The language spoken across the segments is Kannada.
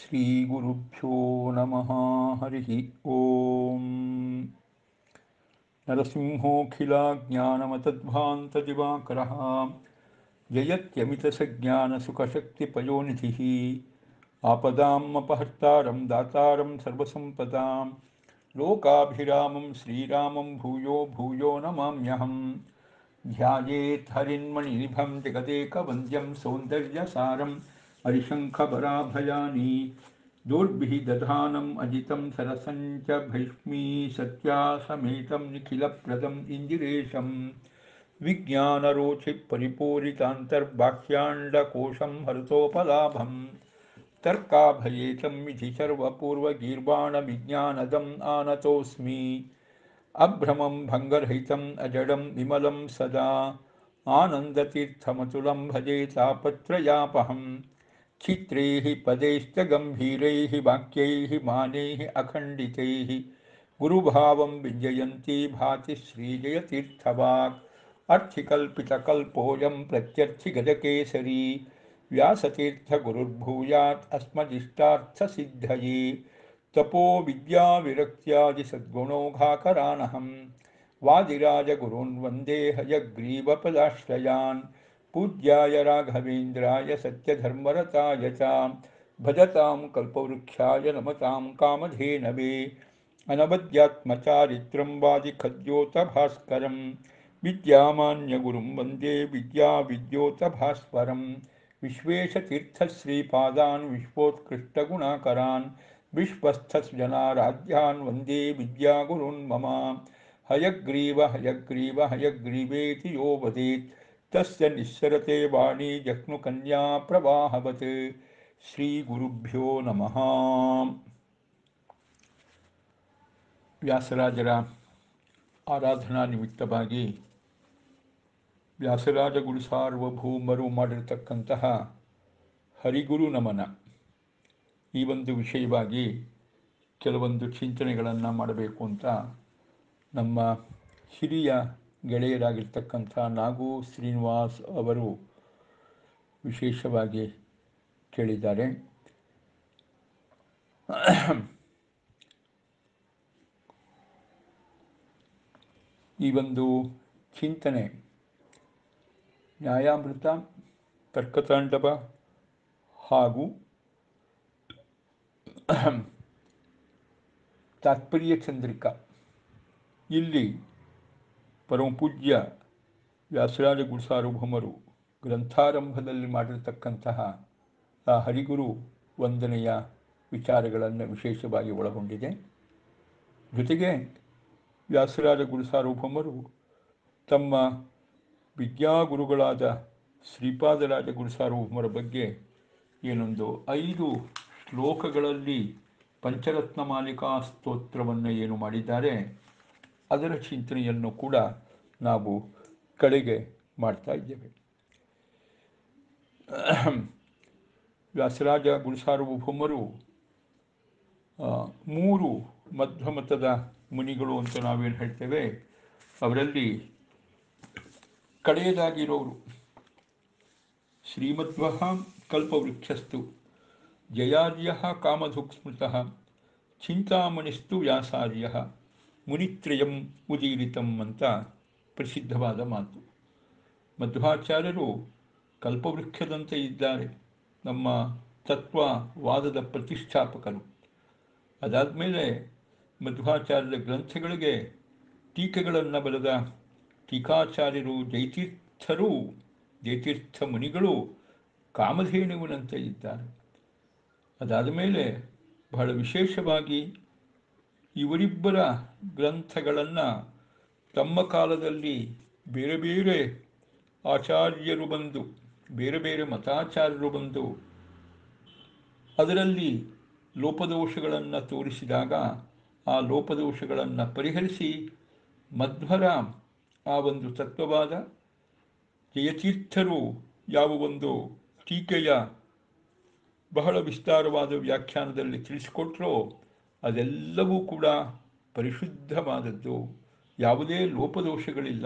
श्रीगुरुभ्यो नमः हरिः ॐ नरसिंहोऽखिलाज्ञानमतध्वान्तदिवाकरः जयत्यमितसज्ञानसुखशक्तिपयोनिधिः आपदाम् अपहर्तारं दातारं सर्वसम्पदां लोकाभिरामं श्रीरामं भूयो भूयो नमाम्यहम् ध्यायेत् हरिन्मणिनिभं जगदेकवन्द्यं सौन्दर्यसारं हरिशङ्खभराभयानि दोर्भिः दधानम् अजितं सरसञ्च भैष्मी सत्यासमेतं निखिलप्रदम् इन्दिरेशं विज्ञानरोचिपरिपूरितान्तर्बाह्याण्डकोशं हरतोपलाभम् तर्काभयेतं विधि सर्वपूर्वगीर्वाणविज्ञानदम् आनतोऽस्मि अभ्रमं भङ्गरहितम् अजडं विमलं सदा आनन्दतीर्थमतुलं भजे तापत्रयापहम् चित्रैः पदैश्च गम्भीरैः वाक्यैः मानैः अखण्डितैः गुरुभावं विजयन्ती भाति श्रीजयतीर्थवाक् अर्थिकल्पितकल्पोऽयं प्रत्यर्थिगजकेसरी व्यासतीर्थगुरुर्भूयात् अस्मदिष्टार्थसिद्धये तपो विद्याविरक्त्यादिसद्गुणौघाकरानहं वादिराजगुरून् वन्दे हयग्रीवपदाश्रयान् पूज्याय राघवेन्द्राय सत्यधर्मरताय च भजतां कल्पवृक्षाय नमतां कामधेनवे अनवद्यात्मचारित्रं वादिखद्योतभास्करं विद्यामान्यगुरुं वन्दे विद्याविद्योतभास्वरं विश्वेशतीर्थश्रीपादान् विश्वोत्कृष्टगुणाकरान् विश्वस्थजनाराध्यान् वन्दे विद्यागुरून् मम हयग्रीव हयग्रीव हयग्रीवेति यो वदेत् तस्य निःसरते वाणी जह्नुकन्या प्रवाहवत् ಶ್ರೀಗುರುಭ್ಯೋ ನಮಃ ವ್ಯಾಸರಾಜರ ಆರಾಧನಾ ನಿಮಿತ್ತವಾಗಿ ವ್ಯಾಸರಾಜ ಗುರು ಸಾರ್ವಭೌಮರು ಮಾಡಿರತಕ್ಕಂತಹ ಹರಿಗುರು ನಮನ ಈ ಒಂದು ವಿಷಯವಾಗಿ ಕೆಲವೊಂದು ಚಿಂತನೆಗಳನ್ನು ಮಾಡಬೇಕು ಅಂತ ನಮ್ಮ ಹಿರಿಯ ಗೆಳೆಯರಾಗಿರ್ತಕ್ಕಂಥ ನಾಗು ಶ್ರೀನಿವಾಸ್ ಅವರು ವಿಶೇಷವಾಗಿ ಕೇಳಿದ್ದಾರೆ ಈ ಒಂದು ಚಿಂತನೆ ನ್ಯಾಯಾಮೃತ ತರ್ಕತಾಂಡವ ಹಾಗೂ ತಾತ್ಪರ್ಯ ಚಂದ್ರಿಕಾ ಇಲ್ಲಿ ಪರಮಪೂಜ್ಯ ವ್ಯಾಸರಾಜ ಗುರುಸಾರ್ವಭೌಮರು ಗ್ರಂಥಾರಂಭದಲ್ಲಿ ಮಾಡಿರತಕ್ಕಂತಹ ಆ ಹರಿಗುರು ವಂದನೆಯ ವಿಚಾರಗಳನ್ನು ವಿಶೇಷವಾಗಿ ಒಳಗೊಂಡಿದೆ ಜೊತೆಗೆ ವ್ಯಾಸರಾಜ ಗುರು ಸಾರ್ವಭೌಮರು ತಮ್ಮ ವಿದ್ಯಾಗುರುಗಳಾದ ಶ್ರೀಪಾದರಾಜ ಗುರು ಸಾರ್ವಭೌಮರ ಬಗ್ಗೆ ಏನೊಂದು ಐದು ಶ್ಲೋಕಗಳಲ್ಲಿ ಪಂಚರತ್ನ ಮಾಲಿಕಾ ಸ್ತೋತ್ರವನ್ನು ಏನು ಮಾಡಿದ್ದಾರೆ ಅದರ ಚಿಂತನೆಯನ್ನು ಕೂಡ ನಾವು ಕಡೆಗೆ ಮಾಡ್ತಾ ಇದ್ದೇವೆ ವ್ಯಾಸರಾಜ ಗುರುಸಾರ್ವಭೌಮರು ಮೂರು ಮಧ್ವಮತದ ಮುನಿಗಳು ಅಂತ ನಾವೇನು ಹೇಳ್ತೇವೆ ಅವರಲ್ಲಿ ಕಡೆಯದಾಗಿರೋರು ಶ್ರೀಮಧ್ವ ಕಲ್ಪವೃಕ್ಷಸ್ತು ಜಯಾರ್ಯ ಕಾಮಧುಕ್ ಸ್ಮೃತಃ ಚಿಂತಾಮಣಿಸ್ತು ವ್ಯಾಸಾರ್ಯ ಮುನಿತ್ರಯಂ ಉದೀರಿತಂ ಅಂತ ಪ್ರಸಿದ್ಧವಾದ ಮಾತು ಮಧ್ವಾಚಾರ್ಯರು ಕಲ್ಪವೃಕ್ಷದಂತೆ ಇದ್ದಾರೆ ನಮ್ಮ ತತ್ವವಾದದ ಪ್ರತಿಷ್ಠಾಪಕರು ಅದಾದಮೇಲೆ ಮಧ್ವಾಚಾರ್ಯರ ಗ್ರಂಥಗಳಿಗೆ ಟೀಕೆಗಳನ್ನು ಬರೆದ ಟೀಕಾಚಾರ್ಯರು ಜೈತೀರ್ಥರು ಜೈತೀರ್ಥ ಮುನಿಗಳು ಕಾಮಧೇನುವಿನಂತೆ ಇದ್ದಾರೆ ಅದಾದ ಮೇಲೆ ಬಹಳ ವಿಶೇಷವಾಗಿ ಇವರಿಬ್ಬರ ಗ್ರಂಥಗಳನ್ನು ತಮ್ಮ ಕಾಲದಲ್ಲಿ ಬೇರೆ ಬೇರೆ ಆಚಾರ್ಯರು ಬಂದು ಬೇರೆ ಬೇರೆ ಮತಾಚಾರ್ಯರು ಬಂದು ಅದರಲ್ಲಿ ಲೋಪದೋಷಗಳನ್ನು ತೋರಿಸಿದಾಗ ಆ ಲೋಪದೋಷಗಳನ್ನು ಪರಿಹರಿಸಿ ಮಧ್ವರ ಆ ಒಂದು ತತ್ವವಾದ ಜಯತೀರ್ಥರು ಯಾವ ಒಂದು ಟೀಕೆಯ ಬಹಳ ವಿಸ್ತಾರವಾದ ವ್ಯಾಖ್ಯಾನದಲ್ಲಿ ತಿಳಿಸಿಕೊಟ್ರೋ ಅದೆಲ್ಲವೂ ಕೂಡ ಪರಿಶುದ್ಧವಾದದ್ದು ಯಾವುದೇ ಲೋಪದೋಷಗಳಿಲ್ಲ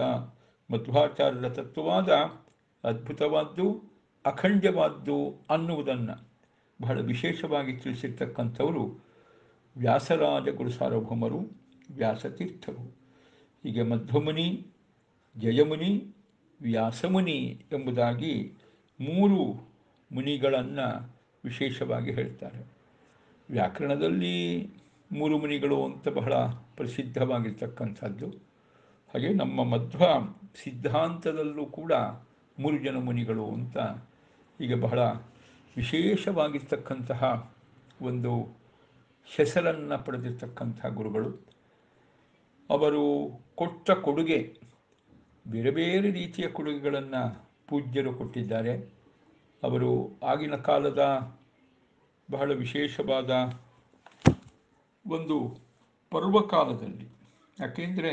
ಮಧ್ವಾಚಾರ್ಯರ ತತ್ವವಾದ ಅದ್ಭುತವಾದ್ದು ಅಖಂಡವಾದ್ದು ಅನ್ನುವುದನ್ನು ಬಹಳ ವಿಶೇಷವಾಗಿ ತಿಳಿಸಿರ್ತಕ್ಕಂಥವರು ವ್ಯಾಸರಾಜ ಗುರು ಸಾರ್ವಭೌಮರು ವ್ಯಾಸತೀರ್ಥರು ಹೀಗೆ ಮಧ್ವಮುನಿ ಜಯಮುನಿ ವ್ಯಾಸಮುನಿ ಎಂಬುದಾಗಿ ಮೂರು ಮುನಿಗಳನ್ನು ವಿಶೇಷವಾಗಿ ಹೇಳ್ತಾರೆ ವ್ಯಾಕರಣದಲ್ಲಿ ಮೂರು ಮುನಿಗಳು ಅಂತ ಬಹಳ ಪ್ರಸಿದ್ಧವಾಗಿರ್ತಕ್ಕಂಥದ್ದು ಹಾಗೆ ನಮ್ಮ ಮಧ್ವ ಸಿದ್ಧಾಂತದಲ್ಲೂ ಕೂಡ ಮೂರು ಜನ ಮುನಿಗಳು ಅಂತ ಈಗ ಬಹಳ ವಿಶೇಷವಾಗಿರ್ತಕ್ಕಂತಹ ಒಂದು ಹೆಸರನ್ನು ಪಡೆದಿರ್ತಕ್ಕಂಥ ಗುರುಗಳು ಅವರು ಕೊಟ್ಟ ಕೊಡುಗೆ ಬೇರೆ ಬೇರೆ ರೀತಿಯ ಕೊಡುಗೆಗಳನ್ನು ಪೂಜ್ಯರು ಕೊಟ್ಟಿದ್ದಾರೆ ಅವರು ಆಗಿನ ಕಾಲದ ಬಹಳ ವಿಶೇಷವಾದ ಒಂದು ಪರ್ವಕಾಲದಲ್ಲಿ ಯಾಕೆಂದರೆ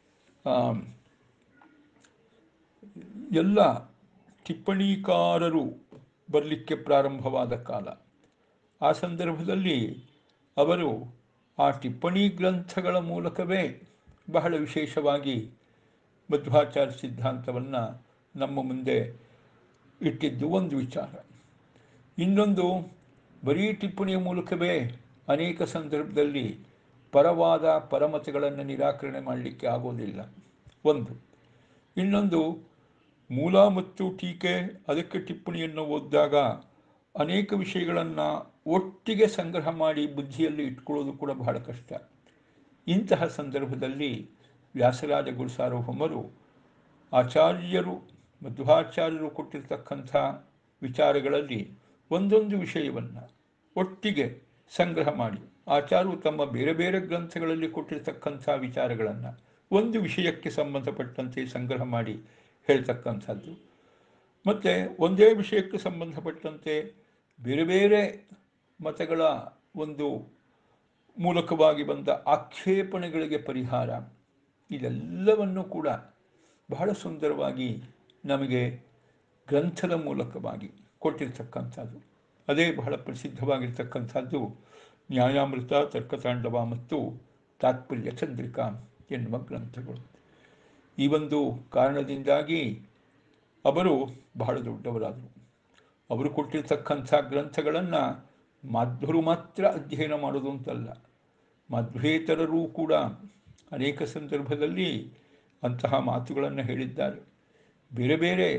ಎಲ್ಲ ಟಿಪ್ಪಣಿಕಾರರು ಬರಲಿಕ್ಕೆ ಪ್ರಾರಂಭವಾದ ಕಾಲ ಆ ಸಂದರ್ಭದಲ್ಲಿ ಅವರು ಆ ಟಿಪ್ಪಣಿ ಗ್ರಂಥಗಳ ಮೂಲಕವೇ ಬಹಳ ವಿಶೇಷವಾಗಿ ಮಧ್ವಾಚಾರ್ಯ ಸಿದ್ಧಾಂತವನ್ನು ನಮ್ಮ ಮುಂದೆ ಇಟ್ಟಿದ್ದು ಒಂದು ವಿಚಾರ ಇನ್ನೊಂದು ಬರೀ ಟಿಪ್ಪಣಿಯ ಮೂಲಕವೇ ಅನೇಕ ಸಂದರ್ಭದಲ್ಲಿ ಪರವಾದ ಪರಮತಗಳನ್ನು ನಿರಾಕರಣೆ ಮಾಡಲಿಕ್ಕೆ ಆಗೋದಿಲ್ಲ ಒಂದು ಇನ್ನೊಂದು ಮೂಲ ಮತ್ತು ಟೀಕೆ ಅದಕ್ಕೆ ಟಿಪ್ಪಣಿಯನ್ನು ಓದಿದಾಗ ಅನೇಕ ವಿಷಯಗಳನ್ನು ಒಟ್ಟಿಗೆ ಸಂಗ್ರಹ ಮಾಡಿ ಬುದ್ಧಿಯಲ್ಲಿ ಇಟ್ಕೊಳ್ಳೋದು ಕೂಡ ಬಹಳ ಕಷ್ಟ ಇಂತಹ ಸಂದರ್ಭದಲ್ಲಿ ವ್ಯಾಸರಾಜ ಗುರು ಸಾರ್ವಭೌಮರು ಆಚಾರ್ಯರು ಮಧ್ವಾಚಾರ್ಯರು ಕೊಟ್ಟಿರ್ತಕ್ಕಂಥ ವಿಚಾರಗಳಲ್ಲಿ ಒಂದೊಂದು ವಿಷಯವನ್ನು ಒಟ್ಟಿಗೆ ಸಂಗ್ರಹ ಮಾಡಿ ಆಚಾರ್ಯರು ತಮ್ಮ ಬೇರೆ ಬೇರೆ ಗ್ರಂಥಗಳಲ್ಲಿ ಕೊಟ್ಟಿರ್ತಕ್ಕಂಥ ವಿಚಾರಗಳನ್ನು ಒಂದು ವಿಷಯಕ್ಕೆ ಸಂಬಂಧಪಟ್ಟಂತೆ ಸಂಗ್ರಹ ಮಾಡಿ ಹೇಳ್ತಕ್ಕಂಥದ್ದು ಮತ್ತು ಒಂದೇ ವಿಷಯಕ್ಕೆ ಸಂಬಂಧಪಟ್ಟಂತೆ ಬೇರೆ ಬೇರೆ ಮತಗಳ ಒಂದು ಮೂಲಕವಾಗಿ ಬಂದ ಆಕ್ಷೇಪಣೆಗಳಿಗೆ ಪರಿಹಾರ ಇದೆಲ್ಲವನ್ನು ಕೂಡ ಬಹಳ ಸುಂದರವಾಗಿ ನಮಗೆ ಗ್ರಂಥದ ಮೂಲಕವಾಗಿ ಕೊಟ್ಟಿರ್ತಕ್ಕಂಥದ್ದು ಅದೇ ಬಹಳ ಪ್ರಸಿದ್ಧವಾಗಿರ್ತಕ್ಕಂಥದ್ದು ನ್ಯಾಯಾಮೃತ ತರ್ಕತಾಂಡವ ಮತ್ತು ತಾತ್ಪರ್ಯ ಚಂದ್ರಿಕಾ ಎನ್ನುವ ಗ್ರಂಥಗಳು ಈ ಒಂದು ಕಾರಣದಿಂದಾಗಿ ಅವರು ಬಹಳ ದೊಡ್ಡವರಾದರು ಅವರು ಕೊಟ್ಟಿರ್ತಕ್ಕಂಥ ಗ್ರಂಥಗಳನ್ನು ಮಾಧ್ವರು ಮಾತ್ರ ಅಧ್ಯಯನ ಮಾಡೋದು ಅಂತಲ್ಲ ಮಧ್ವೇತರರೂ ಕೂಡ ಅನೇಕ ಸಂದರ್ಭದಲ್ಲಿ ಅಂತಹ ಮಾತುಗಳನ್ನು ಹೇಳಿದ್ದಾರೆ ಬೇರೆ ಬೇರೆ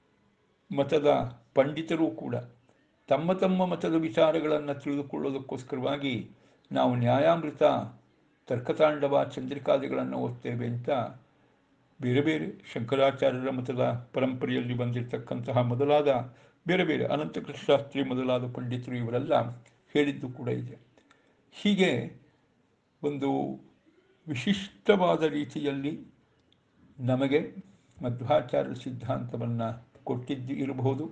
ಮತದ ಪಂಡಿತರೂ ಕೂಡ ತಮ್ಮ ತಮ್ಮ ಮತದ ವಿಚಾರಗಳನ್ನು ತಿಳಿದುಕೊಳ್ಳೋದಕ್ಕೋಸ್ಕರವಾಗಿ ನಾವು ನ್ಯಾಯಾಮೃತ ತರ್ಕತಾಂಡವ ಚಂದ್ರಿಕಾದಿಗಳನ್ನು ಓದ್ತೇವೆ ಅಂತ ಬೇರೆ ಬೇರೆ ಶಂಕರಾಚಾರ್ಯರ ಮತದ ಪರಂಪರೆಯಲ್ಲಿ ಬಂದಿರತಕ್ಕಂತಹ ಮೊದಲಾದ ಬೇರೆ ಬೇರೆ ಅನಂತಕೃಷ್ಣಾಸ್ತ್ರಿ ಮೊದಲಾದ ಪಂಡಿತರು ಇವರೆಲ್ಲ ಹೇಳಿದ್ದು ಕೂಡ ಇದೆ ಹೀಗೆ ಒಂದು ವಿಶಿಷ್ಟವಾದ ರೀತಿಯಲ್ಲಿ ನಮಗೆ ಮಧ್ವಾಚಾರ್ಯ ಸಿದ್ಧಾಂತವನ್ನು ಕೊಟ್ಟಿದ್ದು ಇರಬಹುದು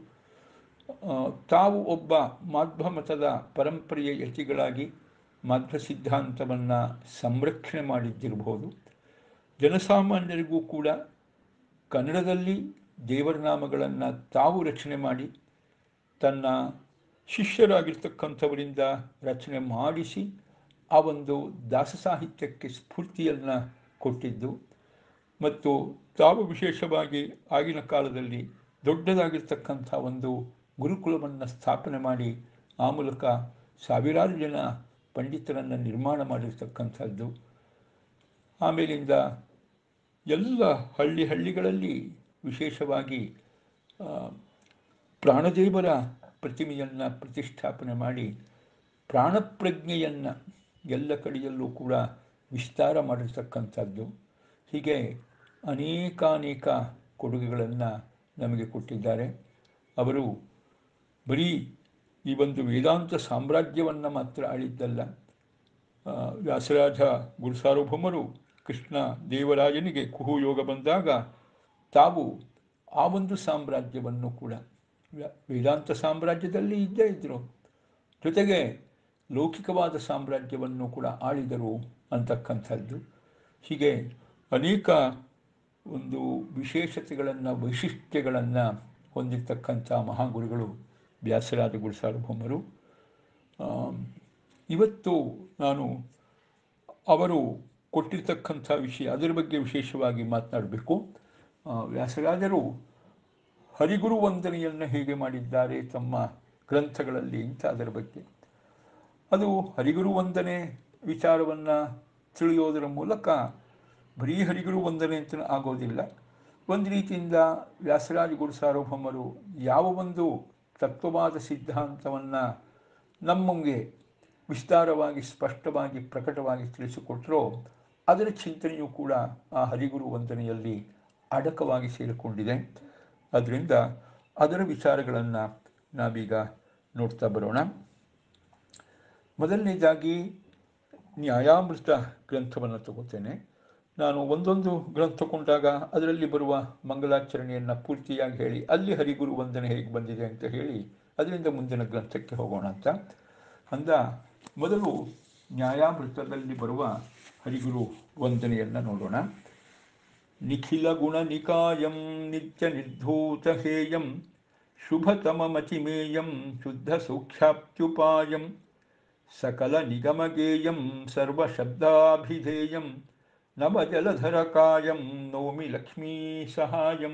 ತಾವು ಒಬ್ಬ ಮಾಧ್ವ ಮತದ ಪರಂಪರೆಯ ಯತಿಗಳಾಗಿ ಮಾಧ್ವ ಸಿದ್ಧಾಂತವನ್ನು ಸಂರಕ್ಷಣೆ ಮಾಡಿದ್ದಿರಬಹುದು ಜನಸಾಮಾನ್ಯರಿಗೂ ಕೂಡ ಕನ್ನಡದಲ್ಲಿ ದೇವರ ನಾಮಗಳನ್ನು ತಾವು ರಚನೆ ಮಾಡಿ ತನ್ನ ಶಿಷ್ಯರಾಗಿರ್ತಕ್ಕಂಥವರಿಂದ ರಚನೆ ಮಾಡಿಸಿ ಆ ಒಂದು ದಾಸ ಸಾಹಿತ್ಯಕ್ಕೆ ಸ್ಫೂರ್ತಿಯನ್ನು ಕೊಟ್ಟಿದ್ದು ಮತ್ತು ತಾವು ವಿಶೇಷವಾಗಿ ಆಗಿನ ಕಾಲದಲ್ಲಿ ದೊಡ್ಡದಾಗಿರ್ತಕ್ಕಂಥ ಒಂದು ಗುರುಕುಲವನ್ನು ಸ್ಥಾಪನೆ ಮಾಡಿ ಆ ಮೂಲಕ ಸಾವಿರಾರು ಜನ ಪಂಡಿತರನ್ನು ನಿರ್ಮಾಣ ಮಾಡಿರ್ತಕ್ಕಂಥದ್ದು ಆಮೇಲಿಂದ ಎಲ್ಲ ಹಳ್ಳಿ ಹಳ್ಳಿಗಳಲ್ಲಿ ವಿಶೇಷವಾಗಿ ಪ್ರಾಣದೇವರ ಪ್ರತಿಮೆಯನ್ನು ಪ್ರತಿಷ್ಠಾಪನೆ ಮಾಡಿ ಪ್ರಾಣಪ್ರಜ್ಞೆಯನ್ನು ಎಲ್ಲ ಕಡೆಯಲ್ಲೂ ಕೂಡ ವಿಸ್ತಾರ ಮಾಡಿರ್ತಕ್ಕಂಥದ್ದು ಹೀಗೆ ಅನೇಕಾನೇಕ ಕೊಡುಗೆಗಳನ್ನು ನಮಗೆ ಕೊಟ್ಟಿದ್ದಾರೆ ಅವರು ಬರೀ ಈ ಒಂದು ವೇದಾಂತ ಸಾಮ್ರಾಜ್ಯವನ್ನು ಮಾತ್ರ ಆಳಿದ್ದಲ್ಲ ವ್ಯಾಸರಾಜ ಗುರುಸಾರ್ವಭೌಮರು ಕೃಷ್ಣ ದೇವರಾಜನಿಗೆ ಕುಹು ಯೋಗ ಬಂದಾಗ ತಾವು ಆ ಒಂದು ಸಾಮ್ರಾಜ್ಯವನ್ನು ಕೂಡ ವೇದಾಂತ ಸಾಮ್ರಾಜ್ಯದಲ್ಲಿ ಇದ್ದೇ ಇದ್ದರು ಜೊತೆಗೆ ಲೌಕಿಕವಾದ ಸಾಮ್ರಾಜ್ಯವನ್ನು ಕೂಡ ಆಳಿದರು ಅಂತಕ್ಕಂಥದ್ದು ಹೀಗೆ ಅನೇಕ ಒಂದು ವಿಶೇಷತೆಗಳನ್ನು ವೈಶಿಷ್ಟ್ಯಗಳನ್ನು ಹೊಂದಿರತಕ್ಕಂಥ ಮಹಾಗುರುಗಳು ವ್ಯಾಸರಾಜ ಗುರು ಸಾರ್ವಭೌಮರು ಇವತ್ತು ನಾನು ಅವರು ಕೊಟ್ಟಿರ್ತಕ್ಕಂಥ ವಿಷಯ ಅದರ ಬಗ್ಗೆ ವಿಶೇಷವಾಗಿ ಮಾತನಾಡಬೇಕು ವ್ಯಾಸರಾಜರು ಹರಿಗುರು ವಂದನೆಯನ್ನು ಹೇಗೆ ಮಾಡಿದ್ದಾರೆ ತಮ್ಮ ಗ್ರಂಥಗಳಲ್ಲಿ ಅಂತ ಅದರ ಬಗ್ಗೆ ಅದು ಹರಿಗುರು ವಂದನೆ ವಿಚಾರವನ್ನು ತಿಳಿಯೋದರ ಮೂಲಕ ಬರೀ ಹರಿಗುರು ವಂದನೆ ಅಂತ ಆಗೋದಿಲ್ಲ ಒಂದು ರೀತಿಯಿಂದ ವ್ಯಾಸರಾಜ ಗುರು ಸಾರ್ವಭೌಮರು ಯಾವ ಒಂದು ತತ್ವವಾದ ಸಿದ್ಧಾಂತವನ್ನು ನಮಗೆ ವಿಸ್ತಾರವಾಗಿ ಸ್ಪಷ್ಟವಾಗಿ ಪ್ರಕಟವಾಗಿ ತಿಳಿಸಿಕೊಟ್ಟರೋ ಅದರ ಚಿಂತನೆಯೂ ಕೂಡ ಆ ಹರಿಗುರು ವಂದನೆಯಲ್ಲಿ ಅಡಕವಾಗಿ ಸೇರಿಕೊಂಡಿದೆ ಅದರಿಂದ ಅದರ ವಿಚಾರಗಳನ್ನು ನಾವೀಗ ನೋಡ್ತಾ ಬರೋಣ ಮೊದಲನೇದಾಗಿ ನ್ಯಾಯಾಮೃತ ಗ್ರಂಥವನ್ನು ತಗೋತೇನೆ ನಾನು ಒಂದೊಂದು ಗ್ರಂಥ ತಗೊಂಡಾಗ ಅದರಲ್ಲಿ ಬರುವ ಮಂಗಲಾಚರಣೆಯನ್ನು ಪೂರ್ತಿಯಾಗಿ ಹೇಳಿ ಅಲ್ಲಿ ಹರಿಗುರು ವಂದನೆ ಹೇಗೆ ಬಂದಿದೆ ಅಂತ ಹೇಳಿ ಅದರಿಂದ ಮುಂದಿನ ಗ್ರಂಥಕ್ಕೆ ಹೋಗೋಣ ಅಂತ ಅಂದ ಮೊದಲು ನ್ಯಾಯಾಮೃತದಲ್ಲಿ ಬರುವ ಹರಿಗುರು ವಂದನೆಯನ್ನು ನೋಡೋಣ ನಿಖಿಲ ಗುಣ ನಿಕಾಯಂ ನಿತ್ಯ ನಿರ್ಧೂತ ಹೇಯಂ ಶುಭತಮಮತಿಮೇಯಂ ಶುದ್ಧ ಸೌಖ್ಯಾಪ್ತ್ಯುಪಾಯಂ ಸಕಲ ನಿಗಮಗೇಯಂ ಸರ್ವಶಬ್ದಾಭಿಧೇಯಂ ನವಜಲಧರಕಾಯಂ ನೌಮಿ ಲಕ್ಷ್ಮೀ ಸಹಾಯಂ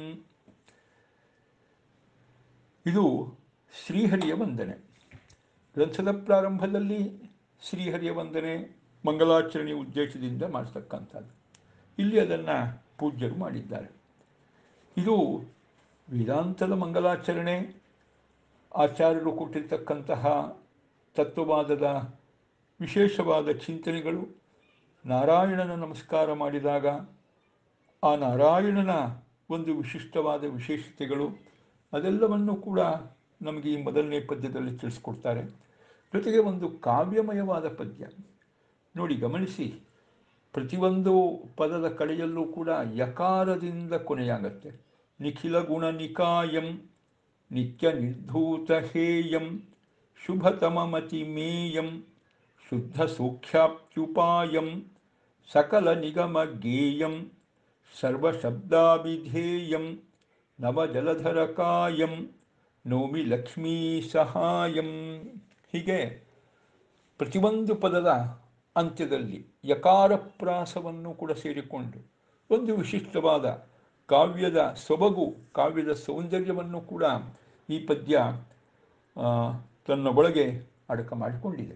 ಇದು ಶ್ರೀಹರಿಯ ವಂದನೆ ಗ್ರಂಥದ ಪ್ರಾರಂಭದಲ್ಲಿ ಶ್ರೀಹರಿಯ ವಂದನೆ ಮಂಗಲಾಚರಣೆ ಉದ್ದೇಶದಿಂದ ಮಾಡತಕ್ಕಂಥದ್ದು ಇಲ್ಲಿ ಅದನ್ನು ಪೂಜ್ಯರು ಮಾಡಿದ್ದಾರೆ ಇದು ವೇದಾಂತದ ಮಂಗಲಾಚರಣೆ ಆಚಾರ್ಯರು ಕೊಟ್ಟಿರ್ತಕ್ಕಂತಹ ತತ್ವವಾದದ ವಿಶೇಷವಾದ ಚಿಂತನೆಗಳು ನಾರಾಯಣನ ನಮಸ್ಕಾರ ಮಾಡಿದಾಗ ಆ ನಾರಾಯಣನ ಒಂದು ವಿಶಿಷ್ಟವಾದ ವಿಶೇಷತೆಗಳು ಅದೆಲ್ಲವನ್ನು ಕೂಡ ನಮಗೆ ಈ ಮೊದಲನೇ ಪದ್ಯದಲ್ಲಿ ತಿಳಿಸ್ಕೊಡ್ತಾರೆ ಜೊತೆಗೆ ಒಂದು ಕಾವ್ಯಮಯವಾದ ಪದ್ಯ ನೋಡಿ ಗಮನಿಸಿ ಪ್ರತಿಯೊಂದು ಪದದ ಕಡೆಯಲ್ಲೂ ಕೂಡ ಯಕಾರದಿಂದ ಕೊನೆಯಾಗತ್ತೆ ನಿಖಿಲ ಗುಣ ನಿಕಾಯಂ ನಿತ್ಯ ನಿರ್ಧೂತ ಹೇಯಂ ಶುಭತಮಮತಿಮೇಯಂ ಶುದ್ಧ ಸೌಖ್ಯಾಪ್ತ್ಯುಪಾಯಂ ಸಕಲ ನಿಗಮ ಗೇಯಂ ಸರ್ವಶಬ್ದಾಭಿಧೇಯಂ ನವಜಲಧರಕಾಯಂ ನೌಮಿ ಲಕ್ಷ್ಮೀ ಸಹಾಯಂ ಹೀಗೆ ಪ್ರತಿಯೊಂದು ಪದದ ಅಂತ್ಯದಲ್ಲಿ ಯಕಾರಪ್ರಾಸವನ್ನು ಕೂಡ ಸೇರಿಕೊಂಡು ಒಂದು ವಿಶಿಷ್ಟವಾದ ಕಾವ್ಯದ ಸೊಬಗು ಕಾವ್ಯದ ಸೌಂದರ್ಯವನ್ನು ಕೂಡ ಈ ಪದ್ಯ ಆ, ತನ್ನ ಒಳಗೆ ಅಡಕ ಮಾಡಿಕೊಂಡಿದೆ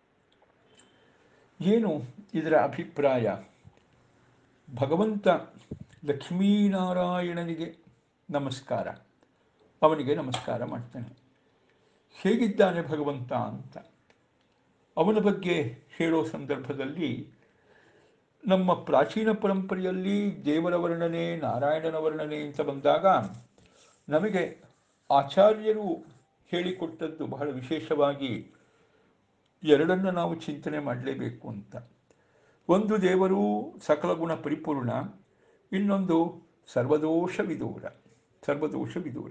ಏನು ಇದರ ಅಭಿಪ್ರಾಯ ಭಗವಂತ ಲಕ್ಷ್ಮೀನಾರಾಯಣನಿಗೆ ನಮಸ್ಕಾರ ಅವನಿಗೆ ನಮಸ್ಕಾರ ಮಾಡ್ತಾನೆ ಹೇಗಿದ್ದಾನೆ ಭಗವಂತ ಅಂತ ಅವನ ಬಗ್ಗೆ ಹೇಳೋ ಸಂದರ್ಭದಲ್ಲಿ ನಮ್ಮ ಪ್ರಾಚೀನ ಪರಂಪರೆಯಲ್ಲಿ ದೇವರ ವರ್ಣನೆ ನಾರಾಯಣನ ವರ್ಣನೆ ಅಂತ ಬಂದಾಗ ನಮಗೆ ಆಚಾರ್ಯರು ಹೇಳಿಕೊಟ್ಟದ್ದು ಬಹಳ ವಿಶೇಷವಾಗಿ ಎರಡನ್ನು ನಾವು ಚಿಂತನೆ ಮಾಡಲೇಬೇಕು ಅಂತ ಒಂದು ದೇವರು ಸಕಲ ಗುಣ ಪರಿಪೂರ್ಣ ಇನ್ನೊಂದು ಸರ್ವದೋಷ ವಿದೂರ ಸರ್ವದೋಷ ವಿದೂರ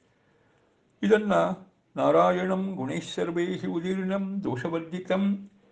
ಇದನ್ನು ನಾರಾಯಣಂ ಗುಣೈಶ್ವರ್ವೈ ಉದೀರ್ಣಂ ದೋಷವರ್ಜಿತಂ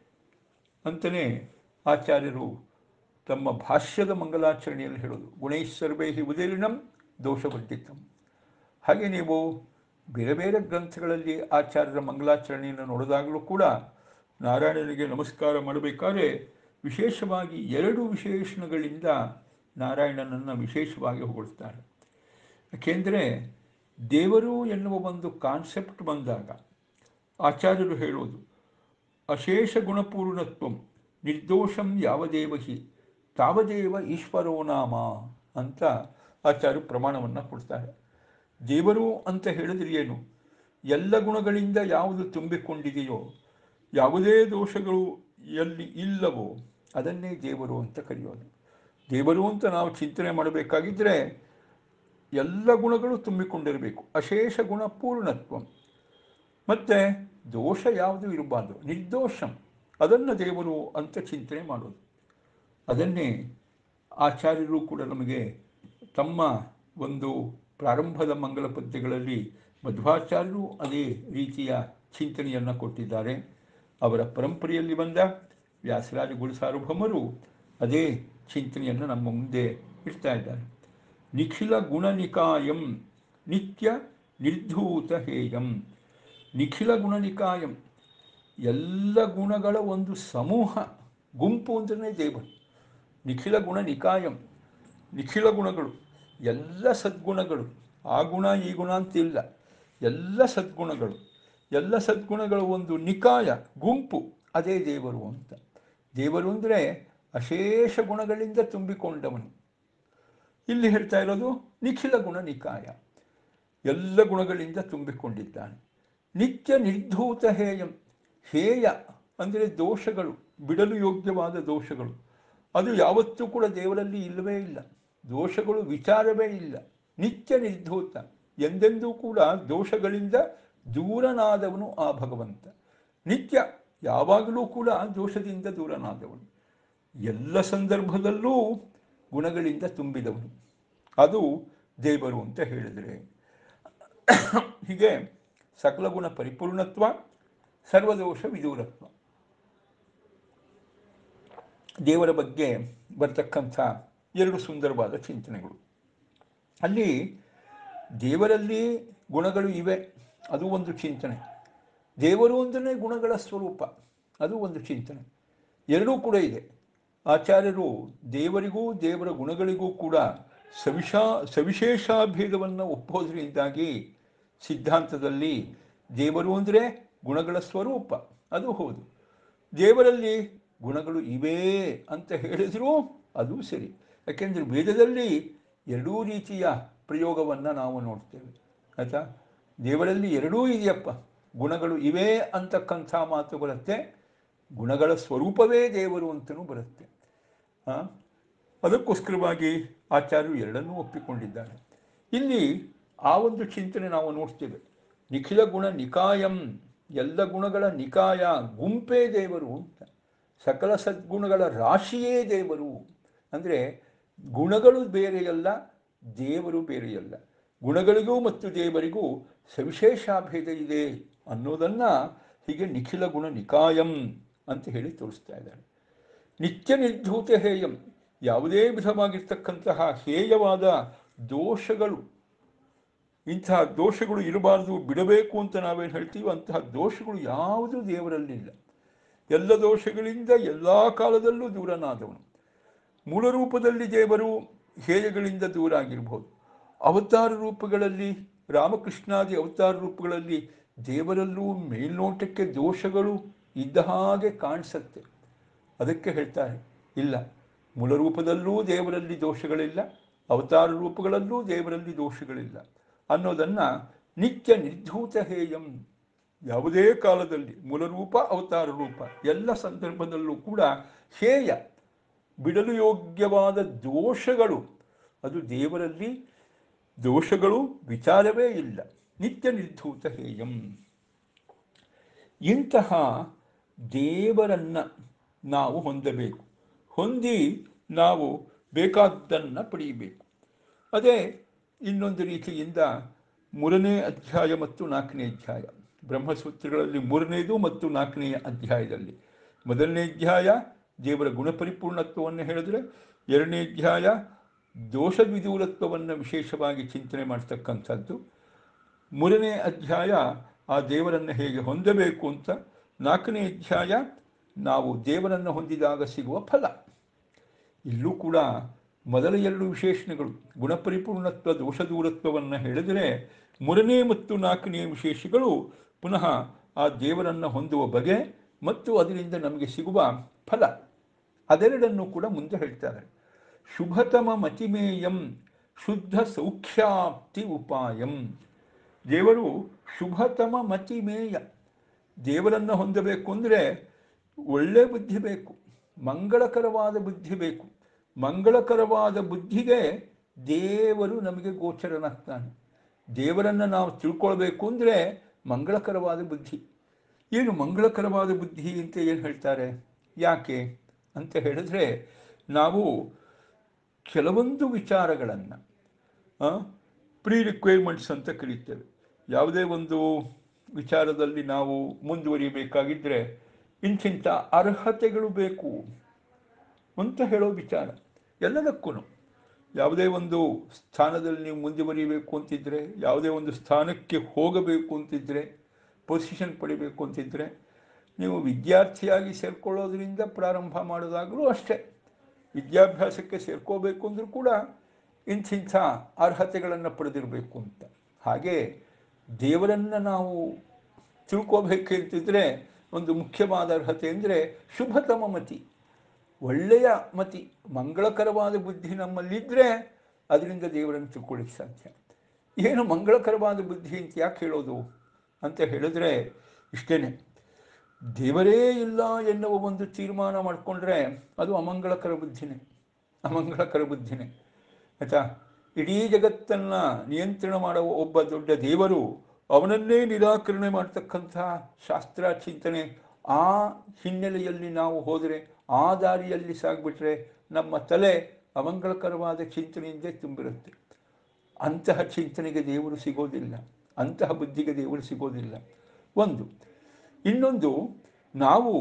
ಅಂತಲೇ ಆಚಾರ್ಯರು ತಮ್ಮ ಭಾಷ್ಯದ ಮಂಗಲಾಚರಣೆಯಲ್ಲಿ ಹೇಳೋದು ಗುಣೈಶ್ವರ್ವೈ ಉದೀರ್ಣಂ ದೋಷವರ್ಜಿತಂ ಹಾಗೆ ನೀವು ಬೇರೆ ಬೇರೆ ಗ್ರಂಥಗಳಲ್ಲಿ ಆಚಾರ್ಯರ ಮಂಗಲಾಚರಣೆಯನ್ನು ನೋಡಿದಾಗಲೂ ಕೂಡ ನಾರಾಯಣನಿಗೆ ನಮಸ್ಕಾರ ಮಾಡಬೇಕಾದ್ರೆ ವಿಶೇಷವಾಗಿ ಎರಡು ವಿಶೇಷಣಗಳಿಂದ ನಾರಾಯಣನನ್ನು ವಿಶೇಷವಾಗಿ ಹೊಗಳ್ತಾರೆ ಯಾಕೆಂದರೆ ದೇವರು ಎನ್ನುವ ಒಂದು ಕಾನ್ಸೆಪ್ಟ್ ಬಂದಾಗ ಆಚಾರ್ಯರು ಹೇಳೋದು ಅಶೇಷ ಗುಣಪೂರ್ಣತ್ವಂ ನಿರ್ದೋಷಂ ಯಾವದೇವ ಹಿ ತಾವದೇವ ಈಶ್ವರೋ ನಾಮ ಅಂತ ಆಚಾರ್ಯರು ಪ್ರಮಾಣವನ್ನು ಕೊಡ್ತಾರೆ ದೇವರು ಅಂತ ಹೇಳಿದ್ರೆ ಏನು ಎಲ್ಲ ಗುಣಗಳಿಂದ ಯಾವುದು ತುಂಬಿಕೊಂಡಿದೆಯೋ ಯಾವುದೇ ದೋಷಗಳು ಎಲ್ಲಿ ಇಲ್ಲವೋ ಅದನ್ನೇ ದೇವರು ಅಂತ ಕರೆಯೋದು ದೇವರು ಅಂತ ನಾವು ಚಿಂತನೆ ಮಾಡಬೇಕಾಗಿದ್ದರೆ ಎಲ್ಲ ಗುಣಗಳು ತುಂಬಿಕೊಂಡಿರಬೇಕು ಅಶೇಷ ಗುಣ ಪೂರ್ಣತ್ವ ಮತ್ತು ದೋಷ ಯಾವುದು ಇರಬಾರ್ದು ನಿರ್ದೋಷಂ ಅದನ್ನು ದೇವರು ಅಂತ ಚಿಂತನೆ ಮಾಡೋದು ಅದನ್ನೇ ಆಚಾರ್ಯರು ಕೂಡ ನಮಗೆ ತಮ್ಮ ಒಂದು ಪ್ರಾರಂಭದ ಮಂಗಲ ಪದ್ಯಗಳಲ್ಲಿ ಮಧ್ವಾಚಾರ್ಯರು ಅದೇ ರೀತಿಯ ಚಿಂತನೆಯನ್ನು ಕೊಟ್ಟಿದ್ದಾರೆ ಅವರ ಪರಂಪರೆಯಲ್ಲಿ ಬಂದ ವ್ಯಾಸರಾಜ ಗುರು ಸಾರ್ವಭೌಮರು ಅದೇ ಚಿಂತನೆಯನ್ನು ನಮ್ಮ ಮುಂದೆ ಇಡ್ತಾ ಇದ್ದಾರೆ ನಿಖಿಲ ಗುಣನಿಕಾಯಂ ನಿತ್ಯ ನಿರ್ಧೂತ ಹೇಯಂ ನಿಖಿಲ ಗುಣನಿಕಾಯಂ ಎಲ್ಲ ಗುಣಗಳ ಒಂದು ಸಮೂಹ ಗುಂಪು ಅಂದ್ರೆ ದೇವರು ನಿಖಿಲ ಗುಣ ನಿಕಾಯಂ ನಿಖಿಲ ಗುಣಗಳು ಎಲ್ಲ ಸದ್ಗುಣಗಳು ಆ ಗುಣ ಈ ಗುಣ ಅಂತಿಲ್ಲ ಎಲ್ಲ ಸದ್ಗುಣಗಳು ಎಲ್ಲ ಸದ್ಗುಣಗಳ ಒಂದು ನಿಕಾಯ ಗುಂಪು ಅದೇ ದೇವರು ಅಂತ ದೇವರು ಅಂದರೆ ಅಶೇಷ ಗುಣಗಳಿಂದ ತುಂಬಿಕೊಂಡವನು ಇಲ್ಲಿ ಹೇಳ್ತಾ ಇರೋದು ನಿಖಿಲ ಗುಣ ನಿಕಾಯ ಎಲ್ಲ ಗುಣಗಳಿಂದ ತುಂಬಿಕೊಂಡಿದ್ದಾನೆ ನಿತ್ಯ ನಿರ್ಧೂತ ಹೇಯಂ ಹೇಯ ಅಂದರೆ ದೋಷಗಳು ಬಿಡಲು ಯೋಗ್ಯವಾದ ದೋಷಗಳು ಅದು ಯಾವತ್ತೂ ಕೂಡ ದೇವರಲ್ಲಿ ಇಲ್ಲವೇ ಇಲ್ಲ ದೋಷಗಳು ವಿಚಾರವೇ ಇಲ್ಲ ನಿತ್ಯ ನಿರ್ಧೂತ ಎಂದೆಂದೂ ಕೂಡ ದೋಷಗಳಿಂದ ದೂರನಾದವನು ಆ ಭಗವಂತ ನಿತ್ಯ ಯಾವಾಗಲೂ ಕೂಡ ದೋಷದಿಂದ ದೂರನಾದವನು ಎಲ್ಲ ಸಂದರ್ಭದಲ್ಲೂ ಗುಣಗಳಿಂದ ತುಂಬಿದವನು ಅದು ದೇವರು ಅಂತ ಹೇಳಿದರೆ ಹೀಗೆ ಸಕಲ ಗುಣ ಪರಿಪೂರ್ಣತ್ವ ಸರ್ವದೋಷ ವಿದೂರತ್ವ ದೇವರ ಬಗ್ಗೆ ಬರ್ತಕ್ಕಂಥ ಎರಡು ಸುಂದರವಾದ ಚಿಂತನೆಗಳು ಅಲ್ಲಿ ದೇವರಲ್ಲಿ ಗುಣಗಳು ಇವೆ ಅದು ಒಂದು ಚಿಂತನೆ ದೇವರು ಅಂದರೆ ಗುಣಗಳ ಸ್ವರೂಪ ಅದು ಒಂದು ಚಿಂತನೆ ಎರಡೂ ಕೂಡ ಇದೆ ಆಚಾರ್ಯರು ದೇವರಿಗೂ ದೇವರ ಗುಣಗಳಿಗೂ ಕೂಡ ಸವಿಶಾ ಸವಿಶೇಷಾಭೇದವನ್ನು ಒಪ್ಪೋದ್ರಿಂದಾಗಿ ಸಿದ್ಧಾಂತದಲ್ಲಿ ದೇವರು ಅಂದರೆ ಗುಣಗಳ ಸ್ವರೂಪ ಅದು ಹೌದು ದೇವರಲ್ಲಿ ಗುಣಗಳು ಇವೆ ಅಂತ ಹೇಳಿದರೂ ಅದು ಸರಿ ಯಾಕೆಂದರೆ ವೇದದಲ್ಲಿ ಎರಡೂ ರೀತಿಯ ಪ್ರಯೋಗವನ್ನು ನಾವು ನೋಡ್ತೇವೆ ಆಯಿತಾ ದೇವರಲ್ಲಿ ಎರಡೂ ಇದೆಯಪ್ಪ ಗುಣಗಳು ಇವೆ ಅಂತಕ್ಕಂಥ ಮಾತು ಬರುತ್ತೆ ಗುಣಗಳ ಸ್ವರೂಪವೇ ದೇವರು ಅಂತಲೂ ಬರುತ್ತೆ ಆ? ಅದಕ್ಕೋಸ್ಕರವಾಗಿ ಆಚಾರ್ಯರು ಎರಡನ್ನೂ ಒಪ್ಪಿಕೊಂಡಿದ್ದಾರೆ ಇಲ್ಲಿ ಆ ಒಂದು ಚಿಂತನೆ ನಾವು ನೋಡ್ತೇವೆ ನಿಖಿಲ ಗುಣ ನಿಕಾಯಂ ಎಲ್ಲ ಗುಣಗಳ ನಿಕಾಯ ಗುಂಪೇ ದೇವರು ಅಂತ ಸಕಲ ಸದ್ಗುಣಗಳ ರಾಶಿಯೇ ದೇವರು ಅಂದರೆ ಗುಣಗಳು ಬೇರೆಯಲ್ಲ ದೇವರು ಬೇರೆಯಲ್ಲ ಗುಣಗಳಿಗೂ ಮತ್ತು ದೇವರಿಗೂ ಸವಿಶೇಷಾಭೇದ ಇದೆ ಅನ್ನೋದನ್ನು ಹೀಗೆ ನಿಖಿಲ ಗುಣ ನಿಕಾಯಂ ಅಂತ ಹೇಳಿ ತೋರಿಸ್ತಾ ಇದ್ದಾರೆ ನಿತ್ಯ ನಿರ್ಧೂತ ಹೇಯಂ ಯಾವುದೇ ವಿಧವಾಗಿರ್ತಕ್ಕಂತಹ ಹೇಯವಾದ ದೋಷಗಳು ಇಂತಹ ದೋಷಗಳು ಇರಬಾರ್ದು ಬಿಡಬೇಕು ಅಂತ ನಾವೇನು ಹೇಳ್ತೀವೋ ಅಂತಹ ದೋಷಗಳು ಯಾವುದೂ ದೇವರಲ್ಲಿಲ್ಲ ಎಲ್ಲ ದೋಷಗಳಿಂದ ಎಲ್ಲ ಕಾಲದಲ್ಲೂ ದೂರನಾದವನು ಮೂಲ ರೂಪದಲ್ಲಿ ದೇವರು ಹೇಯಗಳಿಂದ ದೂರ ಆಗಿರ್ಬೋದು ಅವತಾರ ರೂಪಗಳಲ್ಲಿ ರಾಮಕೃಷ್ಣಾದಿ ಅವತಾರ ರೂಪಗಳಲ್ಲಿ ದೇವರಲ್ಲೂ ಮೇಲ್ನೋಟಕ್ಕೆ ದೋಷಗಳು ಇದ್ದ ಹಾಗೆ ಕಾಣಿಸುತ್ತೆ ಅದಕ್ಕೆ ಹೇಳ್ತಾರೆ ಇಲ್ಲ ಮೂಲ ರೂಪದಲ್ಲೂ ದೇವರಲ್ಲಿ ದೋಷಗಳಿಲ್ಲ ಅವತಾರ ರೂಪಗಳಲ್ಲೂ ದೇವರಲ್ಲಿ ದೋಷಗಳಿಲ್ಲ ಅನ್ನೋದನ್ನು ನಿತ್ಯ ನಿರ್ಧೂತ ಹೇಯಂ ಯಾವುದೇ ಕಾಲದಲ್ಲಿ ಮೂಲರೂಪ ಅವತಾರ ರೂಪ ಎಲ್ಲ ಸಂದರ್ಭದಲ್ಲೂ ಕೂಡ ಹೇಯ ಬಿಡಲು ಯೋಗ್ಯವಾದ ದೋಷಗಳು ಅದು ದೇವರಲ್ಲಿ ದೋಷಗಳು ವಿಚಾರವೇ ಇಲ್ಲ ನಿತ್ಯ ನಿರ್ಧೂತ ಹೇಯಂ ಇಂತಹ ದೇವರನ್ನು ನಾವು ಹೊಂದಬೇಕು ಹೊಂದಿ ನಾವು ಬೇಕಾದ್ದನ್ನು ಪಡೆಯಬೇಕು ಅದೇ ಇನ್ನೊಂದು ರೀತಿಯಿಂದ ಮೂರನೇ ಅಧ್ಯಾಯ ಮತ್ತು ನಾಲ್ಕನೇ ಅಧ್ಯಾಯ ಬ್ರಹ್ಮಸೂತ್ರಗಳಲ್ಲಿ ಮೂರನೇದು ಮತ್ತು ನಾಲ್ಕನೆಯ ಅಧ್ಯಾಯದಲ್ಲಿ ಮೊದಲನೇ ಅಧ್ಯಾಯ ದೇವರ ಗುಣಪರಿಪೂರ್ಣತ್ವವನ್ನು ಹೇಳಿದ್ರೆ ಎರಡನೇ ಅಧ್ಯಾಯ ದೋಷ ವಿದೂರತ್ವವನ್ನು ವಿಶೇಷವಾಗಿ ಚಿಂತನೆ ಮಾಡ್ತಕ್ಕಂಥದ್ದು ಮೂರನೇ ಅಧ್ಯಾಯ ಆ ದೇವರನ್ನು ಹೇಗೆ ಹೊಂದಬೇಕು ಅಂತ ನಾಲ್ಕನೇ ಅಧ್ಯಾಯ ನಾವು ದೇವರನ್ನು ಹೊಂದಿದಾಗ ಸಿಗುವ ಫಲ ಇಲ್ಲೂ ಕೂಡ ಮೊದಲ ಎರಡು ವಿಶೇಷಣಗಳು ಗುಣಪರಿಪೂರ್ಣತ್ವ ದೋಷ ದೂರತ್ವವನ್ನು ಹೇಳಿದರೆ ಮೂರನೇ ಮತ್ತು ನಾಲ್ಕನೇ ವಿಶೇಷಗಳು ಪುನಃ ಆ ದೇವರನ್ನು ಹೊಂದುವ ಬಗೆ ಮತ್ತು ಅದರಿಂದ ನಮಗೆ ಸಿಗುವ ಫಲ ಅದೆರಡನ್ನು ಕೂಡ ಮುಂದೆ ಹೇಳ್ತಾರೆ ಶುಭತಮ ಮತಿಮೇಯಂ ಶುದ್ಧ ಸೌಖ್ಯಾಪ್ತಿ ಉಪಾಯಂ ದೇವರು ಶುಭತಮ ಮತಿಮೇಯ ದೇವರನ್ನು ಹೊಂದಬೇಕು ಅಂದರೆ ಒಳ್ಳೆ ಬುದ್ಧಿ ಬೇಕು ಮಂಗಳಕರವಾದ ಬುದ್ಧಿ ಬೇಕು ಮಂಗಳಕರವಾದ ಬುದ್ಧಿಗೆ ದೇವರು ನಮಗೆ ಗೋಚರನಾಗ್ತಾನೆ ದೇವರನ್ನು ನಾವು ತಿಳ್ಕೊಳ್ಬೇಕು ಅಂದರೆ ಮಂಗಳಕರವಾದ ಬುದ್ಧಿ ಏನು ಮಂಗಳಕರವಾದ ಬುದ್ಧಿ ಅಂತ ಏನು ಹೇಳ್ತಾರೆ ಯಾಕೆ ಅಂತ ಹೇಳಿದ್ರೆ ನಾವು ಕೆಲವೊಂದು ವಿಚಾರಗಳನ್ನು ಪ್ರೀ ರಿಕ್ವೈರ್ಮೆಂಟ್ಸ್ ಅಂತ ಕರೀತೇವೆ ಯಾವುದೇ ಒಂದು ವಿಚಾರದಲ್ಲಿ ನಾವು ಮುಂದುವರಿಯಬೇಕಾಗಿದ್ದರೆ ಇಂಥಿಂಥ ಅರ್ಹತೆಗಳು ಬೇಕು ಅಂತ ಹೇಳೋ ವಿಚಾರ ಎಲ್ಲದಕ್ಕೂ ಯಾವುದೇ ಒಂದು ಸ್ಥಾನದಲ್ಲಿ ನೀವು ಮುಂದುವರಿಬೇಕು ಅಂತಿದ್ದರೆ ಯಾವುದೇ ಒಂದು ಸ್ಥಾನಕ್ಕೆ ಹೋಗಬೇಕು ಅಂತಿದ್ದರೆ ಪೊಸಿಷನ್ ಪಡಿಬೇಕು ಅಂತಿದ್ದರೆ ನೀವು ವಿದ್ಯಾರ್ಥಿಯಾಗಿ ಸೇರ್ಕೊಳ್ಳೋದ್ರಿಂದ ಪ್ರಾರಂಭ ಮಾಡೋದಾಗಲೂ ಅಷ್ಟೇ ವಿದ್ಯಾಭ್ಯಾಸಕ್ಕೆ ಸೇರ್ಕೋಬೇಕು ಅಂದರೂ ಕೂಡ ಇಂಥಿಂಥ ಅರ್ಹತೆಗಳನ್ನು ಪಡೆದಿರಬೇಕು ಅಂತ ಹಾಗೆ ದೇವರನ್ನು ನಾವು ತಿಳ್ಕೋಬೇಕು ಅಂತಿದ್ರೆ ಒಂದು ಮುಖ್ಯವಾದ ಅರ್ಹತೆ ಅಂದರೆ ಶುಭತಮ ಮತಿ ಒಳ್ಳೆಯ ಮತಿ ಮಂಗಳಕರವಾದ ಬುದ್ಧಿ ನಮ್ಮಲ್ಲಿದ್ದರೆ ಅದರಿಂದ ದೇವರನ್ನು ತಿಳ್ಕೊಳ್ಳಿಕ್ಕೆ ಸಾಧ್ಯ ಏನು ಮಂಗಳಕರವಾದ ಬುದ್ಧಿ ಅಂತ ಯಾಕೆ ಹೇಳೋದು ಅಂತ ಹೇಳಿದ್ರೆ ಇಷ್ಟೇ ದೇವರೇ ಇಲ್ಲ ಎನ್ನುವ ಒಂದು ತೀರ್ಮಾನ ಮಾಡಿಕೊಂಡ್ರೆ ಅದು ಅಮಂಗಳಕರ ಬುದ್ಧಿನೇ ಅಮಂಗಳಕರ ಬುದ್ಧಿನೇ ಆಯ್ತಾ ಇಡೀ ಜಗತ್ತನ್ನು ನಿಯಂತ್ರಣ ಮಾಡುವ ಒಬ್ಬ ದೊಡ್ಡ ದೇವರು ಅವನನ್ನೇ ನಿರಾಕರಣೆ ಮಾಡ್ತಕ್ಕಂಥ ಶಾಸ್ತ್ರ ಚಿಂತನೆ ಆ ಹಿನ್ನೆಲೆಯಲ್ಲಿ ನಾವು ಹೋದರೆ ಆ ದಾರಿಯಲ್ಲಿ ಸಾಗ್ಬಿಟ್ರೆ ನಮ್ಮ ತಲೆ ಅಮಂಗಳಕರವಾದ ಚಿಂತನೆಯಿಂದ ತುಂಬಿರುತ್ತೆ ಅಂತಹ ಚಿಂತನೆಗೆ ದೇವರು ಸಿಗೋದಿಲ್ಲ ಅಂತಹ ಬುದ್ಧಿಗೆ ದೇವರು ಸಿಗೋದಿಲ್ಲ ಒಂದು ಇನ್ನೊಂದು ನಾವು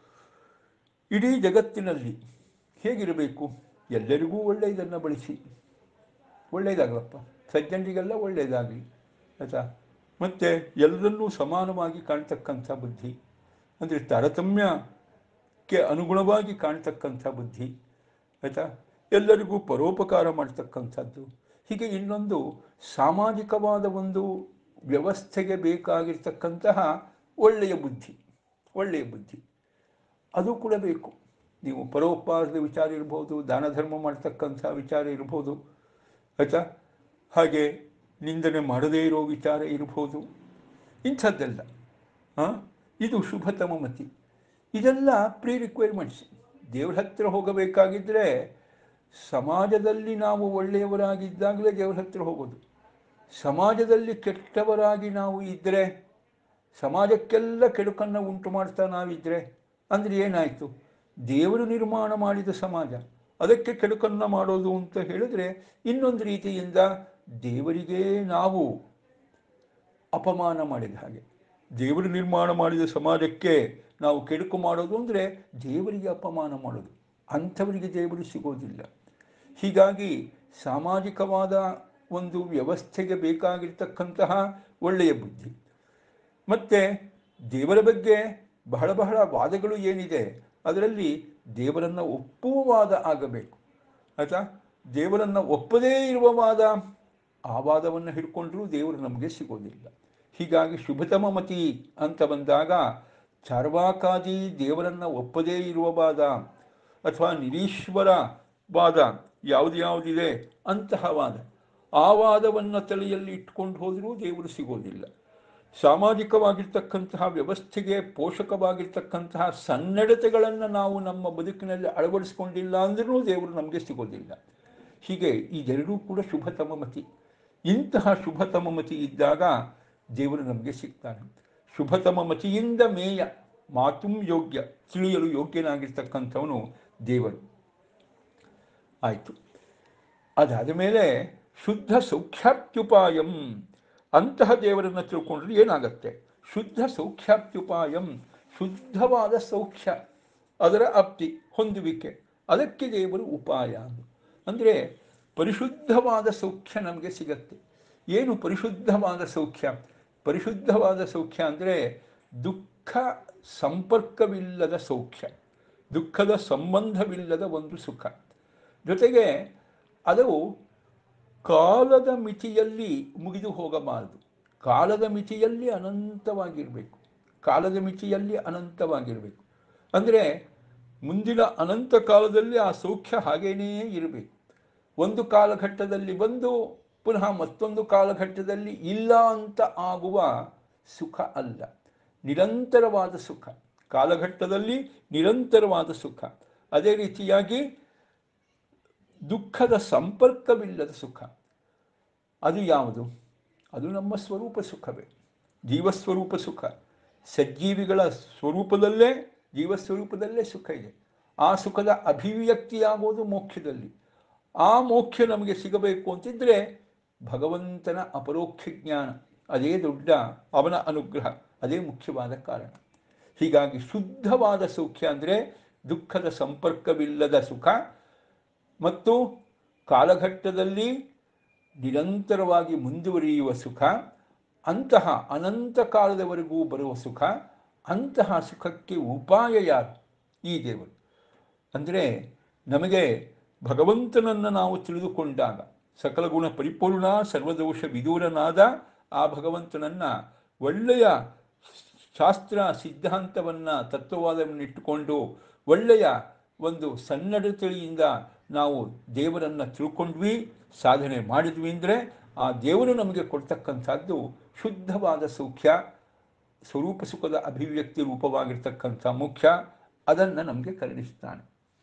ಇಡೀ ಜಗತ್ತಿನಲ್ಲಿ ಹೇಗಿರಬೇಕು ಎಲ್ಲರಿಗೂ ಒಳ್ಳೆಯದನ್ನು ಬಳಸಿ ಒಳ್ಳೆಯದಾಗಲಪ್ಪ ಸಜ್ಜನರಿಗೆಲ್ಲ ಒಳ್ಳೆಯದಾಗಲಿ ಆಯಿತಾ ಮತ್ತು ಎಲ್ಲರನ್ನೂ ಸಮಾನವಾಗಿ ಕಾಣ್ತಕ್ಕಂಥ ಬುದ್ಧಿ ಅಂದರೆ ತಾರತಮ್ಯಕ್ಕೆ ಅನುಗುಣವಾಗಿ ಕಾಣ್ತಕ್ಕಂಥ ಬುದ್ಧಿ ಆಯಿತಾ ಎಲ್ಲರಿಗೂ ಪರೋಪಕಾರ ಮಾಡ್ತಕ್ಕಂಥದ್ದು ಹೀಗೆ ಇನ್ನೊಂದು ಸಾಮಾಜಿಕವಾದ ಒಂದು ವ್ಯವಸ್ಥೆಗೆ ಬೇಕಾಗಿರ್ತಕ್ಕಂತಹ ಒಳ್ಳೆಯ ಬುದ್ಧಿ ಒಳ್ಳೆಯ ಬುದ್ಧಿ ಅದು ಕೂಡ ಬೇಕು ನೀವು ಪರೋಪಕಾರದ ವಿಚಾರ ಇರ್ಬೋದು ದಾನ ಧರ್ಮ ಮಾಡ್ತಕ್ಕಂಥ ವಿಚಾರ ಇರ್ಬೋದು ಆಯಿತಾ ಹಾಗೆ ನಿಂದನೆ ಮಾಡದೇ ಇರೋ ವಿಚಾರ ಇರ್ಬೋದು ಇಂಥದ್ದೆಲ್ಲ ಹಾಂ ಇದು ಶುಭತಮ ಮತಿ ಇದೆಲ್ಲ ಪ್ರೀ ರಿಕ್ವೈರ್ಮೆಂಟ್ಸ್ ದೇವ್ರ ಹತ್ತಿರ ಹೋಗಬೇಕಾಗಿದ್ದರೆ ಸಮಾಜದಲ್ಲಿ ನಾವು ಒಳ್ಳೆಯವರಾಗಿದ್ದಾಗಲೇ ದೇವ್ರ ಹತ್ತಿರ ಹೋಗೋದು ಸಮಾಜದಲ್ಲಿ ಕೆಟ್ಟವರಾಗಿ ನಾವು ಇದ್ದರೆ ಸಮಾಜಕ್ಕೆಲ್ಲ ಕೆಡುಕನ್ನು ಉಂಟು ಮಾಡ್ತಾ ನಾವಿದ್ದರೆ ಅಂದರೆ ಏನಾಯಿತು ದೇವರು ನಿರ್ಮಾಣ ಮಾಡಿದ ಸಮಾಜ ಅದಕ್ಕೆ ಕೆಡುಕನ್ನು ಮಾಡೋದು ಅಂತ ಹೇಳಿದ್ರೆ ಇನ್ನೊಂದು ರೀತಿಯಿಂದ ದೇವರಿಗೆ ನಾವು ಅಪಮಾನ ಮಾಡಿದ ಹಾಗೆ ದೇವರು ನಿರ್ಮಾಣ ಮಾಡಿದ ಸಮಾಜಕ್ಕೆ ನಾವು ಕೆಡುಕು ಮಾಡೋದು ಅಂದರೆ ದೇವರಿಗೆ ಅಪಮಾನ ಮಾಡೋದು ಅಂಥವರಿಗೆ ದೇವರು ಸಿಗೋದಿಲ್ಲ ಹೀಗಾಗಿ ಸಾಮಾಜಿಕವಾದ ಒಂದು ವ್ಯವಸ್ಥೆಗೆ ಬೇಕಾಗಿರ್ತಕ್ಕಂತಹ ಒಳ್ಳೆಯ ಬುದ್ಧಿ ಮತ್ತು ದೇವರ ಬಗ್ಗೆ ಬಹಳ ಬಹಳ ವಾದಗಳು ಏನಿದೆ ಅದರಲ್ಲಿ ದೇವರನ್ನು ಒಪ್ಪುವ ವಾದ ಆಗಬೇಕು ಆಯಿತಾ ದೇವರನ್ನು ಒಪ್ಪದೇ ಇರುವ ವಾದ ಆ ವಾದವನ್ನು ಹಿಡ್ಕೊಂಡ್ರೂ ದೇವರು ನಮಗೆ ಸಿಗೋದಿಲ್ಲ ಹೀಗಾಗಿ ಶುಭತಮ ಮತಿ ಅಂತ ಬಂದಾಗ ಚಾರ್ವಾಕಾದಿ ದೇವರನ್ನು ಒಪ್ಪದೇ ಇರುವ ವಾದ ಅಥವಾ ನಿರೀಶ್ವರ ವಾದ ಯಾವುದು ಯಾವುದಿದೆ ಅಂತಹ ವಾದ ಆ ವಾದವನ್ನು ತಲೆಯಲ್ಲಿ ಇಟ್ಕೊಂಡು ಹೋದರೂ ದೇವರು ಸಿಗೋದಿಲ್ಲ ಸಾಮಾಜಿಕವಾಗಿರ್ತಕ್ಕಂತಹ ವ್ಯವಸ್ಥೆಗೆ ಪೋಷಕವಾಗಿರ್ತಕ್ಕಂತಹ ಸನ್ನಡತೆಗಳನ್ನು ನಾವು ನಮ್ಮ ಬದುಕಿನಲ್ಲಿ ಅಳವಡಿಸ್ಕೊಂಡಿಲ್ಲ ಅಂದ್ರೂ ದೇವರು ನಮಗೆ ಸಿಗೋದಿಲ್ಲ ಹೀಗೆ ಇದೆರಡೂ ಕೂಡ ಶುಭತಮ ಮತಿ ಇಂತಹ ಶುಭತಮ ಮತಿ ಇದ್ದಾಗ ದೇವರು ನಮಗೆ ಸಿಗ್ತಾನೆ ಶುಭತಮ ಮತಿಯಿಂದ ಮೇಯ ಮಾತುಂ ಯೋಗ್ಯ ತಿಳಿಯಲು ಯೋಗ್ಯನಾಗಿರ್ತಕ್ಕಂಥವನು ದೇವರು ಆಯಿತು ಅದಾದ ಮೇಲೆ ಶುದ್ಧ ಸೌಖ್ಯಾಪ್ತ್ಯುಪಾಯಂ ಅಂತಹ ದೇವರನ್ನು ತಿಳ್ಕೊಂಡ್ರೆ ಏನಾಗತ್ತೆ ಶುದ್ಧ ಸೌಖ್ಯಾಪ್ತ್ಯುಪಾಯಂ ಶುದ್ಧವಾದ ಸೌಖ್ಯ ಅದರ ಅಪ್ತಿ ಹೊಂದುವಿಕೆ ಅದಕ್ಕೆ ದೇವರು ಉಪಾಯ ಅಂದರೆ ಪರಿಶುದ್ಧವಾದ ಸೌಖ್ಯ ನಮಗೆ ಸಿಗತ್ತೆ ಏನು ಪರಿಶುದ್ಧವಾದ ಸೌಖ್ಯ ಪರಿಶುದ್ಧವಾದ ಸೌಖ್ಯ ಅಂದರೆ ದುಃಖ ಸಂಪರ್ಕವಿಲ್ಲದ ಸೌಖ್ಯ ದುಃಖದ ಸಂಬಂಧವಿಲ್ಲದ ಒಂದು ಸುಖ ಜೊತೆಗೆ ಅದು ಕಾಲದ ಮಿತಿಯಲ್ಲಿ ಮುಗಿದು ಹೋಗಬಾರದು ಕಾಲದ ಮಿತಿಯಲ್ಲಿ ಅನಂತವಾಗಿರಬೇಕು ಕಾಲದ ಮಿತಿಯಲ್ಲಿ ಅನಂತವಾಗಿರಬೇಕು ಅಂದರೆ ಮುಂದಿನ ಅನಂತ ಕಾಲದಲ್ಲಿ ಆ ಸೌಖ್ಯ ಹಾಗೇನೇ ಇರಬೇಕು ಒಂದು ಕಾಲಘಟ್ಟದಲ್ಲಿ ಬಂದು ಪುನಃ ಮತ್ತೊಂದು ಕಾಲಘಟ್ಟದಲ್ಲಿ ಇಲ್ಲ ಅಂತ ಆಗುವ ಸುಖ ಅಲ್ಲ ನಿರಂತರವಾದ ಸುಖ ಕಾಲಘಟ್ಟದಲ್ಲಿ ನಿರಂತರವಾದ ಸುಖ ಅದೇ ರೀತಿಯಾಗಿ ದುಃಖದ ಸಂಪರ್ಕವಿಲ್ಲದ ಸುಖ ಅದು ಯಾವುದು ಅದು ನಮ್ಮ ಸ್ವರೂಪ ಸುಖವೇ ಜೀವಸ್ವರೂಪ ಸುಖ ಸಜ್ಜೀವಿಗಳ ಸ್ವರೂಪದಲ್ಲೇ ಜೀವಸ್ವರೂಪದಲ್ಲೇ ಸುಖ ಇದೆ ಆ ಸುಖದ ಅಭಿವ್ಯಕ್ತಿಯಾಗೋದು ಮೋಕ್ಷದಲ್ಲಿ ಆ ಮೋಕ್ಷ ನಮಗೆ ಸಿಗಬೇಕು ಅಂತಿದ್ರೆ ಭಗವಂತನ ಅಪರೋಕ್ಷ ಜ್ಞಾನ ಅದೇ ದೊಡ್ಡ ಅವನ ಅನುಗ್ರಹ ಅದೇ ಮುಖ್ಯವಾದ ಕಾರಣ ಹೀಗಾಗಿ ಶುದ್ಧವಾದ ಸೌಖ್ಯ ಅಂದರೆ ದುಃಖದ ಸಂಪರ್ಕವಿಲ್ಲದ ಸುಖ ಮತ್ತು ಕಾಲಘಟ್ಟದಲ್ಲಿ ನಿರಂತರವಾಗಿ ಮುಂದುವರಿಯುವ ಸುಖ ಅಂತಹ ಅನಂತ ಕಾಲದವರೆಗೂ ಬರುವ ಸುಖ ಅಂತಹ ಸುಖಕ್ಕೆ ಉಪಾಯ ಯಾರು ಈ ದೇವರು ಅಂದರೆ ನಮಗೆ ಭಗವಂತನನ್ನು ನಾವು ತಿಳಿದುಕೊಂಡಾಗ ಸಕಲ ಗುಣ ಪರಿಪೂರ್ಣ ಸರ್ವದೋಷ ವಿದೂರನಾದ ಆ ಭಗವಂತನನ್ನು ಒಳ್ಳೆಯ ಶಾಸ್ತ್ರ ಸಿದ್ಧಾಂತವನ್ನು ತತ್ವವಾದವನ್ನು ಇಟ್ಟುಕೊಂಡು ಒಳ್ಳೆಯ ಒಂದು ಸನ್ನಡತೆಯಿಂದ ನಾವು ದೇವರನ್ನು ತಿಳ್ಕೊಂಡ್ವಿ ಸಾಧನೆ ಮಾಡಿದ್ವಿ ಅಂದರೆ ಆ ದೇವರು ನಮಗೆ ಕೊಡ್ತಕ್ಕಂಥದ್ದು ಶುದ್ಧವಾದ ಸೌಖ್ಯ ಸ್ವರೂಪ ಸುಖದ ಅಭಿವ್ಯಕ್ತಿ ರೂಪವಾಗಿರ್ತಕ್ಕಂಥ ಮುಖ್ಯ ಅದನ್ನು ನಮಗೆ ಕರುಣಿಸ್ತಾನೆ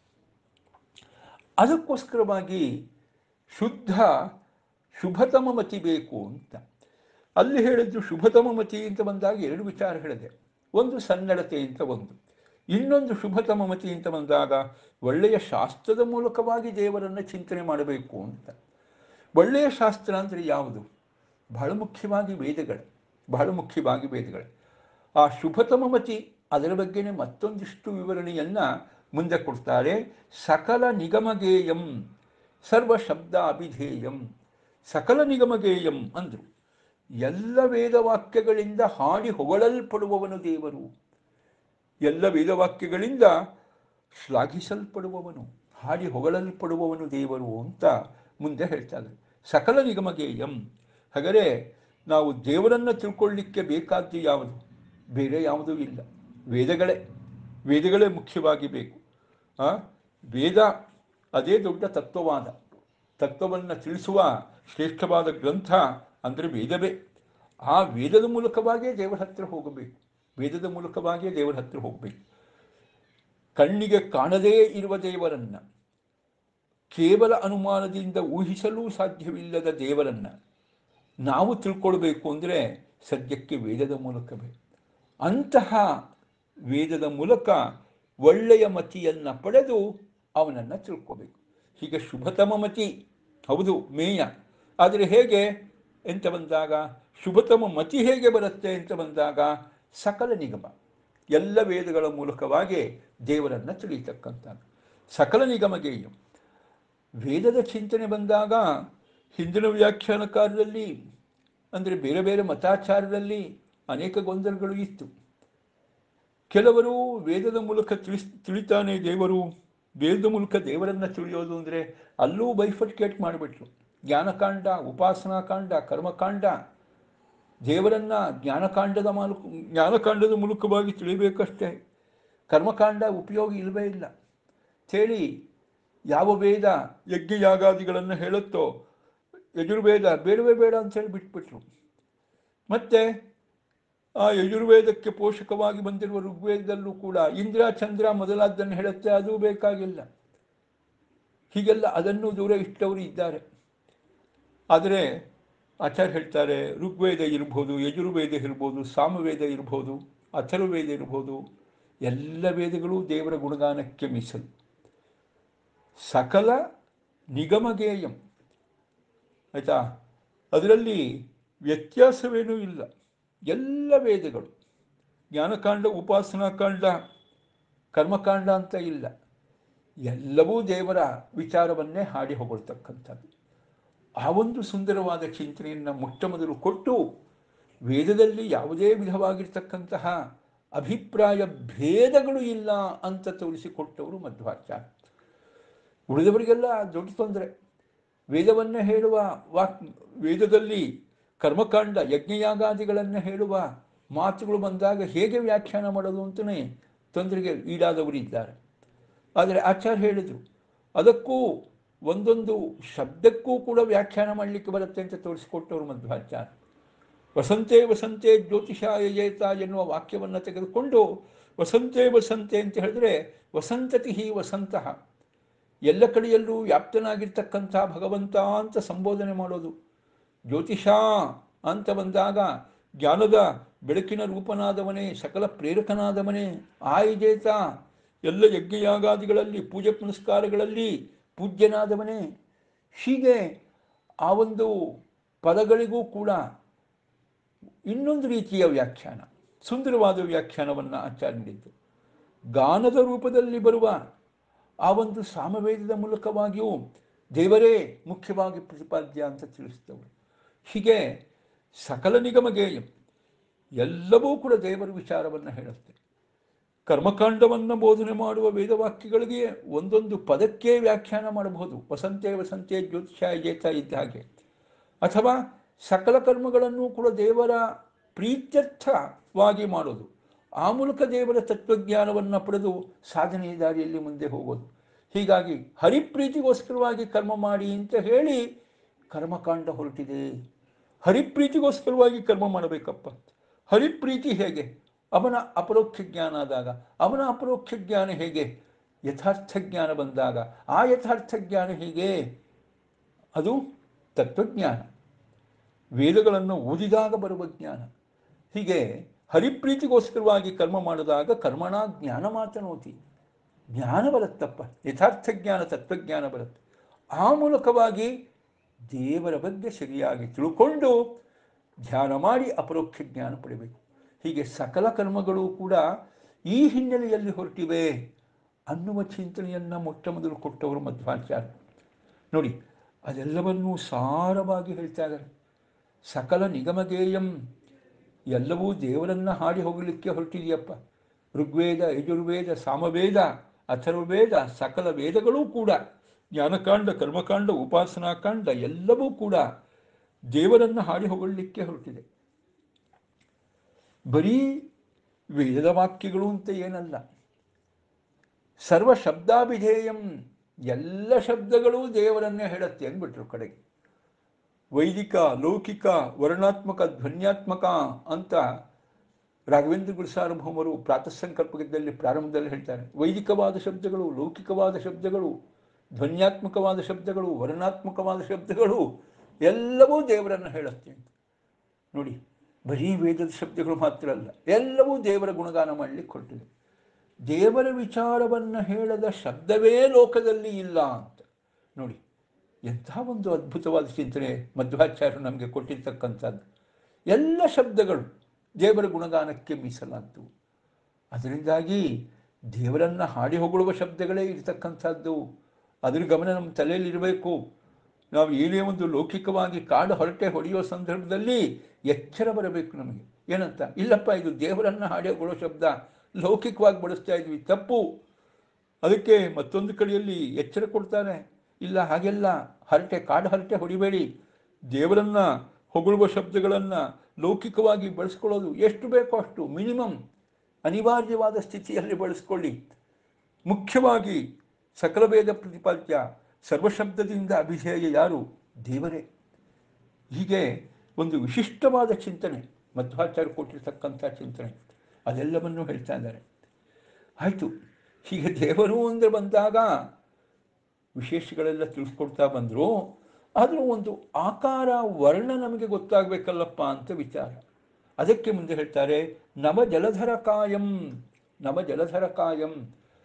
ಅದಕ್ಕೋಸ್ಕರವಾಗಿ ಶುದ್ಧ ಶುಭತಮ ಮತಿ ಬೇಕು ಅಂತ ಅಲ್ಲಿ ಹೇಳಿದ್ದು ಶುಭತಮ ಮತಿ ಅಂತ ಬಂದಾಗ ಎರಡು ವಿಚಾರ ಹೇಳಿದೆ ಒಂದು ಸನ್ನಡತೆ ಅಂತ ಒಂದು ಇನ್ನೊಂದು ಶುಭತಮ ಮತಿ ಅಂತ ಬಂದಾಗ ಒಳ್ಳೆಯ ಶಾಸ್ತ್ರದ ಮೂಲಕವಾಗಿ ದೇವರನ್ನು ಚಿಂತನೆ ಮಾಡಬೇಕು ಅಂತ ಒಳ್ಳೆಯ ಶಾಸ್ತ್ರ ಅಂದರೆ ಯಾವುದು ಬಹಳ ಮುಖ್ಯವಾಗಿ ವೇದಗಳು ಬಹಳ ಮುಖ್ಯವಾಗಿ ವೇದಗಳು ಆ ಶುಭತಮ ಮತಿ ಅದರ ಬಗ್ಗೆನೇ ಮತ್ತೊಂದಿಷ್ಟು ವಿವರಣೆಯನ್ನು ಮುಂದೆ ಕೊಡ್ತಾರೆ ಸಕಲ ನಿಗಮಗೇಯಂ ಸರ್ವ ಶಬ್ದ ಅಭಿಧೇಯಂ ಸಕಲ ನಿಗಮಗೇಯಂ ಅಂದರು ಎಲ್ಲ ವೇದವಾಕ್ಯಗಳಿಂದ ಹಾಡಿ ಹೊಗಳಲ್ಪಡುವವನು ದೇವರು ಎಲ್ಲ ವೇದವಾಕ್ಯಗಳಿಂದ ಶ್ಲಾಘಿಸಲ್ಪಡುವವನು ಹಾಡಿ ಹೊಗಳಲ್ಪಡುವವನು ದೇವರು ಅಂತ ಮುಂದೆ ಹೇಳ್ತಾರೆ ಸಕಲ ನಿಗಮಗೇಯಂ ಹಾಗಾದರೆ ನಾವು ದೇವರನ್ನು ತಿಳ್ಕೊಳ್ಳಿಕ್ಕೆ ಬೇಕಾದ್ದು ಯಾವುದು ಬೇರೆ ಯಾವುದೂ ಇಲ್ಲ ವೇದಗಳೇ ವೇದಗಳೇ ಮುಖ್ಯವಾಗಿ ಬೇಕು ಆ ವೇದ ಅದೇ ದೊಡ್ಡ ತತ್ವವಾದ ತತ್ವವನ್ನು ತಿಳಿಸುವ ಶ್ರೇಷ್ಠವಾದ ಗ್ರಂಥ ಅಂದರೆ ವೇದವೇ ಆ ವೇದದ ಮೂಲಕವಾಗಿಯೇ ದೇವರ ಹತ್ತಿರ ಹೋಗಬೇಕು ವೇದದ ಮೂಲಕವಾಗಿಯೇ ದೇವರ ಹತ್ತಿರ ಹೋಗಬೇಕು ಕಣ್ಣಿಗೆ ಕಾಣದೇ ಇರುವ ದೇವರನ್ನು ಕೇವಲ ಅನುಮಾನದಿಂದ ಊಹಿಸಲೂ ಸಾಧ್ಯವಿಲ್ಲದ ದೇವರನ್ನು ನಾವು ತಿಳ್ಕೊಳ್ಬೇಕು ಅಂದರೆ ಸದ್ಯಕ್ಕೆ ವೇದದ ಮೂಲಕವೇ ಅಂತಹ ವೇದದ ಮೂಲಕ ಒಳ್ಳೆಯ ಮತಿಯನ್ನು ಪಡೆದು ಅವನನ್ನು ತಿಳ್ಕೋಬೇಕು ಹೀಗೆ ಶುಭತಮ ಮತಿ ಹೌದು ಮೇಯ ಆದರೆ ಹೇಗೆ ಅಂತ ಬಂದಾಗ ಶುಭತಮ ಮತಿ ಹೇಗೆ ಬರುತ್ತೆ ಅಂತ ಬಂದಾಗ ಸಕಲ ನಿಗಮ ಎಲ್ಲ ವೇದಗಳ ಮೂಲಕವಾಗಿ ದೇವರನ್ನು ತಿಳಿಯತಕ್ಕಂಥದ್ದು ಸಕಲ ನಿಗಮಗೇಯು ವೇದದ ಚಿಂತನೆ ಬಂದಾಗ ಹಿಂದಿನ ವ್ಯಾಖ್ಯಾನಕಾರರಲ್ಲಿ ಅಂದರೆ ಬೇರೆ ಬೇರೆ ಮತಾಚಾರದಲ್ಲಿ ಅನೇಕ ಗೊಂದಲಗಳು ಇತ್ತು ಕೆಲವರು ವೇದದ ಮೂಲಕ ತಿಳಿಸ್ ತಿಳಿತಾನೆ ದೇವರು ವೇದದ ಮೂಲಕ ದೇವರನ್ನು ತಿಳಿಯೋದು ಅಂದರೆ ಅಲ್ಲೂ ಬೈಫರ್ಕೇಟ್ ಮಾಡಿಬಿಟ್ರು ಜ್ಞಾನಕಾಂಡ ಉಪಾಸನಾಕಾಂಡ ಕರ್ಮಕಾಂಡ ದೇವರನ್ನು ಜ್ಞಾನಕಾಂಡದ ಮೂಲಕ ಜ್ಞಾನಕಾಂಡದ ಮೂಲಕವಾಗಿ ತಿಳಿಬೇಕಷ್ಟೇ ಕರ್ಮಕಾಂಡ ಉಪಯೋಗ ಇಲ್ಲವೇ ಇಲ್ಲ ಹೇಳಿ ಯಾವ ವೇದ ಯಜ್ಞ ಯಾಗಾದಿಗಳನ್ನು ಹೇಳುತ್ತೋ ಯಜುರ್ವೇದ ಬೇಡವೇ ಬೇಡ ಅಂತೇಳಿ ಬಿಟ್ಬಿಟ್ರು ಮತ್ತು ಆ ಯಜುರ್ವೇದಕ್ಕೆ ಪೋಷಕವಾಗಿ ಬಂದಿರುವ ಋಗ್ವೇದದಲ್ಲೂ ಕೂಡ ಇಂದ್ರ ಚಂದ್ರ ಮೊದಲಾದ್ದನ್ನು ಹೇಳುತ್ತೆ ಅದು ಬೇಕಾಗಿಲ್ಲ ಹೀಗೆಲ್ಲ ಅದನ್ನು ದೂರ ಇಟ್ಟವರು ಇದ್ದಾರೆ ಆದರೆ ಆಚಾರ್ಯ ಹೇಳ್ತಾರೆ ಋಗ್ವೇದ ಇರ್ಬೋದು ಯಜುರ್ವೇದ ಇರ್ಬೋದು ಸಾಮವೇದ ಇರ್ಬೋದು ಅಥರ್ವೇದ ಇರ್ಬೋದು ಎಲ್ಲ ವೇದಗಳು ದೇವರ ಗುಣಗಾನಕ್ಕೆ ಮೀಸಲು ಸಕಲ ನಿಗಮಗೇಯಂ ಆಯಿತಾ ಅದರಲ್ಲಿ ವ್ಯತ್ಯಾಸವೇನೂ ಇಲ್ಲ ಎಲ್ಲ ವೇದಗಳು ಜ್ಞಾನಕಾಂಡ ಉಪಾಸನಾಕಾಂಡ ಕರ್ಮಕಾಂಡ ಅಂತ ಇಲ್ಲ ಎಲ್ಲವೂ ದೇವರ ವಿಚಾರವನ್ನೇ ಹಾಡಿ ಹೊಗಳ್ತಕ್ಕಂಥದ್ದು ಆ ಒಂದು ಸುಂದರವಾದ ಚಿಂತನೆಯನ್ನು ಮೊಟ್ಟ ಮೊದಲು ಕೊಟ್ಟು ವೇದದಲ್ಲಿ ಯಾವುದೇ ವಿಧವಾಗಿರ್ತಕ್ಕಂತಹ ಅಭಿಪ್ರಾಯ ಭೇದಗಳು ಇಲ್ಲ ಅಂತ ತೋರಿಸಿಕೊಟ್ಟವರು ಮಧ್ವಾಚಾರ್ಯ ಉಳಿದವರಿಗೆಲ್ಲ ದೊಡ್ಡ ತೊಂದರೆ ವೇದವನ್ನು ಹೇಳುವ ವಾಕ್ ವೇದದಲ್ಲಿ ಕರ್ಮಕಾಂಡ ಯಜ್ಞಯಾಗಾದಿಗಳನ್ನು ಹೇಳುವ ಮಾತುಗಳು ಬಂದಾಗ ಹೇಗೆ ವ್ಯಾಖ್ಯಾನ ಮಾಡೋದು ಅಂತಲೇ ತೊಂದರೆಗೆ ಈಡಾದವರು ಇದ್ದಾರೆ ಆದರೆ ಆಚಾರ್ಯ ಹೇಳಿದರು ಅದಕ್ಕೂ ಒಂದೊಂದು ಶಬ್ದಕ್ಕೂ ಕೂಡ ವ್ಯಾಖ್ಯಾನ ಮಾಡಲಿಕ್ಕೆ ಬರುತ್ತೆ ಅಂತ ತೋರಿಸಿಕೊಟ್ಟವರು ಮಧ್ವಾಚಾರ್ಯ ವಸಂತೆ ವಸಂತೆ ಜ್ಯೋತಿಷಾಯ ಜೇತ ಎನ್ನುವ ವಾಕ್ಯವನ್ನು ತೆಗೆದುಕೊಂಡು ವಸಂತೆ ವಸಂತೆ ಅಂತ ಹೇಳಿದ್ರೆ ವಸಂತತಿ ಹಿ ವಸಂತಃ ಎಲ್ಲ ಕಡೆಯಲ್ಲೂ ವ್ಯಾಪ್ತನಾಗಿರ್ತಕ್ಕಂಥ ಭಗವಂತ ಅಂತ ಸಂಬೋಧನೆ ಮಾಡೋದು ಜ್ಯೋತಿಷ ಅಂತ ಬಂದಾಗ ಜ್ಞಾನದ ಬೆಳಕಿನ ರೂಪನಾದವನೇ ಸಕಲ ಪ್ರೇರಕನಾದವನೇ ಆಯುಜೇತ ಎಲ್ಲ ಯಜ್ಞಯಾಗಾದಿಗಳಲ್ಲಿ ಪೂಜೆ ಪುನಸ್ಕಾರಗಳಲ್ಲಿ ಪೂಜ್ಯನಾದವನೇ ಹೀಗೆ ಆ ಒಂದು ಪದಗಳಿಗೂ ಕೂಡ ಇನ್ನೊಂದು ರೀತಿಯ ವ್ಯಾಖ್ಯಾನ ಸುಂದರವಾದ ವ್ಯಾಖ್ಯಾನವನ್ನು ಆಚಾರ್ಯ ನೀಡಿದ್ದು ಗಾನದ ರೂಪದಲ್ಲಿ ಬರುವ ಆ ಒಂದು ಸಾಮವೇದದ ಮೂಲಕವಾಗಿಯೂ ದೇವರೇ ಮುಖ್ಯವಾಗಿ ಪ್ರತಿಪಾದ್ಯ ಅಂತ ತಿಳಿಸ್ತವರು ಹೀಗೆ ಸಕಲ ನಿಗಮಗೇಯ ಎಲ್ಲವೂ ಕೂಡ ದೇವರ ವಿಚಾರವನ್ನು ಹೇಳುತ್ತೆ ಕರ್ಮಕಾಂಡವನ್ನು ಬೋಧನೆ ಮಾಡುವ ವೇದವಾಕ್ಯಗಳಿಗೆ ಒಂದೊಂದು ಪದಕ್ಕೆ ವ್ಯಾಖ್ಯಾನ ಮಾಡಬಹುದು ವಸಂತೆ ವಸಂತೆ ಜ್ಯೋತಿಷ ಜೇತ ಇದ್ದ ಹಾಗೆ ಅಥವಾ ಸಕಲ ಕರ್ಮಗಳನ್ನು ಕೂಡ ದೇವರ ಪ್ರೀತ್ಯರ್ಥವಾಗಿ ಮಾಡೋದು ಆ ಮೂಲಕ ದೇವರ ತತ್ವಜ್ಞಾನವನ್ನು ಪಡೆದು ಸಾಧನೆಯ ದಾರಿಯಲ್ಲಿ ಮುಂದೆ ಹೋಗೋದು ಹೀಗಾಗಿ ಹರಿಪ್ರೀತಿಗೋಸ್ಕರವಾಗಿ ಕರ್ಮ ಮಾಡಿ ಅಂತ ಹೇಳಿ ಕರ್ಮಕಾಂಡ ಹೊರಟಿದೆ ಹರಿಪ್ರೀತಿಗೋಸ್ಕರವಾಗಿ ಕರ್ಮ ಮಾಡಬೇಕಪ್ಪ ಹರಿಪ್ರೀತಿ ಹೇಗೆ ಅವನ ಅಪರೋಕ್ಷ ಜ್ಞಾನ ಆದಾಗ ಅವನ ಅಪರೋಕ್ಷ ಜ್ಞಾನ ಹೇಗೆ ಯಥಾರ್ಥ ಜ್ಞಾನ ಬಂದಾಗ ಆ ಯಥಾರ್ಥ ಜ್ಞಾನ ಹೇಗೆ ಅದು ತತ್ವಜ್ಞಾನ ವೇದಗಳನ್ನು ಓದಿದಾಗ ಬರುವ ಜ್ಞಾನ ಹೀಗೆ ಹರಿಪ್ರೀತಿಗೋಸ್ಕರವಾಗಿ ಕರ್ಮ ಮಾಡಿದಾಗ ಕರ್ಮಣ ಜ್ಞಾನ ಮಾತನೋತಿ ಜ್ಞಾನ ಬರುತ್ತಪ್ಪ ಯಥಾರ್ಥ ಜ್ಞಾನ ತತ್ವಜ್ಞಾನ ಬರುತ್ತೆ ಆ ಮೂಲಕವಾಗಿ ದೇವರ ಬಗ್ಗೆ ಸರಿಯಾಗಿ ತಿಳ್ಕೊಂಡು ಧ್ಯಾನ ಮಾಡಿ ಅಪರೋಕ್ಷ ಜ್ಞಾನ ಪಡಿಬೇಕು ಹೀಗೆ ಸಕಲ ಕರ್ಮಗಳು ಕೂಡ ಈ ಹಿನ್ನೆಲೆಯಲ್ಲಿ ಹೊರಟಿವೆ ಅನ್ನುವ ಚಿಂತನೆಯನ್ನು ಮೊಟ್ಟ ಮೊದಲು ಕೊಟ್ಟವರು ಮಧ್ವಾಚಾರ್ಯ ನೋಡಿ ಅದೆಲ್ಲವನ್ನೂ ಸಾರವಾಗಿ ಹೇಳ್ತಾ ಇದ್ದಾರೆ ಸಕಲ ನಿಗಮಗೇಯಂ ಎಲ್ಲವೂ ದೇವರನ್ನು ಹಾಡಿ ಹೋಗಲಿಕ್ಕೆ ಹೊರಟಿದೆಯಪ್ಪ ಋಗ್ವೇದ ಯಜುರ್ವೇದ ಸಾಮವೇದ ಅಥರ್ವವೇದ ಸಕಲ ವೇದಗಳೂ ಕೂಡ ಜ್ಞಾನಕಾಂಡ ಕರ್ಮಕಾಂಡ ಉಪಾಸನಾಕಾಂಡ ಎಲ್ಲವೂ ಕೂಡ ದೇವರನ್ನು ಹಾಡಿ ಹೊಗಳಲಿಕ್ಕೆ ಹೊರಟಿದೆ ಬರೀ ವೇದದ ವಾಕ್ಯಗಳು ಅಂತ ಏನಲ್ಲ ಸರ್ವ ಶಬ್ದಾಭಿಧೇಯಂ ಎಲ್ಲ ಶಬ್ದಗಳೂ ದೇವರನ್ನೇ ಹೇಳುತ್ತೆ ಅಂದ್ಬಿಟ್ರು ಕಡೆಗೆ ವೈದಿಕ ಲೌಕಿಕ ವರ್ಣಾತ್ಮಕ ಧ್ವನ್ಯಾತ್ಮಕ ಅಂತ ರಾಘವೇಂದ್ರ ಗುರುಸಾರ್ವಭೌಮರು ಪ್ರಾತಃಸಂಕಲ್ಪದಲ್ಲಿ ಪ್ರಾರಂಭದಲ್ಲಿ ಹೇಳ್ತಾರೆ ವೈದಿಕವಾದ ಶಬ್ದಗಳು ಲೌಕಿಕವಾದ ಶಬ್ದಗಳು ಧ್ವನ್ಯಾತ್ಮಕವಾದ ಶಬ್ದಗಳು ವರ್ಣಾತ್ಮಕವಾದ ಶಬ್ದಗಳು ಎಲ್ಲವೂ ದೇವರನ್ನು ಹೇಳುತ್ತೆ ಅಂತ ನೋಡಿ ಬರೀ ವೇದದ ಶಬ್ದಗಳು ಮಾತ್ರ ಅಲ್ಲ ಎಲ್ಲವೂ ದೇವರ ಗುಣಗಾನ ಮಾಡಲಿಕ್ಕೆ ಹೊರಟಿದೆ ದೇವರ ವಿಚಾರವನ್ನು ಹೇಳದ ಶಬ್ದವೇ ಲೋಕದಲ್ಲಿ ಇಲ್ಲ ಅಂತ ನೋಡಿ ಎಂಥ ಒಂದು ಅದ್ಭುತವಾದ ಚಿಂತನೆ ಮಧ್ವಾಚಾರ್ಯರು ನಮಗೆ ಕೊಟ್ಟಿರ್ತಕ್ಕಂಥದ್ದು ಎಲ್ಲ ಶಬ್ದಗಳು ದೇವರ ಗುಣಗಾನಕ್ಕೆ ಮೀಸಲಾದ್ದು ಅದರಿಂದಾಗಿ ದೇವರನ್ನು ಹಾಡಿ ಹೊಗಳುವ ಶಬ್ದಗಳೇ ಇರತಕ್ಕಂಥದ್ದು ಅದ್ರ ಗಮನ ನಮ್ಮ ತಲೆಯಲ್ಲಿರಬೇಕು ನಾವು ಏನೇ ಒಂದು ಲೌಕಿಕವಾಗಿ ಕಾಡು ಹೊರಟೆ ಹೊಡೆಯೋ ಸಂದರ್ಭದಲ್ಲಿ ಎಚ್ಚರ ಬರಬೇಕು ನಮಗೆ ಏನಂತ ಇಲ್ಲಪ್ಪ ಇದು ದೇವರನ್ನು ಹಾಡಿ ಹೊಗಳೋ ಶಬ್ದ ಲೌಕಿಕವಾಗಿ ಬಳಸ್ತಾ ಇದ್ವಿ ತಪ್ಪು ಅದಕ್ಕೆ ಮತ್ತೊಂದು ಕಡೆಯಲ್ಲಿ ಎಚ್ಚರ ಕೊಡ್ತಾರೆ ಇಲ್ಲ ಹಾಗೆಲ್ಲ ಹರಟೆ ಕಾಡು ಹರಟೆ ಹೊಡಿಬೇಡಿ ದೇವರನ್ನು ಹೊಗಳುವ ಶಬ್ದಗಳನ್ನು ಲೌಕಿಕವಾಗಿ ಬಳಸ್ಕೊಳ್ಳೋದು ಎಷ್ಟು ಬೇಕೋ ಅಷ್ಟು ಮಿನಿಮಮ್ ಅನಿವಾರ್ಯವಾದ ಸ್ಥಿತಿಯಲ್ಲಿ ಬಳಸ್ಕೊಳ್ಳಿ ಮುಖ್ಯವಾಗಿ ಸಕಲ ವೇದ ಪ್ರತಿಪಾದ್ಯ ಸರ್ವಶಬ್ದದಿಂದ ಅಭಿಧೇಯ ಯಾರು ದೇವರೇ ಹೀಗೆ ಒಂದು ವಿಶಿಷ್ಟವಾದ ಚಿಂತನೆ ಮಧ್ವಾಚಾರ್ಯ ಕೊಟ್ಟಿರ್ತಕ್ಕಂಥ ಚಿಂತನೆ ಅದೆಲ್ಲವನ್ನು ಹೇಳ್ತಾ ಇದ್ದಾರೆ ಆಯಿತು ಹೀಗೆ ದೇವರು ಅಂದರೆ ಬಂದಾಗ ವಿಶೇಷಗಳೆಲ್ಲ ತಿಳಿಸ್ಕೊಡ್ತಾ ಬಂದರು ಆದರೂ ಒಂದು ಆಕಾರ ವರ್ಣ ನಮಗೆ ಗೊತ್ತಾಗಬೇಕಲ್ಲಪ್ಪ ಅಂತ ವಿಚಾರ ಅದಕ್ಕೆ ಮುಂದೆ ಹೇಳ್ತಾರೆ ನವ ಜಲಧರ ಕಾಯಂ ನವ ಜಲಧರ ಕಾಯಂ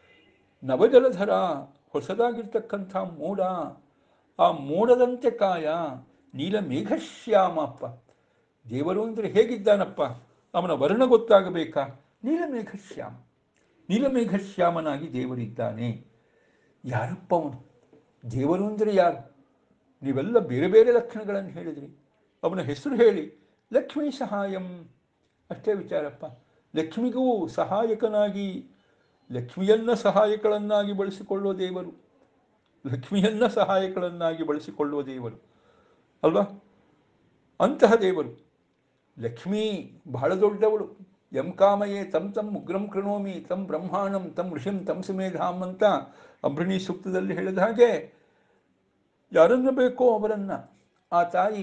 ನವಜಲಧರ ಹೊಸದಾಗಿರ್ತಕ್ಕಂಥ ಮೋಡ ಆ ಮೋಡದಂತೆ ಕಾಯ ನೀಲ ಮೇಘಶ್ಯಾಮಪ್ಪ ದೇವರು ಅಂದರೆ ಹೇಗಿದ್ದಾನಪ್ಪ ಅವನ ವರ್ಣ ಗೊತ್ತಾಗಬೇಕಾ ನೀಲಮೇಘಶ್ಯಾಮ ನೀಲಮೇಘಶ್ಯಾಮನಾಗಿ ದೇವರಿದ್ದಾನೆ ಯಾರಪ್ಪ ಅವನು ದೇವರು ಅಂದರೆ ಯಾರು ನೀವೆಲ್ಲ ಬೇರೆ ಬೇರೆ ಲಕ್ಷಣಗಳನ್ನು ಹೇಳಿದ್ರಿ ಅವನ ಹೆಸರು ಹೇಳಿ ಲಕ್ಷ್ಮೀ ಸಹಾಯಂ ಅಷ್ಟೇ ವಿಚಾರಪ್ಪ ಲಕ್ಷ್ಮಿಗೂ ಸಹಾಯಕನಾಗಿ ಲಕ್ಷ್ಮಿಯನ್ನ ಸಹಾಯಕಳನ್ನಾಗಿ ಬಳಸಿಕೊಳ್ಳುವ ದೇವರು ಲಕ್ಷ್ಮಿಯನ್ನ ಸಹಾಯಕಳನ್ನಾಗಿ ಬಳಸಿಕೊಳ್ಳುವ ದೇವರು ಅಲ್ವಾ ಅಂತಹ ದೇವರು ಲಕ್ಷ್ಮೀ ಬಹಳ ದೊಡ್ಡವಳು ಎಂ ಕಾಮಯೇ ತಂ ತಂ ಉಗ್ರಂ ಕೃಣೋಮಿ ತಂ ಬ್ರಹ್ಮಾಣಂ ತಂ ಋಷಿಂ ತಂ ಸುಮೇಧಾಂ ಅಂತ ಅಂಬರಣಿ ಸೂಕ್ತದಲ್ಲಿ ಹೇಳಿದ ಹಾಗೆ ಯಾರನ್ನು ಬೇಕೋ ಅವರನ್ನು ಆ ತಾಯಿ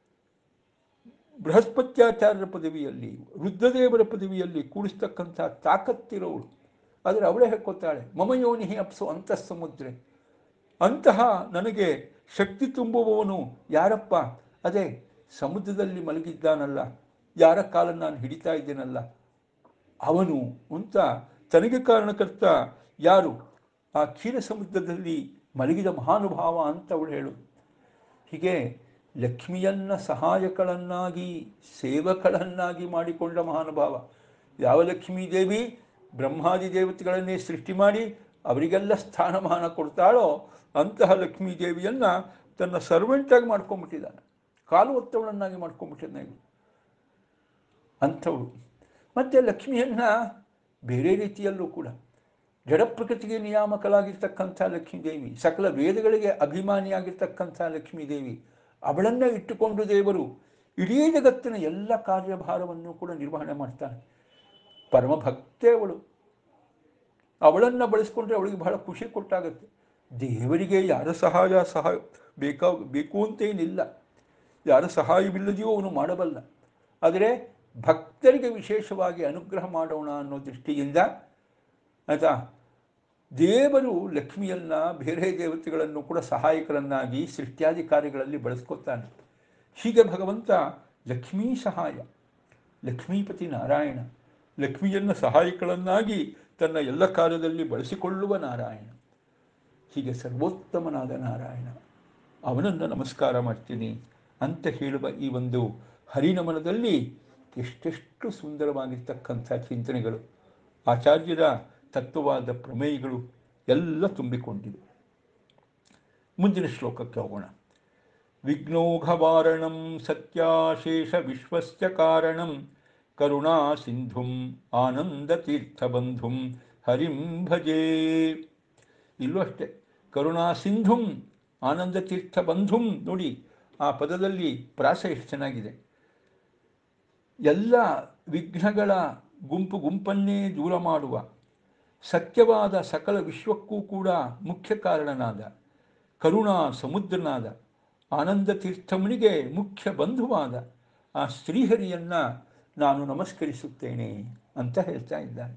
ಬೃಹಸ್ಪತ್ಯಾಚಾರ್ಯರ ಪದವಿಯಲ್ಲಿ ರುದ್ರದೇವರ ಪದವಿಯಲ್ಲಿ ಕೂಡಿಸ್ತಕ್ಕಂಥ ತಾಕತ್ತಿರೋಳು ಆದರೆ ಅವಳೇ ಹೇಳ್ಕೊತಾಳೆ ಮಮಯೋನಿ ಅಪ್ಸು ಅಂತಃ ಸಮುದ್ರೆ ಅಂತಹ ನನಗೆ ಶಕ್ತಿ ತುಂಬುವವನು ಯಾರಪ್ಪ ಅದೇ ಸಮುದ್ರದಲ್ಲಿ ಮಲಗಿದ್ದಾನಲ್ಲ ಯಾರ ಕಾಲನ್ನು ನಾನು ಹಿಡಿತಾ ಇದ್ದೇನಲ್ಲ ಅವನು ಅಂತ ತನಗೆ ಕಾರಣಕರ್ತ ಯಾರು ಆ ಕ್ಷೀರ ಸಮುದ್ರದಲ್ಲಿ ಮಲಗಿದ ಮಹಾನುಭಾವ ಅಂತ ಅವಳು ಹೇಳು ಹೀಗೆ ಲಕ್ಷ್ಮಿಯನ್ನ ಸಹಾಯಕಳನ್ನಾಗಿ ಸೇವಕಳನ್ನಾಗಿ ಮಾಡಿಕೊಂಡ ಮಹಾನುಭಾವ ಯಾವ ಲಕ್ಷ್ಮೀ ದೇವಿ ಬ್ರಹ್ಮಾದಿ ದೇವತೆಗಳನ್ನೇ ಸೃಷ್ಟಿ ಮಾಡಿ ಅವರಿಗೆಲ್ಲ ಸ್ಥಾನಮಾನ ಕೊಡ್ತಾಳೋ ಅಂತಹ ಲಕ್ಷ್ಮೀ ದೇವಿಯನ್ನು ತನ್ನ ಸರ್ವೆಂಟಾಗಿ ಮಾಡ್ಕೊಂಡ್ಬಿಟ್ಟಿದ್ದಾನೆ ಕಾಲು ಒತ್ತವಳನ್ನಾಗಿ ಮಾಡ್ಕೊಂಡ್ಬಿಟ್ಟಿದ್ದಾನೆ ಅಂಥವಳು ಮತ್ತು ಲಕ್ಷ್ಮಿಯನ್ನು ಬೇರೆ ರೀತಿಯಲ್ಲೂ ಕೂಡ ಜಡಪ್ರಕೃತಿಗೆ ನಿಯಾಮಕಲಾಗಿರ್ತಕ್ಕಂಥ ಲಕ್ಷ್ಮೀದೇವಿ ಸಕಲ ವೇದಗಳಿಗೆ ಅಭಿಮಾನಿಯಾಗಿರ್ತಕ್ಕಂಥ ಲಕ್ಷ್ಮೀದೇವಿ ಅವಳನ್ನೇ ಇಟ್ಟುಕೊಂಡು ದೇವರು ಇಡೀ ಜಗತ್ತಿನ ಎಲ್ಲ ಕಾರ್ಯಭಾರವನ್ನು ಕೂಡ ನಿರ್ವಹಣೆ ಮಾಡ್ತಾನೆ ಪರಮಭಕ್ತೆ ಅವಳು ಅವಳನ್ನು ಬಳಸ್ಕೊಂಡ್ರೆ ಅವಳಿಗೆ ಬಹಳ ಖುಷಿ ಕೊಟ್ಟಾಗತ್ತೆ ದೇವರಿಗೆ ಯಾರ ಸಹಾಯ ಸಹಾಯ ಬೇಕಾ ಬೇಕು ಅಂತೇನಿಲ್ಲ ಯಾರ ಸಹಾಯವಿಲ್ಲದೆಯೂ ಅವನು ಮಾಡಬಲ್ಲ ಆದರೆ ಭಕ್ತರಿಗೆ ವಿಶೇಷವಾಗಿ ಅನುಗ್ರಹ ಮಾಡೋಣ ಅನ್ನೋ ದೃಷ್ಟಿಯಿಂದ ಆಯಿತಾ ದೇವರು ಲಕ್ಷ್ಮಿಯನ್ನ ಬೇರೆ ದೇವತೆಗಳನ್ನು ಕೂಡ ಸಹಾಯಕರನ್ನಾಗಿ ಸೃಷ್ಟ್ಯಾದಿ ಕಾರ್ಯಗಳಲ್ಲಿ ಬಳಸ್ಕೊತಾನೆ ಹೀಗೆ ಭಗವಂತ ಲಕ್ಷ್ಮೀ ಸಹಾಯ ಲಕ್ಷ್ಮೀಪತಿ ನಾರಾಯಣ ಲಕ್ಷ್ಮಿಯನ್ನು ಸಹಾಯಕಳನ್ನಾಗಿ ತನ್ನ ಎಲ್ಲ ಕಾರ್ಯದಲ್ಲಿ ಬಳಸಿಕೊಳ್ಳುವ ನಾರಾಯಣ ಹೀಗೆ ಸರ್ವೋತ್ತಮನಾದ ನಾರಾಯಣ ಅವನನ್ನು ನಮಸ್ಕಾರ ಮಾಡ್ತೀನಿ ಅಂತ ಹೇಳುವ ಈ ಒಂದು ಹರಿನಮನದಲ್ಲಿ ಎಷ್ಟೆಷ್ಟು ಸುಂದರವಾಗಿರ್ತಕ್ಕಂಥ ಚಿಂತನೆಗಳು ಆಚಾರ್ಯರ ತತ್ವವಾದ ಪ್ರಮೇಯಗಳು ಎಲ್ಲ ತುಂಬಿಕೊಂಡಿವೆ ಮುಂದಿನ ಶ್ಲೋಕಕ್ಕೆ ಹೋಗೋಣ ವಿಘ್ನೋಘವಾರಣಂ ಸತ್ಯಾಶೇಷ ವಿಶ್ವಸ್ಯ ಕಾರಣಂ ಕರುಣಾ ಸಿಂಧುಂ ಆನಂದತೀರ್ಥಬಂಧುಂ ಹರಿಂ ಭಜೇ ಇಲ್ಲೂ ಅಷ್ಟೇ ಕರುಣಾ ಸಿಂಧುಂ ಆನಂದತೀರ್ಥ ಬಂಧುಂ ನೋಡಿ ಆ ಪದದಲ್ಲಿ ಪ್ರಾಸ ಎಷ್ಟು ಚೆನ್ನಾಗಿದೆ ಎಲ್ಲ ವಿಘ್ನಗಳ ಗುಂಪು ಗುಂಪನ್ನೇ ದೂರ ಮಾಡುವ ಸತ್ಯವಾದ ಸಕಲ ವಿಶ್ವಕ್ಕೂ ಕೂಡ ಮುಖ್ಯ ಕಾರಣನಾದ ಕರುಣಾ ಸಮುದ್ರನಾದ ಆನಂದ ತೀರ್ಥಮನಿಗೆ ಮುಖ್ಯ ಬಂಧುವಾದ ಆ ಶ್ರೀಹರಿಯನ್ನ ನಾನು ನಮಸ್ಕರಿಸುತ್ತೇನೆ ಅಂತ ಹೇಳ್ತಾ ಇದ್ದಾನೆ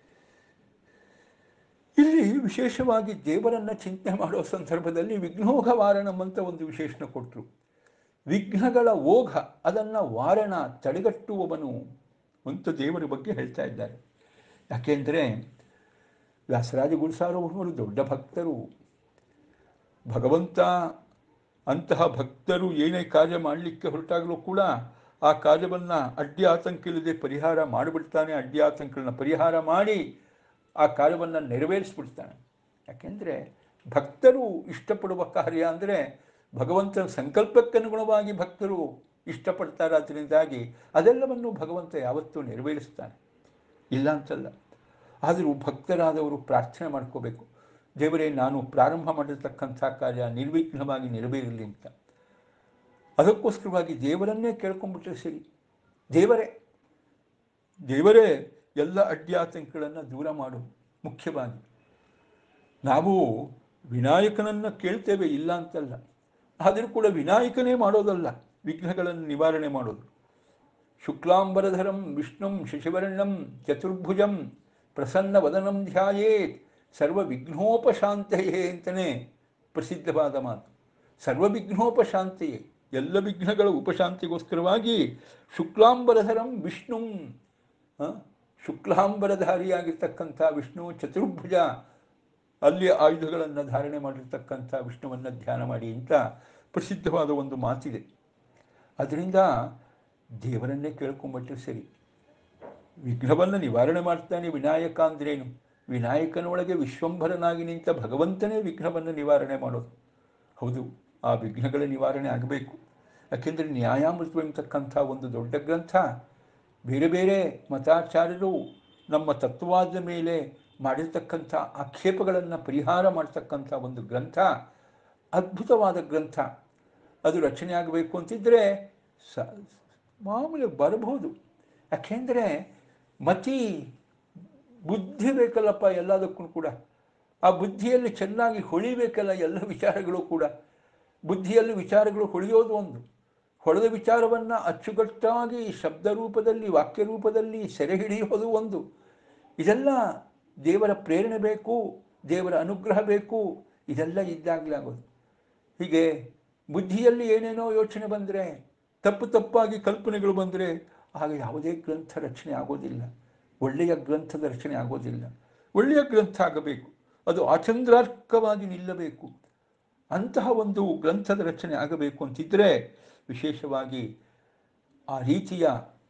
ಇಲ್ಲಿ ವಿಶೇಷವಾಗಿ ದೇವರನ್ನ ಚಿಂತನೆ ಮಾಡೋ ಸಂದರ್ಭದಲ್ಲಿ ವಿಘ್ನೋಘ ವಾರಣಂ ಅಂತ ಒಂದು ವಿಶೇಷಣ ಕೊಟ್ಟರು ವಿಘ್ನಗಳ ಓಘ ಅದನ್ನು ವಾರಣ ತಡೆಗಟ್ಟುವವನು ಅಂತ ದೇವರ ಬಗ್ಗೆ ಹೇಳ್ತಾ ಇದ್ದಾರೆ ಯಾಕೆಂದರೆ ವ್ಯಾಸರಾಜ ಗುರುಸಾರ್ವಭೌಮರು ದೊಡ್ಡ ಭಕ್ತರು ಭಗವಂತ ಅಂತಹ ಭಕ್ತರು ಏನೇ ಕಾರ್ಯ ಮಾಡಲಿಕ್ಕೆ ಹೊರಟಾಗಲೂ ಕೂಡ ಆ ಕಾರ್ಯವನ್ನು ಅಡ್ಡಿ ಆತಂಕ ಇಲ್ಲದೆ ಪರಿಹಾರ ಮಾಡಿಬಿಡ್ತಾನೆ ಅಡ್ಡಿ ಆತಂಕಗಳನ್ನ ಪರಿಹಾರ ಮಾಡಿ ಆ ಕಾರ್ಯವನ್ನು ನೆರವೇರಿಸ್ಬಿಡ್ತಾನೆ ಯಾಕೆಂದರೆ ಭಕ್ತರು ಇಷ್ಟಪಡುವ ಕಾರ್ಯ ಅಂದರೆ ಭಗವಂತನ ಸಂಕಲ್ಪಕ್ಕನುಗುಣವಾಗಿ ಭಕ್ತರು ಇಷ್ಟಪಡ್ತಾರೆ ಅದರಿಂದಾಗಿ ಅದೆಲ್ಲವನ್ನು ಭಗವಂತ ಯಾವತ್ತೂ ನೆರವೇರಿಸ್ತಾನೆ ಇಲ್ಲ ಅಂತಲ್ಲ ಆದರೂ ಭಕ್ತರಾದವರು ಪ್ರಾರ್ಥನೆ ಮಾಡ್ಕೋಬೇಕು ದೇವರೇ ನಾನು ಪ್ರಾರಂಭ ಮಾಡಿರ್ತಕ್ಕಂಥ ಕಾರ್ಯ ನಿರ್ವಿಘ್ನವಾಗಿ ನೆರವೇರಲಿ ಅಂತ ಅದಕ್ಕೋಸ್ಕರವಾಗಿ ದೇವರನ್ನೇ ಕೇಳ್ಕೊಂಡ್ಬಿಟ್ರೆ ಸರಿ ದೇವರೇ ದೇವರೇ ಎಲ್ಲ ಅಡ್ಡಿಯಾತಂಕಗಳನ್ನು ದೂರ ಮಾಡು ಮುಖ್ಯವಾಗಿ ನಾವು ವಿನಾಯಕನನ್ನು ಕೇಳ್ತೇವೆ ಇಲ್ಲ ಅಂತಲ್ಲ ಆದರೂ ಕೂಡ ವಿನಾಯಕನೇ ಮಾಡೋದಲ್ಲ ವಿಘ್ನಗಳನ್ನು ನಿವಾರಣೆ ಮಾಡೋದು ಶುಕ್ಲಾಂಬರಧರಂ ವಿಷ್ಣುಂ ಶಶಿವರ್ಣಂ ಚತುರ್ಭುಜಂ ಪ್ರಸನ್ನ ವದನಂ ಧ್ಯಾಯೇತ್ ಸರ್ವ ವಿಘ್ನೋಪಶಾಂತೆಯೇ ಅಂತಲೇ ಪ್ರಸಿದ್ಧವಾದ ಮಾತು ಸರ್ವ ವಿಘ್ನೋಪಶಾಂತೆಯೇ ಎಲ್ಲ ವಿಘ್ನಗಳ ಉಪಶಾಂತಿಗೋಸ್ಕರವಾಗಿ ಶುಕ್ಲಾಂಬರಧರಂ ವಿಷ್ಣುಂ ಆ, ಶುಕ್ಲಾಂಬರಧಾರಿಯಾಗಿರ್ತಕ್ಕಂಥ ವಿಷ್ಣು ಚತುರ್ಭುಜ ಅಲ್ಲಿ ಆಯುಧಗಳನ್ನು ಧಾರಣೆ ಮಾಡಿರ್ತಕ್ಕಂಥ ವಿಷ್ಣುವನ್ನು ಧ್ಯಾನ ಮಾಡಿ ಅಂತ ಪ್ರಸಿದ್ಧವಾದ ಒಂದು ಮಾತಿದೆ ಅದರಿಂದ ದೇವರನ್ನೇ ಕೇಳ್ಕೊಂಬಟ್ರೆ ಸರಿ ವಿಘ್ನವನ್ನು ನಿವಾರಣೆ ಮಾಡ್ತಾನೆ ವಿನಾಯಕ ಅಂದ್ರೇನು ವಿನಾಯಕನೊಳಗೆ ವಿಶ್ವಂಭರನಾಗಿ ನಿಂತ ಭಗವಂತನೇ ವಿಘ್ನವನ್ನು ನಿವಾರಣೆ ಮಾಡೋದು ಹೌದು ಆ ವಿಘ್ನಗಳ ನಿವಾರಣೆ ಆಗಬೇಕು ಯಾಕೆಂದರೆ ನ್ಯಾಯಾಮೃತ ಎಂಬತಕ್ಕಂಥ ಒಂದು ದೊಡ್ಡ ಗ್ರಂಥ ಬೇರೆ ಬೇರೆ ಮತಾಚಾರ್ಯರು ನಮ್ಮ ತತ್ವವಾದ ಮೇಲೆ ಮಾಡಿರ್ತಕ್ಕಂಥ ಆಕ್ಷೇಪಗಳನ್ನು ಪರಿಹಾರ ಮಾಡ್ತಕ್ಕಂಥ ಒಂದು ಗ್ರಂಥ ಅದ್ಭುತವಾದ ಗ್ರಂಥ ಅದು ರಚನೆ ಆಗಬೇಕು ಅಂತಿದ್ದರೆ ಸ ಮಾಮೂಲಿ ಬರಬಹುದು ಯಾಕೆಂದರೆ ಮತಿ ಬುದ್ಧಿ ಬೇಕಲ್ಲಪ್ಪ ಎಲ್ಲದಕ್ಕೂ ಕೂಡ ಆ ಬುದ್ಧಿಯಲ್ಲಿ ಚೆನ್ನಾಗಿ ಹೊಳಿಬೇಕಲ್ಲ ಎಲ್ಲ ವಿಚಾರಗಳು ಕೂಡ ಬುದ್ಧಿಯಲ್ಲಿ ವಿಚಾರಗಳು ಹೊಳೆಯೋದು ಒಂದು ಹೊಳೆದ ವಿಚಾರವನ್ನು ಅಚ್ಚುಕಟ್ಟಾಗಿ ಶಬ್ದ ರೂಪದಲ್ಲಿ ವಾಕ್ಯ ರೂಪದಲ್ಲಿ ಸೆರೆ ಹಿಡಿಯೋದು ಒಂದು ಇದೆಲ್ಲ ದೇವರ ಪ್ರೇರಣೆ ಬೇಕು ದೇವರ ಅನುಗ್ರಹ ಬೇಕು ಇದೆಲ್ಲ ಇದ್ದಾಗಲೇ ಆಗೋದು ಹೀಗೆ ಬುದ್ಧಿಯಲ್ಲಿ ಏನೇನೋ ಯೋಚನೆ ಬಂದರೆ ತಪ್ಪು ತಪ್ಪಾಗಿ ಕಲ್ಪನೆಗಳು ಬಂದರೆ ಆಗ ಯಾವುದೇ ಗ್ರಂಥ ರಚನೆ ಆಗೋದಿಲ್ಲ ಒಳ್ಳೆಯ ಗ್ರಂಥದ ರಚನೆ ಆಗೋದಿಲ್ಲ ಒಳ್ಳೆಯ ಗ್ರಂಥ ಆಗಬೇಕು ಅದು ಆಚಂದ್ರಾರ್ಕವಾಗಿ ನಿಲ್ಲಬೇಕು ಅಂತಹ ಒಂದು ಗ್ರಂಥದ ರಚನೆ ಆಗಬೇಕು ಅಂತಿದ್ದರೆ ವಿಶೇಷವಾಗಿ ಆ ರೀತಿಯ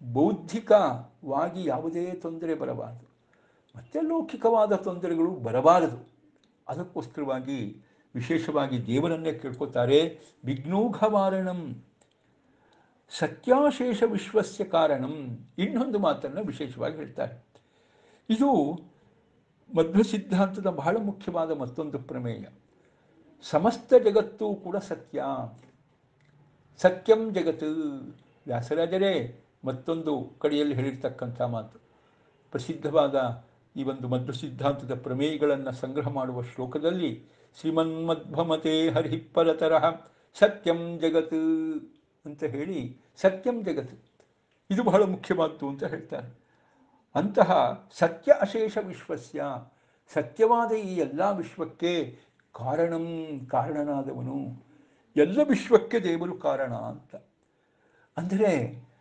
ಬೌದ್ಧಿಕವಾಗಿ ಯಾವುದೇ ತೊಂದರೆ ಬರಬಾರದು ಮತ್ತೆ ಲೌಕಿಕವಾದ ತೊಂದರೆಗಳು ಬರಬಾರದು ಅದಕ್ಕೋಸ್ಕರವಾಗಿ ವಿಶೇಷವಾಗಿ ದೇವರನ್ನೇ ಕೇಳ್ಕೊತಾರೆ ವಿಘ್ನೋಘವಾರಣಂ ಸತ್ಯಾಶೇಷ ವಿಶ್ವಸ್ಯ ಕಾರಣಂ ಇನ್ನೊಂದು ಮಾತನ್ನು ವಿಶೇಷವಾಗಿ ಹೇಳ್ತಾರೆ ಇದು ಮಧ್ವ ಸಿದ್ಧಾಂತದ ಬಹಳ ಮುಖ್ಯವಾದ ಮತ್ತೊಂದು ಪ್ರಮೇಯ ಸಮಸ್ತ ಜಗತ್ತು ಕೂಡ ಸತ್ಯ ಸತ್ಯಂ ಜಗತ್ತು ವ್ಯಾಸರಾಜರೇ ಮತ್ತೊಂದು ಕಡೆಯಲ್ಲಿ ಹೇಳಿರ್ತಕ್ಕಂಥ ಮಾತು ಪ್ರಸಿದ್ಧವಾದ ಈ ಒಂದು ಮಧ್ವ ಸಿದ್ಧಾಂತದ ಪ್ರಮೇಯಗಳನ್ನು ಸಂಗ್ರಹ ಮಾಡುವ ಶ್ಲೋಕದಲ್ಲಿ ಶ್ರೀಮನ್ಮಧ್ವಮತೆ ಹರಿಪರತರಹ ಸತ್ಯಂ ಜಗತ್ ಅಂತ ಹೇಳಿ ಸತ್ಯಂ ಜಗತ್ ಇದು ಬಹಳ ಮುಖ್ಯವಾದ್ದು ಅಂತ ಹೇಳ್ತಾರೆ ಅಂತಹ ಸತ್ಯ ಅಶೇಷ ವಿಶ್ವಸ್ಯ ಸತ್ಯವಾದ ಈ ಎಲ್ಲ ವಿಶ್ವಕ್ಕೆ ಕಾರಣಂ ಕಾರಣನಾದವನು ಎಲ್ಲ ವಿಶ್ವಕ್ಕೆ ದೇವರು ಕಾರಣ ಅಂತ ಅಂದರೆ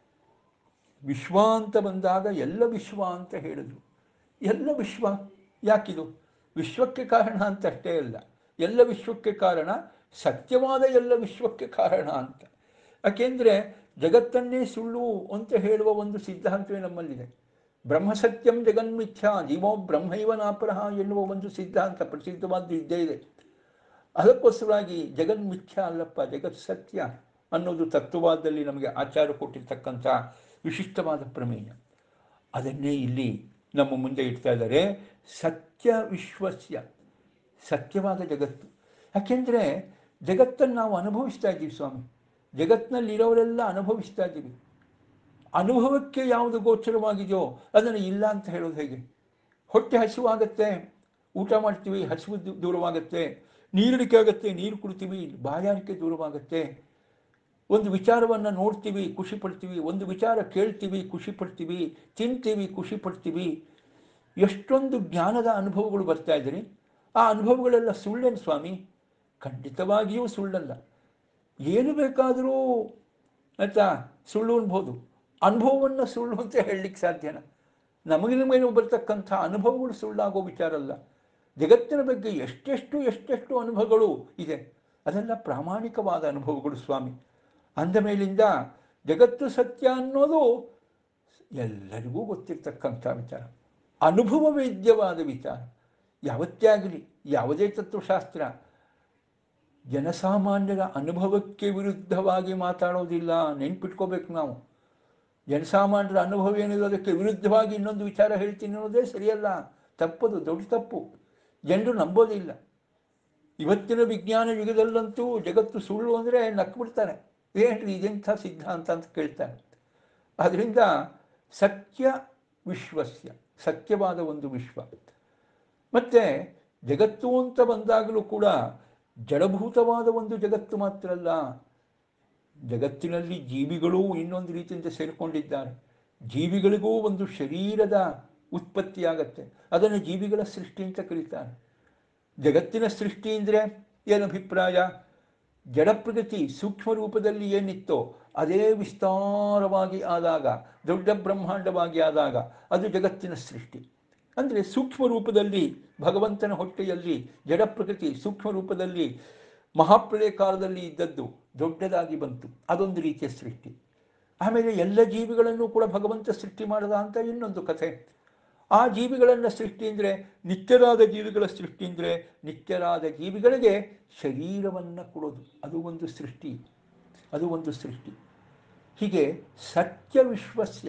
ವಿಶ್ವ ಅಂತ ಬಂದಾಗ ಎಲ್ಲ ವಿಶ್ವ ಅಂತ ಹೇಳಿದ್ರು ಎಲ್ಲ ವಿಶ್ವ ಯಾಕಿದು ವಿಶ್ವಕ್ಕೆ ಕಾರಣ ಅಂತ ಅಷ್ಟೇ ಅಲ್ಲ ಎಲ್ಲ ವಿಶ್ವಕ್ಕೆ ಕಾರಣ ಸತ್ಯವಾದ ಎಲ್ಲ ವಿಶ್ವಕ್ಕೆ ಕಾರಣ ಅಂತ ಯಾಕೆಂದರೆ ಜಗತ್ತನ್ನೇ ಸುಳ್ಳು ಅಂತ ಹೇಳುವ ಒಂದು ಸಿದ್ಧಾಂತವೇ ನಮ್ಮಲ್ಲಿದೆ ಬ್ರಹ್ಮಸತ್ಯಂ ಜಗನ್ಮಿಥ್ಯ ಜೀವೋ ಬ್ರಹ್ಮೈವ ನಾಪರಹ ಎನ್ನುವ ಒಂದು ಸಿದ್ಧಾಂತ ಪ್ರಸಿದ್ಧವಾದ್ದು ಇದ್ದೇ ಇದೆ ಅದಕ್ಕೋಸ್ಕರವಾಗಿ ಜಗನ್ಮಿಥ್ಯ ಅಲ್ಲಪ್ಪ ಜಗತ್ ಸತ್ಯ ಅನ್ನೋದು ತತ್ವವಾದದಲ್ಲಿ ನಮಗೆ ಆಚಾರ ಕೊಟ್ಟಿರ್ತಕ್ಕಂಥ ವಿಶಿಷ್ಟವಾದ ಪ್ರಮೇಯ ಅದನ್ನೇ ಇಲ್ಲಿ ನಮ್ಮ ಮುಂದೆ ಇಡ್ತಾ ಇದ್ದಾರೆ ಸತ್ಯ ವಿಶ್ವಸ್ಯ ಸತ್ಯವಾದ ಜಗತ್ತು ಯಾಕೆಂದರೆ ಜಗತ್ತನ್ನು ನಾವು ಅನುಭವಿಸ್ತಾ ಇದ್ದೀವಿ ಸ್ವಾಮಿ ಜಗತ್ತಿನಲ್ಲಿರೋರೆಲ್ಲ ಅನುಭವಿಸ್ತಾ ಇದ್ದೀವಿ ಅನುಭವಕ್ಕೆ ಯಾವುದು ಗೋಚರವಾಗಿದೆಯೋ ಅದನ್ನು ಇಲ್ಲ ಅಂತ ಹೇಳೋದು ಹೇಗೆ ಹೊಟ್ಟೆ ಹಸಿವಾಗತ್ತೆ ಊಟ ಮಾಡ್ತೀವಿ ಹಸಿವು ದೂ- ದೂರವಾಗುತ್ತೆ ನೀರಿಡಿಕೆ ಆಗುತ್ತೆ ನೀರು ಕುಡಿತೀವಿ ಬಾಯಾರಿಕೆ ದೂರವಾಗುತ್ತೆ ಒಂದು ವಿಚಾರವನ್ನು ನೋಡ್ತೀವಿ ಖುಷಿ ಪಡ್ತೀವಿ ಒಂದು ವಿಚಾರ ಕೇಳ್ತೀವಿ ಖುಷಿ ಪಡ್ತೀವಿ ತಿಂತೀವಿ ಖುಷಿ ಪಡ್ತೀವಿ ಎಷ್ಟೊಂದು ಜ್ಞಾನದ ಅನುಭವಗಳು ಬರ್ತಾ ಇದ್ದೀರಿ ಆ ಅನುಭವಗಳೆಲ್ಲ ಸುಳ್ಳೇನು ಸ್ವಾಮಿ ಖಂಡಿತವಾಗಿಯೂ ಸುಳ್ಳಲ್ಲ ಏನು ಬೇಕಾದರೂ ಆಯ್ತಾ ಸುಳ್ಳು ಅನ್ಬೋದು ಅನುಭವವನ್ನು ಸುಳ್ಳು ಅಂತ ಹೇಳಲಿಕ್ಕೆ ಸಾಧ್ಯನ ನಮಗೆ ಮೇಲೆ ಬರ್ತಕ್ಕಂಥ ಅನುಭವಗಳು ಸುಳ್ಳಾಗೋ ವಿಚಾರ ಅಲ್ಲ ಜಗತ್ತಿನ ಬಗ್ಗೆ ಎಷ್ಟೆಷ್ಟು ಎಷ್ಟೆಷ್ಟು ಅನುಭವಗಳು ಇದೆ ಅದೆಲ್ಲ ಪ್ರಾಮಾಣಿಕವಾದ ಅನುಭವಗಳು ಸ್ವಾಮಿ ಅಂದ ಮೇಲಿಂದ ಜಗತ್ತು ಸತ್ಯ ಅನ್ನೋದು ಎಲ್ಲರಿಗೂ ಗೊತ್ತಿರ್ತಕ್ಕಂಥ ವಿಚಾರ ಅನುಭವ ವೇದ್ಯವಾದ ವಿಚಾರ ಯಾವತ್ತೇ ಆಗಲಿ ಯಾವುದೇ ತತ್ವಶಾಸ್ತ್ರ ಜನಸಾಮಾನ್ಯರ ಅನುಭವಕ್ಕೆ ವಿರುದ್ಧವಾಗಿ ಮಾತಾಡೋದಿಲ್ಲ ನೆನ್ಪಿಟ್ಕೋಬೇಕು ನಾವು ಜನಸಾಮಾನ್ಯರ ಅನುಭವ ಏನಿದೆ ಅದಕ್ಕೆ ವಿರುದ್ಧವಾಗಿ ಇನ್ನೊಂದು ವಿಚಾರ ಹೇಳ್ತೀನಿ ಅನ್ನೋದೇ ಸರಿಯಲ್ಲ ತಪ್ಪದು ದೊಡ್ಡ ತಪ್ಪು ಜನರು ನಂಬೋದಿಲ್ಲ ಇವತ್ತಿನ ವಿಜ್ಞಾನ ಯುಗದಲ್ಲಂತೂ ಜಗತ್ತು ಸುಳ್ಳು ಅಂದರೆ ನಕ್ಬಿಡ್ತಾರೆ ಏನ್ರಿ ಇದೆಂಥ ಸಿದ್ಧಾಂತ ಅಂತ ಕೇಳ್ತಾರೆ ಆದ್ದರಿಂದ ಸತ್ಯ ವಿಶ್ವಸ್ಯ ಸತ್ಯವಾದ ಒಂದು ವಿಶ್ವ ಮತ್ತು ಜಗತ್ತು ಅಂತ ಬಂದಾಗಲೂ ಕೂಡ ಜಡಭೂತವಾದ ಒಂದು ಜಗತ್ತು ಮಾತ್ರ ಅಲ್ಲ ಜಗತ್ತಿನಲ್ಲಿ ಜೀವಿಗಳೂ ಇನ್ನೊಂದು ರೀತಿಯಿಂದ ಸೇರಿಕೊಂಡಿದ್ದಾರೆ ಜೀವಿಗಳಿಗೂ ಒಂದು ಶರೀರದ ಉತ್ಪತ್ತಿಯಾಗತ್ತೆ ಅದನ್ನು ಜೀವಿಗಳ ಸೃಷ್ಟಿ ಅಂತ ಕರೀತಾರೆ ಜಗತ್ತಿನ ಸೃಷ್ಟಿ ಅಂದರೆ ಏನು ಅಭಿಪ್ರಾಯ ಜಡಪ್ರಗತಿ ಸೂಕ್ಷ್ಮ ರೂಪದಲ್ಲಿ ಏನಿತ್ತೋ ಅದೇ ವಿಸ್ತಾರವಾಗಿ ಆದಾಗ ದೊಡ್ಡ ಬ್ರಹ್ಮಾಂಡವಾಗಿ ಆದಾಗ ಅದು ಜಗತ್ತಿನ ಸೃಷ್ಟಿ ಅಂದರೆ ಸೂಕ್ಷ್ಮ ರೂಪದಲ್ಲಿ ಭಗವಂತನ ಹೊಟ್ಟೆಯಲ್ಲಿ ಜಡಪ್ರಕೃತಿ ಸೂಕ್ಷ್ಮ ರೂಪದಲ್ಲಿ ಮಹಾಪ್ರಳಯ ಕಾಲದಲ್ಲಿ ಇದ್ದದ್ದು ದೊಡ್ಡದಾಗಿ ಬಂತು ಅದೊಂದು ರೀತಿಯ ಸೃಷ್ಟಿ ಆಮೇಲೆ ಎಲ್ಲ ಜೀವಿಗಳನ್ನು ಕೂಡ ಭಗವಂತ ಸೃಷ್ಟಿ ಮಾಡದ ಅಂತ ಇನ್ನೊಂದು ಕಥೆ ಆ ಜೀವಿಗಳನ್ನು ಸೃಷ್ಟಿ ಅಂದರೆ ನಿತ್ಯರಾದ ಜೀವಿಗಳ ಸೃಷ್ಟಿ ಅಂದರೆ ನಿತ್ಯರಾದ ಜೀವಿಗಳಿಗೆ ಶರೀರವನ್ನು ಕೊಡೋದು ಅದು ಒಂದು ಸೃಷ್ಟಿ ಅದು ಒಂದು ಸೃಷ್ಟಿ ಹೀಗೆ ಸತ್ಯ ವಿಶ್ವಸ್ಯ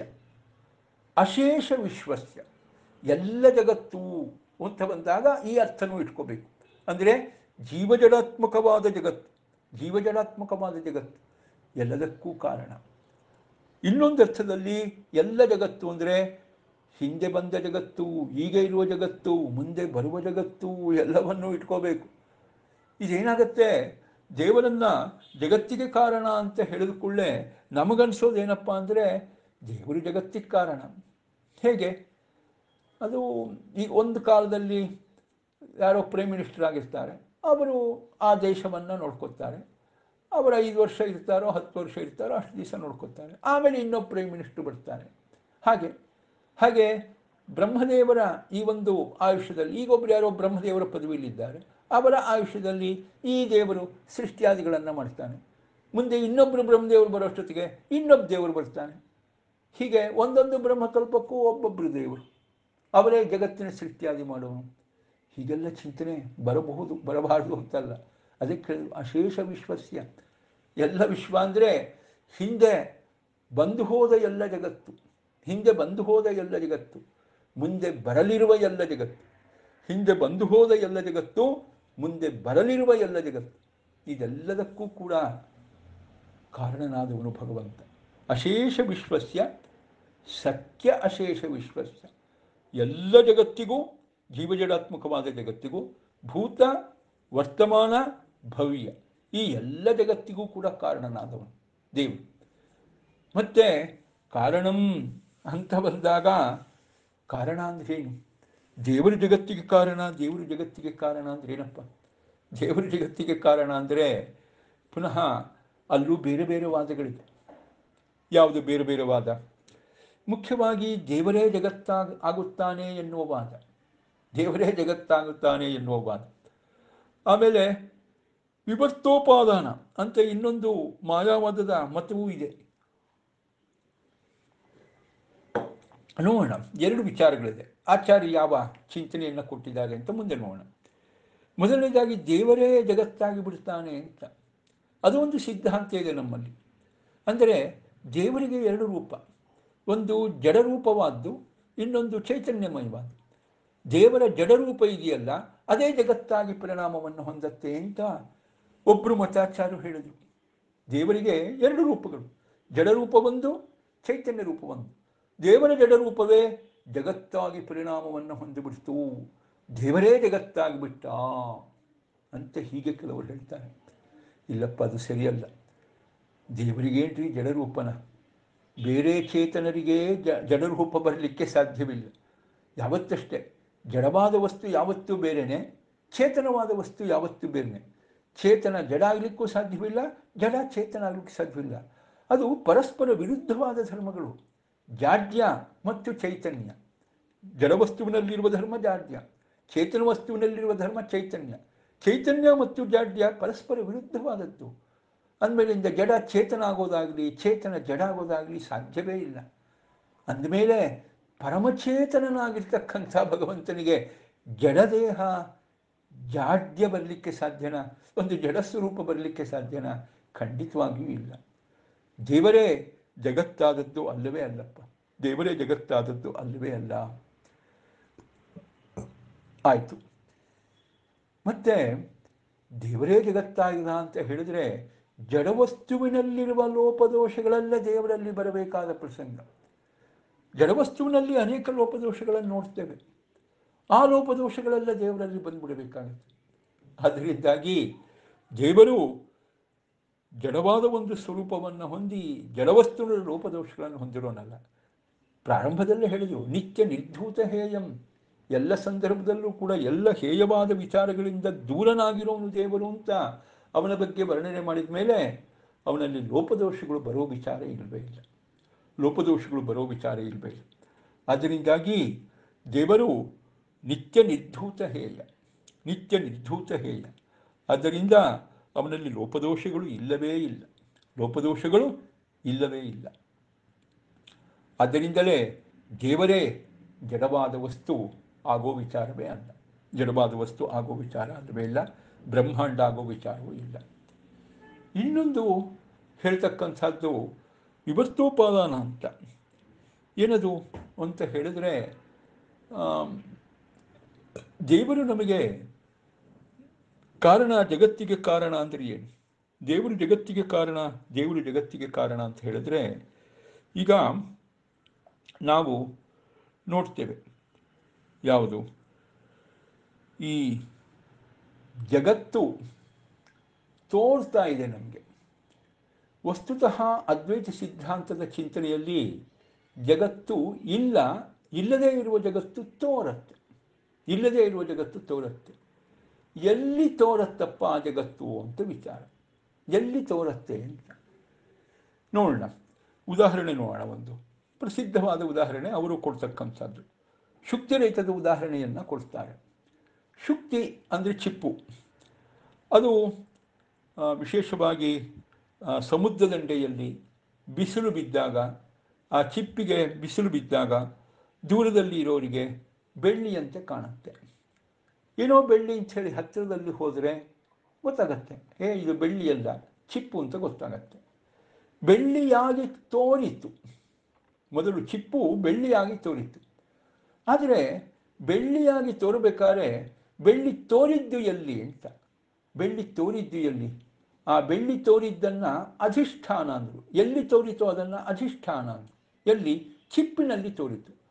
ಅಶೇಷ ವಿಶ್ವಸ್ಯ ಎಲ್ಲ ಜಗತ್ತು ಅಂತ ಬಂದಾಗ ಈ ಅರ್ಥನೂ ಇಟ್ಕೋಬೇಕು ಅಂದರೆ ಜೀವಜಡಾತ್ಮಕವಾದ ಜಗತ್ತು ಜೀವಜಡಾತ್ಮಕವಾದ ಜಗತ್ತು ಎಲ್ಲದಕ್ಕೂ ಕಾರಣ ಇನ್ನೊಂದು ಅರ್ಥದಲ್ಲಿ ಎಲ್ಲ ಜಗತ್ತು ಅಂದರೆ ಹಿಂದೆ ಬಂದ ಜಗತ್ತು ಈಗ ಇರುವ ಜಗತ್ತು ಮುಂದೆ ಬರುವ ಜಗತ್ತು ಎಲ್ಲವನ್ನೂ ಇಟ್ಕೋಬೇಕು ಇದೇನಾಗತ್ತೆ ದೇವರನ್ನ ಜಗತ್ತಿಗೆ ಕಾರಣ ಅಂತ ಹೇಳಿದ ಕೂಡಲೇ ನಮಗನ್ಸೋದು ಏನಪ್ಪ ಅಂದರೆ ದೇವರು ಜಗತ್ತಿಗೆ ಕಾರಣ ಹೇಗೆ ಅದು ಈ ಒಂದು ಕಾಲದಲ್ಲಿ ಯಾರೋ ಪ್ರೈಮ್ ಮಿನಿಸ್ಟರ್ ಆಗಿರ್ತಾರೆ ಅವರು ಆ ದೇಶವನ್ನು ನೋಡ್ಕೊತಾರೆ ಅವರು ಐದು ವರ್ಷ ಇರ್ತಾರೋ ಹತ್ತು ವರ್ಷ ಇರ್ತಾರೋ ಅಷ್ಟು ದಿವಸ ನೋಡ್ಕೊತಾರೆ ಆಮೇಲೆ ಇನ್ನೊಬ್ಬ ಪ್ರೈಮ್ ಮಿನಿಸ್ಟರ್ ಬರ್ತಾರೆ ಹಾಗೆ ಹಾಗೆ ಬ್ರಹ್ಮದೇವರ ಈ ಒಂದು ಆಯುಷ್ಯದಲ್ಲಿ ಈಗೊಬ್ಬರು ಯಾರೋ ಬ್ರಹ್ಮದೇವರ ಪದವಿಯಲ್ಲಿದ್ದಾರೆ ಅವರ ಆಯುಷ್ಯದಲ್ಲಿ ಈ ದೇವರು ಸೃಷ್ಟಿಯಾದಿಗಳನ್ನು ಮಾಡ್ತಾನೆ ಮುಂದೆ ಇನ್ನೊಬ್ಬರು ಬ್ರಹ್ಮದೇವರು ಬರೋಷ್ಟೊತ್ತಿಗೆ ಇನ್ನೊಬ್ಬ ದೇವರು ಬರ್ತಾನೆ ಹೀಗೆ ಒಂದೊಂದು ಬ್ರಹ್ಮಕಲ್ಪಕ್ಕೂ ಒಬ್ಬೊಬ್ಬರು ದೇವರು ಅವರೇ ಜಗತ್ತಿನ ಸೃಷ್ಟಿಯಾದಿ ಮಾಡುವನು ಹೀಗೆಲ್ಲ ಚಿಂತನೆ ಬರಬಹುದು ಬರಬಾರದು ಅಂತಲ್ಲ ಅದಕ್ಕೆ ಹೇಳಿದ್ರು ಅಶೇಷ ವಿಶ್ವಸ್ಯ ಎಲ್ಲ ವಿಶ್ವ ಅಂದರೆ ಹಿಂದೆ ಬಂದು ಹೋದ ಎಲ್ಲ ಜಗತ್ತು ಹಿಂದೆ ಬಂದು ಹೋದ ಎಲ್ಲ ಜಗತ್ತು ಮುಂದೆ ಬರಲಿರುವ ಎಲ್ಲ ಜಗತ್ತು ಹಿಂದೆ ಬಂದು ಹೋದ ಎಲ್ಲ ಜಗತ್ತು ಮುಂದೆ ಬರಲಿರುವ ಎಲ್ಲ ಜಗತ್ತು ಇದೆಲ್ಲದಕ್ಕೂ ಕೂಡ ಕಾರಣನಾದವನು ಭಗವಂತ ಅಶೇಷ ವಿಶ್ವಸ್ಯ ಸತ್ಯ ಅಶೇಷ ವಿಶ್ವಸ್ಯ ಎಲ್ಲ ಜಗತ್ತಿಗೂ ಜೀವಜಡಾತ್ಮಕವಾದ ಜಗತ್ತಿಗೂ ಭೂತ ವರ್ತಮಾನ ಭವ್ಯ ಈ ಎಲ್ಲ ಜಗತ್ತಿಗೂ ಕೂಡ ಕಾರಣನಾದವನು ದೇವರು ಮತ್ತು ಕಾರಣಂ ಅಂತ ಬಂದಾಗ ಕಾರಣ ಅಂದ್ರೇನು ದೇವರು ಜಗತ್ತಿಗೆ ಕಾರಣ ದೇವರು ಜಗತ್ತಿಗೆ ಕಾರಣ ಅಂದ್ರೆ ಏನಪ್ಪ ದೇವರು ಜಗತ್ತಿಗೆ ಕಾರಣ ಅಂದರೆ ಪುನಃ ಅಲ್ಲೂ ಬೇರೆ ಬೇರೆ ವಾದಗಳಿದೆ ಯಾವುದು ಬೇರೆ ಬೇರೆ ವಾದ ಮುಖ್ಯವಾಗಿ ದೇವರೇ ಜಗತ್ತಾಗ ಆಗುತ್ತಾನೆ ಎನ್ನುವ ವಾದ ದೇವರೇ ಜಗತ್ತಾಗುತ್ತಾನೆ ಎನ್ನುವ ವಾದ ಆಮೇಲೆ ವಿಭರ್ತೋಪಾದಾನ ಅಂತ ಇನ್ನೊಂದು ಮಾಯಾವಾದದ ಮತವೂ ಇದೆ ನೋಡೋಣ ಎರಡು ವಿಚಾರಗಳಿದೆ ಆಚಾರ್ಯ ಯಾವ ಚಿಂತನೆಯನ್ನು ಕೊಟ್ಟಿದ್ದಾರೆ ಅಂತ ಮುಂದೆ ನೋಡೋಣ ಮೊದಲನೇದಾಗಿ ದೇವರೇ ಜಗತ್ತಾಗಿ ಬಿಡ್ತಾನೆ ಅಂತ ಅದು ಒಂದು ಸಿದ್ಧಾಂತ ಇದೆ ನಮ್ಮಲ್ಲಿ ಅಂದರೆ ದೇವರಿಗೆ ಎರಡು ರೂಪ ಒಂದು ಜಡರೂಪವಾದ್ದು ಇನ್ನೊಂದು ಚೈತನ್ಯಮಯವಾದ್ದು ದೇವರ ಜಡರೂಪ ಇದೆಯಲ್ಲ ಅದೇ ಜಗತ್ತಾಗಿ ಪರಿಣಾಮವನ್ನು ಹೊಂದತ್ತೆ ಅಂತ ಒಬ್ಬರು ಮತಾಚಾರ್ಯರು ಹೇಳಿದರು ದೇವರಿಗೆ ಎರಡು ರೂಪಗಳು ಜಡರೂಪ ಒಂದು ಚೈತನ್ಯ ರೂಪ ಒಂದು ದೇವರ ಜಡರೂಪವೇ ಜಗತ್ತಾಗಿ ಪರಿಣಾಮವನ್ನು ಹೊಂದಿಬಿಡ್ತು ದೇವರೇ ಜಗತ್ತಾಗಿಬಿಟ್ಟ ಅಂತ ಹೀಗೆ ಕೆಲವರು ಹೇಳ್ತಾರೆ ಇಲ್ಲಪ್ಪ ಅದು ಸರಿಯಲ್ಲ ದೇವರಿಗೇನ್ರಿ ಜಡರೂಪನ ಬೇರೆ ಚೇತನರಿಗೆ ಜ ಜಡರೂಪ ಬರಲಿಕ್ಕೆ ಸಾಧ್ಯವಿಲ್ಲ ಯಾವತ್ತಷ್ಟೇ ಜಡವಾದ ವಸ್ತು ಯಾವತ್ತೂ ಬೇರೆಯೇ ಚೇತನವಾದ ವಸ್ತು ಯಾವತ್ತೂ ಬೇರೆಯೇ ಚೇತನ ಜಡ ಆಗಲಿಕ್ಕೂ ಸಾಧ್ಯವಿಲ್ಲ ಜಡ ಚೇತನ ಆಗಲಿಕ್ಕೆ ಸಾಧ್ಯವಿಲ್ಲ ಅದು ಪರಸ್ಪರ ವಿರುದ್ಧವಾದ ಧರ್ಮಗಳು ಜಾಡ್ಯ ಮತ್ತು ಚೈತನ್ಯ ಜಡವಸ್ತುವಿನಲ್ಲಿರುವ ಧರ್ಮ ಜಾಡ್ಯ ಚೇತನ ವಸ್ತುವಿನಲ್ಲಿರುವ ಧರ್ಮ ಚೈತನ್ಯ ಚೈತನ್ಯ ಮತ್ತು ಜಾಡ್ಯ ಪರಸ್ಪರ ವಿರುದ್ಧವಾದದ್ದು ಅಂದಮೇಲಿಂದ ಜಡ ಚೇತನ ಆಗೋದಾಗಲಿ ಚೇತನ ಜಡ ಆಗೋದಾಗಲಿ ಸಾಧ್ಯವೇ ಇಲ್ಲ ಅಂದಮೇಲೆ ಪರಮಚೇತನನಾಗಿರ್ತಕ್ಕಂಥ ಭಗವಂತನಿಗೆ ಜಡದೇಹ ಜಾಡ್ಯ ಬರಲಿಕ್ಕೆ ಸಾಧ್ಯನಾ ಒಂದು ಜಡ ಸ್ವರೂಪ ಬರಲಿಕ್ಕೆ ಸಾಧ್ಯನಾ ಖಂಡಿತವಾಗಿಯೂ ಇಲ್ಲ ದೇವರೇ ಜಗತ್ತಾದದ್ದು ಅಲ್ಲವೇ ಅಲ್ಲಪ್ಪ ದೇವರೇ ಜಗತ್ತಾದದ್ದು ಅಲ್ಲವೇ ಅಲ್ಲ ಆಯಿತು ಮತ್ತೆ ದೇವರೇ ಜಗತ್ತಾಗಿದ ಅಂತ ಹೇಳಿದರೆ ಜಡವಸ್ತುವಿನಲ್ಲಿರುವ ಲೋಪದೋಷಗಳೆಲ್ಲ ದೇವರಲ್ಲಿ ಬರಬೇಕಾದ ಪ್ರಸಂಗ ಜಡವಸ್ತುವಿನಲ್ಲಿ ಅನೇಕ ಲೋಪದೋಷಗಳನ್ನು ನೋಡ್ತೇವೆ ಆ ಲೋಪದೋಷಗಳೆಲ್ಲ ದೇವರಲ್ಲಿ ಬಂದ್ಬಿಡಬೇಕಾಗುತ್ತೆ ಅದರಿಂದಾಗಿ ದೇವರು ಜಡವಾದ ಒಂದು ಸ್ವರೂಪವನ್ನು ಹೊಂದಿ ಜಡವಸ್ತುವಿನ ಲೋಪದೋಷಗಳನ್ನು ಹೊಂದಿರೋನಲ್ಲ ಪ್ರಾರಂಭದಲ್ಲೇ ಹೇಳಿದರು ನಿತ್ಯ ನಿರ್ಧೂತ ಹೇಯಂ ಎಲ್ಲ ಸಂದರ್ಭದಲ್ಲೂ ಕೂಡ ಎಲ್ಲ ಹೇಯವಾದ ವಿಚಾರಗಳಿಂದ ದೂರನಾಗಿರೋನು ದೇವರು ಅಂತ ಅವನ ಬಗ್ಗೆ ವರ್ಣನೆ ಮಾಡಿದ ಮೇಲೆ ಅವನಲ್ಲಿ ಲೋಪದೋಷಗಳು ಬರೋ ವಿಚಾರ ಇಲ್ಲವೇ ಇಲ್ಲ ಲೋಪದೋಷಗಳು ಬರೋ ವಿಚಾರ ಇಲ್ಲವೇ ಇಲ್ಲ ಅದರಿಂದಾಗಿ ದೇವರು ನಿತ್ಯ ನಿರ್ಧೂತ ಹೇಯ ನಿತ್ಯ ನಿರ್ಧೂತ ಹೇಯ ಆದ್ದರಿಂದ ಅವನಲ್ಲಿ ಲೋಪದೋಷಗಳು ಇಲ್ಲವೇ ಇಲ್ಲ ಲೋಪದೋಷಗಳು ಇಲ್ಲವೇ ಇಲ್ಲ ಆದ್ದರಿಂದಲೇ ದೇವರೇ ಜಡವಾದ ವಸ್ತು ಆಗೋ ವಿಚಾರವೇ ಅಲ್ಲ ಜಡವಾದ ವಸ್ತು ಆಗೋ ವಿಚಾರ ಅಲ್ಲವೇ ಇಲ್ಲ ಬ್ರಹ್ಮಾಂಡ ಆಗೋ ವಿಚಾರವೂ ಇಲ್ಲ ಇನ್ನೊಂದು ಹೇಳ್ತಕ್ಕಂಥದ್ದು ವಿವರ್ತೋಪಾದಾನ ಅಂತ ಏನದು ಅಂತ ಹೇಳಿದ್ರೆ ದೇವರು ನಮಗೆ ಕಾರಣ ಜಗತ್ತಿಗೆ ಕಾರಣ ಅಂದರೆ ಏನು ದೇವರು ಜಗತ್ತಿಗೆ ಕಾರಣ ದೇವರು ಜಗತ್ತಿಗೆ ಕಾರಣ ಅಂತ ಹೇಳಿದ್ರೆ ಈಗ ನಾವು ನೋಡ್ತೇವೆ ಯಾವುದು ಈ ಜಗತ್ತು ತೋರ್ತಾ ಇದೆ ನಮಗೆ ವಸ್ತುತಃ ಅದ್ವೈತ ಸಿದ್ಧಾಂತದ ಚಿಂತನೆಯಲ್ಲಿ ಜಗತ್ತು ಇಲ್ಲ ಇಲ್ಲದೇ ಇರುವ ಜಗತ್ತು ತೋರತ್ತೆ ಇಲ್ಲದೇ ಇರುವ ಜಗತ್ತು ತೋರತ್ತೆ ಎಲ್ಲಿ ತೋರತ್ತಪ್ಪ ಆ ಜಗತ್ತು ಅಂತ ವಿಚಾರ ಎಲ್ಲಿ ತೋರತ್ತೆ ಅಂತ ನೋಡೋಣ ಉದಾಹರಣೆ ನೋಡೋಣ ಒಂದು ಪ್ರಸಿದ್ಧವಾದ ಉದಾಹರಣೆ ಅವರು ಕೊಡ್ತಕ್ಕಂಥದ್ದು ಶುಕ್ತಿರಹಿತದ ಉದಾಹರಣೆಯನ್ನು ಕೊಡ್ತಾರೆ ಶುಕ್ತಿ ಅಂದರೆ ಚಿಪ್ಪು ಅದು ವಿಶೇಷವಾಗಿ ಸಮುದ್ರ ದಂಡೆಯಲ್ಲಿ ಬಿಸಿಲು ಬಿದ್ದಾಗ ಆ ಚಿಪ್ಪಿಗೆ ಬಿಸಿಲು ಬಿದ್ದಾಗ ದೂರದಲ್ಲಿ ಇರೋರಿಗೆ ಬೆಳ್ಳಿಯಂತೆ ಕಾಣುತ್ತೆ ಏನೋ ಬೆಳ್ಳಿ ಅಂಥೇಳಿ ಹತ್ತಿರದಲ್ಲಿ ಹೋದರೆ ಗೊತ್ತಾಗತ್ತೆ ಏ ಇದು ಬೆಳ್ಳಿಯಲ್ಲ ಚಿಪ್ಪು ಅಂತ ಗೊತ್ತಾಗತ್ತೆ ಬೆಳ್ಳಿಯಾಗಿ ತೋರಿತು ಮೊದಲು ಚಿಪ್ಪು ಬೆಳ್ಳಿಯಾಗಿ ತೋರಿತು ಆದರೆ ಬೆಳ್ಳಿಯಾಗಿ ತೋರಬೇಕಾದ್ರೆ ಬೆಳ್ಳಿ ತೋರಿದ್ದು ಎಲ್ಲಿ ಅಂತ ಬೆಳ್ಳಿ ತೋರಿದ್ದು ಎಲ್ಲಿ ಆ ಬೆಳ್ಳಿ ತೋರಿದ್ದನ್ನು ಅಧಿಷ್ಠಾನ ಅಂದರು ಎಲ್ಲಿ ತೋರಿತೋ ಅದನ್ನು ಅಧಿಷ್ಠಾನ ಅಂದರು ಎಲ್ಲಿ ಚಿಪ್ಪಿನಲ್ಲಿ ತೋರಿತು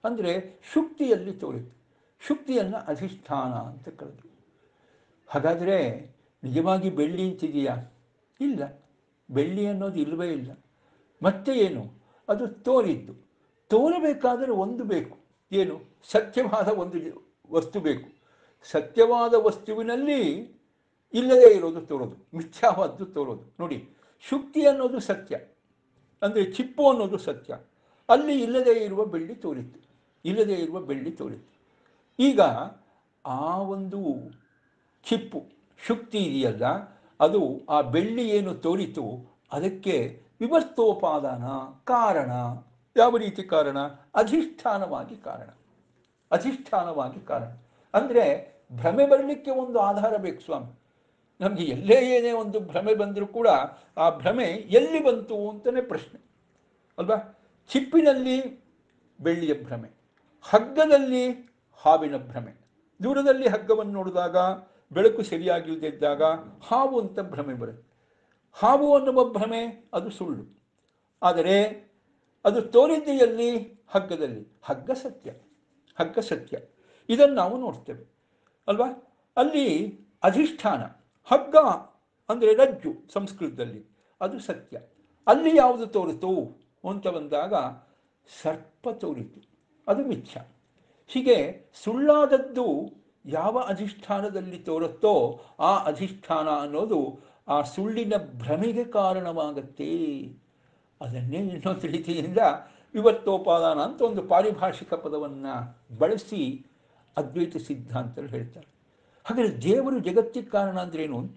ಅಂದರೆ ಶುಕ್ತಿಯಲ್ಲಿ ತೋರಿತು ಶುಕ್ತಿಯನ್ನು ಅಧಿಷ್ಠಾನ ಅಂತ ಕರೆದು ಹಾಗಾದರೆ ನಿಜವಾಗಿ ಬೆಳ್ಳಿ ಅಂತಿದೆಯಾ ಇಲ್ಲ ಬೆಳ್ಳಿ ಅನ್ನೋದು ಇಲ್ಲವೇ ಇಲ್ಲ ಮತ್ತೆ ಏನು ಅದು ತೋರಿದ್ದು ತೋರಬೇಕಾದರೆ ಒಂದು ಬೇಕು ಏನು ಸತ್ಯವಾದ ಒಂದು ವಸ್ತು ಬೇಕು ಸತ್ಯವಾದ ವಸ್ತುವಿನಲ್ಲಿ ಇಲ್ಲದೇ ಇರೋದು ತೋರೋದು ಮಿಥ್ಯಾವಾದ್ದು ತೋರೋದು ನೋಡಿ ಶುಕ್ತಿ ಅನ್ನೋದು ಸತ್ಯ ಅಂದರೆ ಚಿಪ್ಪು ಅನ್ನೋದು ಸತ್ಯ ಅಲ್ಲಿ ಇಲ್ಲದೇ ಇರುವ ಬೆಳ್ಳಿ ತೋರಿತ್ತು ಇಲ್ಲದೇ ಇರುವ ಬೆಳ್ಳಿ ತೋರಿತ್ತು ಈಗ ಆ ಒಂದು ಚಿಪ್ಪು ಶುಕ್ತಿ ಇದೆಯಲ್ಲ ಅದು ಆ ಬೆಳ್ಳಿ ಏನು ತೋರಿತು ಅದಕ್ಕೆ ವಿವರ್ತೋಪಾದಾನ ಕಾರಣ ಯಾವ ರೀತಿ ಕಾರಣ ಅಧಿಷ್ಠಾನವಾಗಿ ಕಾರಣ ಅಧಿಷ್ಠಾನವಾಗಿ ಕಾರಣ ಅಂದರೆ ಭ್ರಮೆ ಬರಲಿಕ್ಕೆ ಒಂದು ಆಧಾರ ಬೇಕು ಸ್ವಾಮಿ ನಮಗೆ ಎಲ್ಲೇ ಏನೇ ಒಂದು ಭ್ರಮೆ ಬಂದರೂ ಕೂಡ ಆ ಭ್ರಮೆ ಎಲ್ಲಿ ಬಂತು ಅಂತಲೇ ಪ್ರಶ್ನೆ ಅಲ್ವಾ ಚಿಪ್ಪಿನಲ್ಲಿ ಬೆಳ್ಳಿಯ ಭ್ರಮೆ ಹಗ್ಗದಲ್ಲಿ ಹಾವಿನ ಭ್ರಮೆ ದೂರದಲ್ಲಿ ಹಗ್ಗವನ್ನು ನೋಡಿದಾಗ ಬೆಳಕು ಸರಿಯಾಗಿಲ್ಲದಿದ್ದಾಗ ಹಾವು ಅಂತ ಭ್ರಮೆ ಬರುತ್ತೆ ಹಾವು ಅನ್ನುವ ಭ್ರಮೆ ಅದು ಸುಳ್ಳು ಆದರೆ ಅದು ತೋರಿದ್ದೆಯಲ್ಲಿ ಹಗ್ಗದಲ್ಲಿ ಹಗ್ಗ ಸತ್ಯ ಹಗ್ಗ ಸತ್ಯ ಇದನ್ನು ನಾವು ನೋಡ್ತೇವೆ ಅಲ್ವಾ ಅಲ್ಲಿ ಅಧಿಷ್ಠಾನ ಹಗ್ಗ ಅಂದರೆ ರಜ್ಜು ಸಂಸ್ಕೃತದಲ್ಲಿ ಅದು ಸತ್ಯ ಅಲ್ಲಿ ಯಾವುದು ತೋರಿತು ಅಂತ ಬಂದಾಗ ಸರ್ಪ ತೋರಿತು ಅದು ಮಿಥ್ಯ ಹೀಗೆ ಸುಳ್ಳಾದದ್ದು ಯಾವ ಅಧಿಷ್ಠಾನದಲ್ಲಿ ತೋರುತ್ತೋ ಆ ಅಧಿಷ್ಠಾನ ಅನ್ನೋದು ಆ ಸುಳ್ಳಿನ ಭ್ರಮೆಗೆ ಕಾರಣವಾಗತ್ತೆ ಅದನ್ನೇ ಇನ್ನೊಂದು ರೀತಿಯಿಂದ ವಿವರ್ತೋಪಾದಾನ ಅಂತ ಒಂದು ಪಾರಿಭಾಷಿಕ ಪದವನ್ನು ಬಳಸಿ ಅದ್ವೈತ ಸಿದ್ಧಾಂತರು ಹೇಳ್ತಾರೆ ಹಾಗಾದರೆ ದೇವರು ಜಗತ್ತಿಗೆ ಕಾರಣ ಅಂದ್ರೇನು ಅಂತ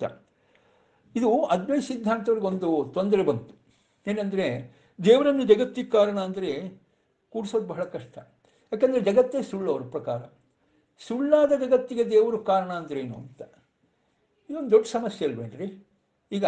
ಇದು ಅದ್ವೈತ ಸಿದ್ಧಾಂತವ್ರಿಗೆ ಒಂದು ತೊಂದರೆ ಬಂತು ಏನಂದರೆ ದೇವರನ್ನು ಜಗತ್ತಿಗೆ ಕಾರಣ ಅಂದರೆ ಕೂಡಿಸೋದು ಬಹಳ ಕಷ್ಟ ಯಾಕಂದರೆ ಜಗತ್ತೇ ಸುಳ್ಳು ಅವ್ರ ಪ್ರಕಾರ ಸುಳ್ಳಾದ ಜಗತ್ತಿಗೆ ದೇವರು ಕಾರಣ ಅಂದ್ರೇನು ಅಂತ ಇದೊಂದು ದೊಡ್ಡ ಸಮಸ್ಯೆ ಅಲ್ವೇನ್ರಿ ಈಗ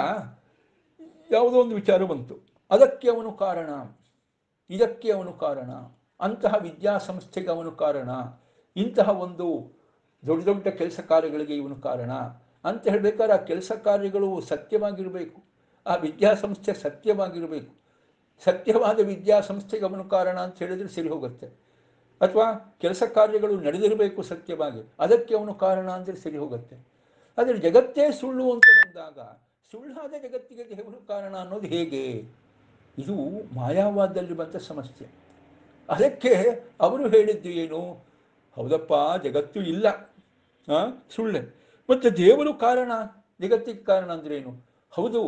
ಯಾವುದೋ ಒಂದು ವಿಚಾರ ಬಂತು ಅದಕ್ಕೆ ಅವನು ಕಾರಣ ಇದಕ್ಕೆ ಅವನು ಕಾರಣ ಅಂತಹ ವಿದ್ಯಾಸಂಸ್ಥೆಗೆ ಅವನು ಕಾರಣ ಇಂತಹ ಒಂದು ದೊಡ್ಡ ದೊಡ್ಡ ಕೆಲಸ ಕಾರ್ಯಗಳಿಗೆ ಇವನು ಕಾರಣ ಅಂತ ಹೇಳಬೇಕಾದ್ರೆ ಆ ಕೆಲಸ ಕಾರ್ಯಗಳು ಸತ್ಯವಾಗಿರಬೇಕು ಆ ವಿದ್ಯಾಸಂಸ್ಥೆ ಸತ್ಯವಾಗಿರಬೇಕು ಸತ್ಯವಾದ ವಿದ್ಯಾಸಂಸ್ಥೆಗೆ ಅವನು ಕಾರಣ ಅಂತ ಹೇಳಿದ್ರೆ ಸರಿ ಹೋಗುತ್ತೆ ಅಥವಾ ಕೆಲಸ ಕಾರ್ಯಗಳು ನಡೆದಿರಬೇಕು ಸತ್ಯವಾಗಿ ಅದಕ್ಕೆ ಅವನು ಕಾರಣ ಅಂದರೆ ಸರಿ ಹೋಗುತ್ತೆ ಆದರೆ ಜಗತ್ತೇ ಸುಳ್ಳು ಅಂತ ಬಂದಾಗ ಸುಳ್ಳಾದ ಜಗತ್ತಿಗೆ ದೇವರು ಕಾರಣ ಅನ್ನೋದು ಹೇಗೆ ಇದು ಮಾಯಾವಾದದಲ್ಲಿ ಬಂದ ಸಮಸ್ಯೆ ಅದಕ್ಕೆ ಅವರು ಹೇಳಿದ್ದು ಏನು ಹೌದಪ್ಪ ಜಗತ್ತು ಇಲ್ಲ ಆ, ಸುಳ್ಳೆ ಮತ್ತು ದೇವರು ಕಾರಣ ಜಗತ್ತಿಗೆ ಕಾರಣ ಅಂದ್ರೇನು ಹೌದು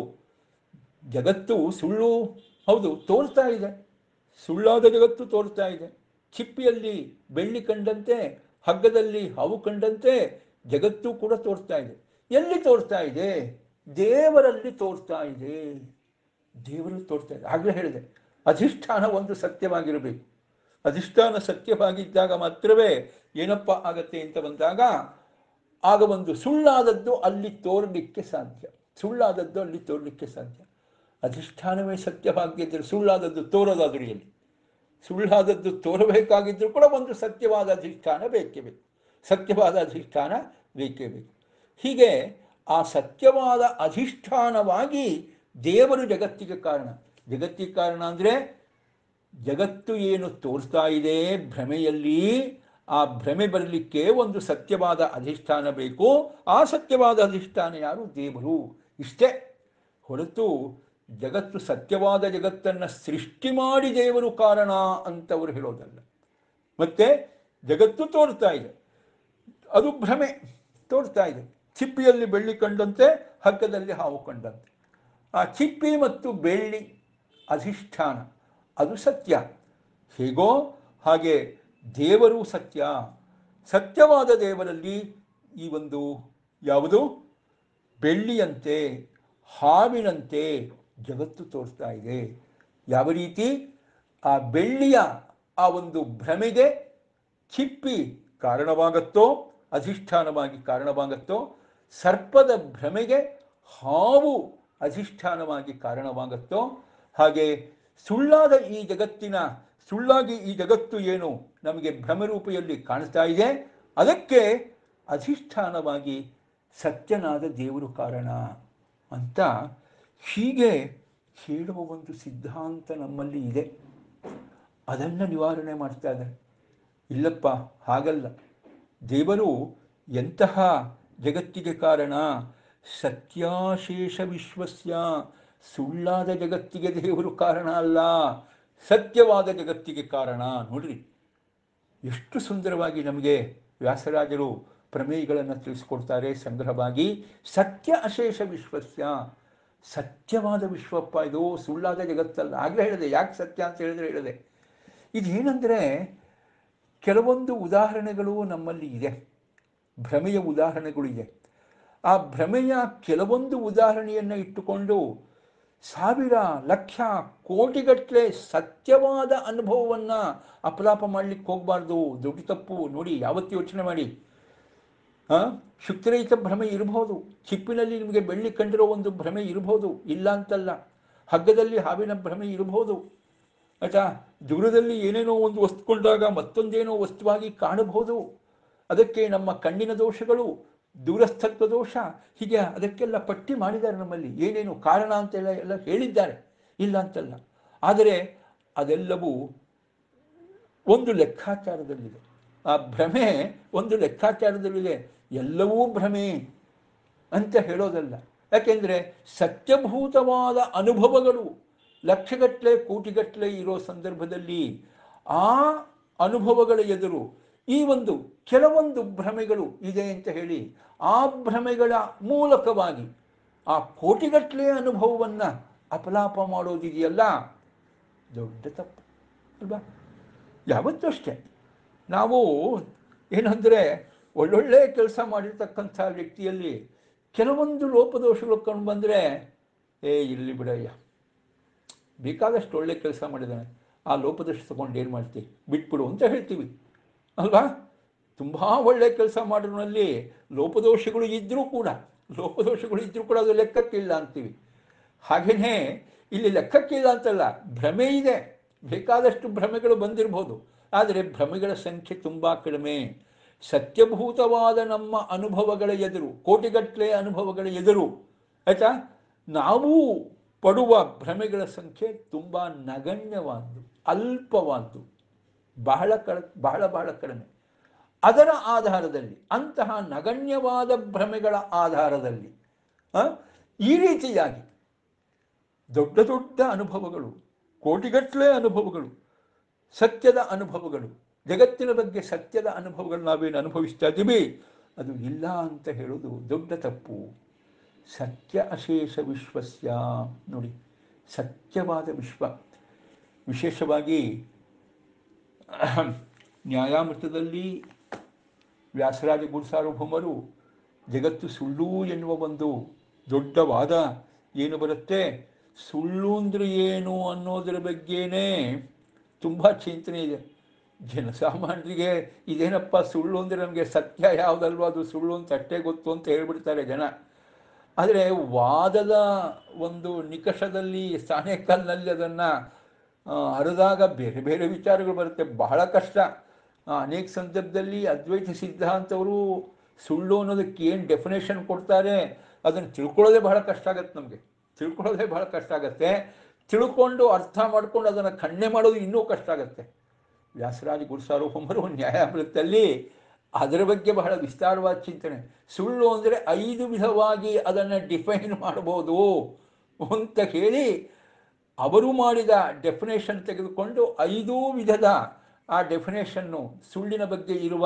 ಜಗತ್ತು ಸುಳ್ಳು ಹೌದು ತೋರ್ತಾ ಇದೆ ಸುಳ್ಳಾದ ಜಗತ್ತು ತೋರ್ತಾ ಇದೆ ಚಿಪ್ಪಿಯಲ್ಲಿ ಬೆಳ್ಳಿ ಕಂಡಂತೆ ಹಗ್ಗದಲ್ಲಿ ಹಾವು ಕಂಡಂತೆ ಜಗತ್ತು ಕೂಡ ತೋರ್ತಾ ಇದೆ ಎಲ್ಲಿ ತೋರ್ತಾ ಇದೆ ದೇವರಲ್ಲಿ ತೋರ್ತಾ ಇದೆ ದೇವರಲ್ಲಿ ತೋರ್ತಾ ಇದೆ ಆಗಲೇ ಹೇಳಿದೆ ಅಧಿಷ್ಠಾನ ಒಂದು ಸತ್ಯವಾಗಿರಬೇಕು ಅಧಿಷ್ಠಾನ ಸತ್ಯವಾಗಿದ್ದಾಗ ಮಾತ್ರವೇ ಏನಪ್ಪ ಆಗತ್ತೆ ಅಂತ ಬಂದಾಗ ಆಗ ಒಂದು ಸುಳ್ಳಾದದ್ದು ಅಲ್ಲಿ ತೋರಲಿಕ್ಕೆ ಸಾಧ್ಯ ಸುಳ್ಳಾದದ್ದು ಅಲ್ಲಿ ತೋರಲಿಕ್ಕೆ ಸಾಧ್ಯ ಅಧಿಷ್ಠಾನವೇ ಸತ್ಯವಾಗಿದ್ದರೆ ಸುಳ್ಳಾದದ್ದು ತೋರೋದಾದರೂ ಎಲ್ಲಿ ಸುಳ್ಳಾದದ್ದು ತೋರಬೇಕಾಗಿದ್ದರೂ ಕೂಡ ಒಂದು ಸತ್ಯವಾದ ಅಧಿಷ್ಠಾನ ಬೇಕೇ ಬೇಕು ಸತ್ಯವಾದ ಅಧಿಷ್ಠಾನ ಬೇಕೇ ಬೇಕು ಹೀಗೆ ಆ ಸತ್ಯವಾದ ಅಧಿಷ್ಠಾನವಾಗಿ ದೇವರು ಜಗತ್ತಿಗೆ ಕಾರಣ ಜಗತ್ತಿಗೆ ಕಾರಣ ಅಂದರೆ ಜಗತ್ತು ಏನು ತೋರಿಸ್ತಾ ಇದೆ ಭ್ರಮೆಯಲ್ಲಿ ಆ ಭ್ರಮೆ ಬರಲಿಕ್ಕೆ ಒಂದು ಸತ್ಯವಾದ ಅಧಿಷ್ಠಾನ ಬೇಕು ಆ ಸತ್ಯವಾದ ಅಧಿಷ್ಠಾನ ಯಾರು ದೇವರು ಇಷ್ಟೇ ಹೊರತು ಜಗತ್ತು ಸತ್ಯವಾದ ಜಗತ್ತನ್ನು ಸೃಷ್ಟಿ ಮಾಡಿ ದೇವರು ಕಾರಣ ಅಂತವರು ಹೇಳೋದಲ್ಲ ಮತ್ತೆ ಜಗತ್ತು ತೋರ್ತಾ ಇದೆ ಅದು ಭ್ರಮೆ ತೋರ್ತಾ ಇದೆ ಚಿಪ್ಪಿಯಲ್ಲಿ ಬೆಳ್ಳಿ ಕಂಡಂತೆ ಹಗ್ಗದಲ್ಲಿ ಹಾವು ಕಂಡಂತೆ ಆ ಚಿಪ್ಪಿ ಮತ್ತು ಬೆಳ್ಳಿ ಅಧಿಷ್ಠಾನ ಅದು ಸತ್ಯ ಹೇಗೋ ಹಾಗೆ ದೇವರು ಸತ್ಯ ಸತ್ಯವಾದ ದೇವರಲ್ಲಿ ಈ ಒಂದು ಯಾವುದು ಬೆಳ್ಳಿಯಂತೆ ಹಾವಿನಂತೆ ಜಗತ್ತು ತೋರಿಸ್ತಾ ಇದೆ ಯಾವ ರೀತಿ ಆ ಬೆಳ್ಳಿಯ ಆ ಒಂದು ಭ್ರಮೆಗೆ ಚಿಪ್ಪಿ ಕಾರಣವಾಗತ್ತೋ ಅಧಿಷ್ಠಾನವಾಗಿ ಕಾರಣವಾಗತ್ತೋ ಸರ್ಪದ ಭ್ರಮೆಗೆ ಹಾವು ಅಧಿಷ್ಠಾನವಾಗಿ ಕಾರಣವಾಗತ್ತೋ ಹಾಗೆ ಸುಳ್ಳಾದ ಈ ಜಗತ್ತಿನ ಸುಳ್ಳಾಗಿ ಈ ಜಗತ್ತು ಏನು ನಮಗೆ ಭ್ರಮರೂಪಿಯಲ್ಲಿ ಕಾಣಿಸ್ತಾ ಇದೆ ಅದಕ್ಕೆ ಅಧಿಷ್ಠಾನವಾಗಿ ಸತ್ಯನಾದ ದೇವರು ಕಾರಣ ಅಂತ ಹೀಗೆ ಹೇಳುವ ಒಂದು ಸಿದ್ಧಾಂತ ನಮ್ಮಲ್ಲಿ ಇದೆ ಅದನ್ನು ನಿವಾರಣೆ ಮಾಡ್ತಾ ಇದ್ದಾರೆ ಇಲ್ಲಪ್ಪ ಹಾಗಲ್ಲ ದೇವರು ಎಂತಹ ಜಗತ್ತಿಗೆ ಕಾರಣ ಸತ್ಯಾಶೇಷ ವಿಶ್ವಸ್ಯ ಸುಳ್ಳಾದ ಜಗತ್ತಿಗೆ ದೇವರು ಕಾರಣ ಅಲ್ಲ ಸತ್ಯವಾದ ಜಗತ್ತಿಗೆ ಕಾರಣ ನೋಡ್ರಿ ಎಷ್ಟು ಸುಂದರವಾಗಿ ನಮಗೆ ವ್ಯಾಸರಾಜರು ಪ್ರಮೇಯಗಳನ್ನು ತಿಳಿಸ್ಕೊಡ್ತಾರೆ ಸಂಗ್ರಹವಾಗಿ ಸತ್ಯ ಅಶೇಷ ವಿಶ್ವಸ್ಯ ಸತ್ಯವಾದ ವಿಶ್ವಪ್ಪ ಇದು ಸುಳ್ಳಾದ ಜಗತ್ತಲ್ಲ ಆಗಲೇ ಹೇಳಿದೆ ಯಾಕೆ ಸತ್ಯ ಅಂತ ಹೇಳಿದ್ರೆ ಹೇಳಿದೆ ಇದೇನೆಂದರೆ ಕೆಲವೊಂದು ಉದಾಹರಣೆಗಳು ನಮ್ಮಲ್ಲಿ ಇದೆ ಭ್ರಮೆಯ ಉದಾಹರಣೆಗಳು ಇದೆ ಆ ಭ್ರಮೆಯ ಕೆಲವೊಂದು ಉದಾಹರಣೆಯನ್ನು ಇಟ್ಟುಕೊಂಡು ಸಾವಿರ ಲಕ್ಷ ಕೋಟಿಗಟ್ಟಲೆ ಸತ್ಯವಾದ ಅನುಭವವನ್ನು ಅಪಲಾಪ ಮಾಡಲಿಕ್ಕೆ ಹೋಗಬಾರ್ದು ದೊಡ್ಡ ತಪ್ಪು ನೋಡಿ ಯಾವತ್ತು ಯೋಚನೆ ಮಾಡಿ ಹಾಂ ಶುಕ್ತಿರಹಿತ ಭ್ರಮೆ ಇರಬಹುದು ಚಿಪ್ಪಿನಲ್ಲಿ ನಿಮಗೆ ಬೆಳ್ಳಿ ಕಂಡಿರೋ ಒಂದು ಭ್ರಮೆ ಇರಬಹುದು ಇಲ್ಲ ಅಂತಲ್ಲ ಹಗ್ಗದಲ್ಲಿ ಹಾವಿನ ಭ್ರಮೆ ಇರಬಹುದು ಆಯ್ತಾ ದೂರದಲ್ಲಿ ಏನೇನೋ ಒಂದು ವಸ್ತು ಕೊಂಡಾಗ ಮತ್ತೊಂದೇನೋ ವಸ್ತುವಾಗಿ ಕಾಣಬಹುದು ಅದಕ್ಕೆ ನಮ್ಮ ಕಣ್ಣಿನ ದೋಷಗಳು ದೂರಸ್ಥತ್ವ ದೋಷ ಹೀಗೆ ಅದಕ್ಕೆಲ್ಲ ಪಟ್ಟಿ ಮಾಡಿದ್ದಾರೆ ನಮ್ಮಲ್ಲಿ ಏನೇನು ಕಾರಣ ಅಂತೆಲ್ಲ ಎಲ್ಲ ಹೇಳಿದ್ದಾರೆ ಇಲ್ಲ ಅಂತಲ್ಲ ಆದರೆ ಅದೆಲ್ಲವೂ ಒಂದು ಲೆಕ್ಕಾಚಾರದಲ್ಲಿದೆ ಆ ಭ್ರಮೆ ಒಂದು ಲೆಕ್ಕಾಚಾರದಲ್ಲಿದೆ ಎಲ್ಲವೂ ಭ್ರಮೆ ಅಂತ ಹೇಳೋದಲ್ಲ ಯಾಕೆಂದರೆ ಸತ್ಯಭೂತವಾದ ಅನುಭವಗಳು ಲಕ್ಷಗಟ್ಟಲೆ ಕೋಟಿಗಟ್ಟಲೆ ಇರೋ ಸಂದರ್ಭದಲ್ಲಿ ಆ ಅನುಭವಗಳ ಎದುರು ಈ ಒಂದು ಕೆಲವೊಂದು ಭ್ರಮೆಗಳು ಇದೆ ಅಂತ ಹೇಳಿ ಆ ಭ್ರಮೆಗಳ ಮೂಲಕವಾಗಿ ಆ ಕೋಟಿಗಟ್ಟಲೆ ಅನುಭವವನ್ನು ಅಪಲಾಪ ಮಾಡೋದಿದೆಯಲ್ಲ ದೊಡ್ಡ ತಪ್ಪು ಅಲ್ವಾ ಯಾವತ್ತೂ ಅಷ್ಟೇ ನಾವು ಏನಂದರೆ ಒಳ್ಳೊಳ್ಳೆ ಕೆಲಸ ಮಾಡಿರ್ತಕ್ಕಂಥ ವ್ಯಕ್ತಿಯಲ್ಲಿ ಕೆಲವೊಂದು ಲೋಪದೋಷಗಳು ಕಂಡು ಬಂದರೆ ಏ ಇಲ್ಲಿ ಬಿಡಯ್ಯ ಬೇಕಾದಷ್ಟು ಒಳ್ಳೆ ಕೆಲಸ ಮಾಡಿದ್ದಾನೆ ಆ ಲೋಪದೋಷ ತಗೊಂಡು ಏನು ಮಾಡ್ತೀವಿ ಬಿಟ್ಬಿಡು ಅಂತ ಹೇಳ್ತೀವಿ ಅಲ್ವಾ ತುಂಬ ಒಳ್ಳೆ ಕೆಲಸ ಮಾಡೋನಲ್ಲಿ ಲೋಪದೋಷಗಳು ಇದ್ದರೂ ಕೂಡ ಲೋಪದೋಷಗಳು ಇದ್ದರೂ ಕೂಡ ಅದು ಲೆಕ್ಕಕ್ಕಿಲ್ಲ ಅಂತೀವಿ ಹಾಗೆಯೇ ಇಲ್ಲಿ ಲೆಕ್ಕಕ್ಕಿಲ್ಲ ಅಂತಲ್ಲ ಭ್ರಮೆ ಇದೆ ಬೇಕಾದಷ್ಟು ಭ್ರಮೆಗಳು ಬಂದಿರ್ಬೋದು ಆದರೆ ಭ್ರಮೆಗಳ ಸಂಖ್ಯೆ ತುಂಬ ಕಡಿಮೆ ಸತ್ಯಭೂತವಾದ ನಮ್ಮ ಅನುಭವಗಳ ಎದುರು ಕೋಟಿಗಟ್ಟಲೆ ಅನುಭವಗಳ ಎದುರು ಆಯ್ತಾ ನಾವು ಪಡುವ ಭ್ರಮೆಗಳ ಸಂಖ್ಯೆ ತುಂಬ ನಗಣ್ಯವಾದ್ದು ಅಲ್ಪವಾದ್ದು ಬಹಳ ಕಡ ಬಹಳ ಬಹಳ ಕಡಿಮೆ ಅದರ ಆಧಾರದಲ್ಲಿ ಅಂತಹ ನಗಣ್ಯವಾದ ಭ್ರಮೆಗಳ ಆಧಾರದಲ್ಲಿ ಆ, ಈ ರೀತಿಯಾಗಿ ದೊಡ್ಡ ದೊಡ್ಡ ಅನುಭವಗಳು ಕೋಟಿಗಟ್ಟಲೆ ಅನುಭವಗಳು ಸತ್ಯದ ಅನುಭವಗಳು ಜಗತ್ತಿನ ಬಗ್ಗೆ ಸತ್ಯದ ಅನುಭವಗಳು ನಾವೇನು ಅನುಭವಿಸ್ತಾ ಇದ್ದೀವಿ ಅದು ಇಲ್ಲ ಅಂತ ಹೇಳೋದು ದೊಡ್ಡ ತಪ್ಪು ಸತ್ಯ ಅಶೇಷ ವಿಶ್ವಸ್ಯ ನೋಡಿ ಸತ್ಯವಾದ ವಿಶ್ವ ವಿಶೇಷವಾಗಿ ನ್ಯಾಯಾಮೃತದಲ್ಲಿ ವ್ಯಾಸರಾಜ ಗುರುಸಾರ್ವಭೌಮರು ಜಗತ್ತು ಸುಳ್ಳು ಎನ್ನುವ ಒಂದು ದೊಡ್ಡ ವಾದ ಏನು ಬರುತ್ತೆ ಸುಳ್ಳು ಅಂದರೆ ಏನು ಅನ್ನೋದರ ಬಗ್ಗೆನೇ ತುಂಬ ಚಿಂತನೆ ಇದೆ ಜನಸಾಮಾನ್ಯರಿಗೆ ಇದೇನಪ್ಪ ಸುಳ್ಳು ಅಂದರೆ ನಮಗೆ ಸತ್ಯ ಯಾವುದಲ್ವೋ ಅದು ಸುಳ್ಳು ಅಂತ ಅಷ್ಟೇ ಗೊತ್ತು ಅಂತ ಹೇಳ್ಬಿಡ್ತಾರೆ ಜನ ಆದರೆ ವಾದದ ಒಂದು ನಿಕಷದಲ್ಲಿ ಸಾಣೆಕಲ್ನಲ್ಲಿ ಅದನ್ನು ಅರಿದಾಗ ಬೇರೆ ಬೇರೆ ವಿಚಾರಗಳು ಬರುತ್ತೆ ಬಹಳ ಕಷ್ಟ ಆ, ಅನೇಕ ಸಂದರ್ಭದಲ್ಲಿ ಅದ್ವೈತ ಸಿದ್ಧಾಂತವರು ಸುಳ್ಳು ಅನ್ನೋದಕ್ಕೆ ಏನು ಡೆಫಿನೇಷನ್ ಕೊಡ್ತಾರೆ ಅದನ್ನು ತಿಳ್ಕೊಳ್ಳೋದೇ ಬಹಳ ಕಷ್ಟ ಆಗುತ್ತೆ ನಮಗೆ ತಿಳ್ಕೊಳ್ಳೋದೇ ಬಹಳ ಕಷ್ಟ ಆಗುತ್ತೆ ತಿಳ್ಕೊಂಡು ಅರ್ಥ ಮಾಡ್ಕೊಂಡು ಅದನ್ನು ಖಂಡನೆ ಮಾಡೋದು ಇನ್ನೂ ಕಷ್ಟ ಆಗುತ್ತೆ ವ್ಯಾಸರಾಜ ಗುರುಸಾರ್ವಭೌಮರು ನ್ಯಾಯಾಮೃತದಲ್ಲಿ ಅದರ ಬಗ್ಗೆ ಬಹಳ ವಿಸ್ತಾರವಾದ ಚಿಂತನೆ ಸುಳ್ಳು ಅಂದರೆ ಐದು ವಿಧವಾಗಿ ಅದನ್ನು ಡಿಫೈನ್ ಮಾಡ್ಬೋದು ಅಂತ ಹೇಳಿ ಅವರು ಮಾಡಿದ ಡೆಫಿನೇಷನ್ ತೆಗೆದುಕೊಂಡು ಐದೂ ವಿಧದ ಆ ಡೆಫಿನೇಷನ್ನು ಸುಳ್ಳಿನ ಬಗ್ಗೆ ಇರುವ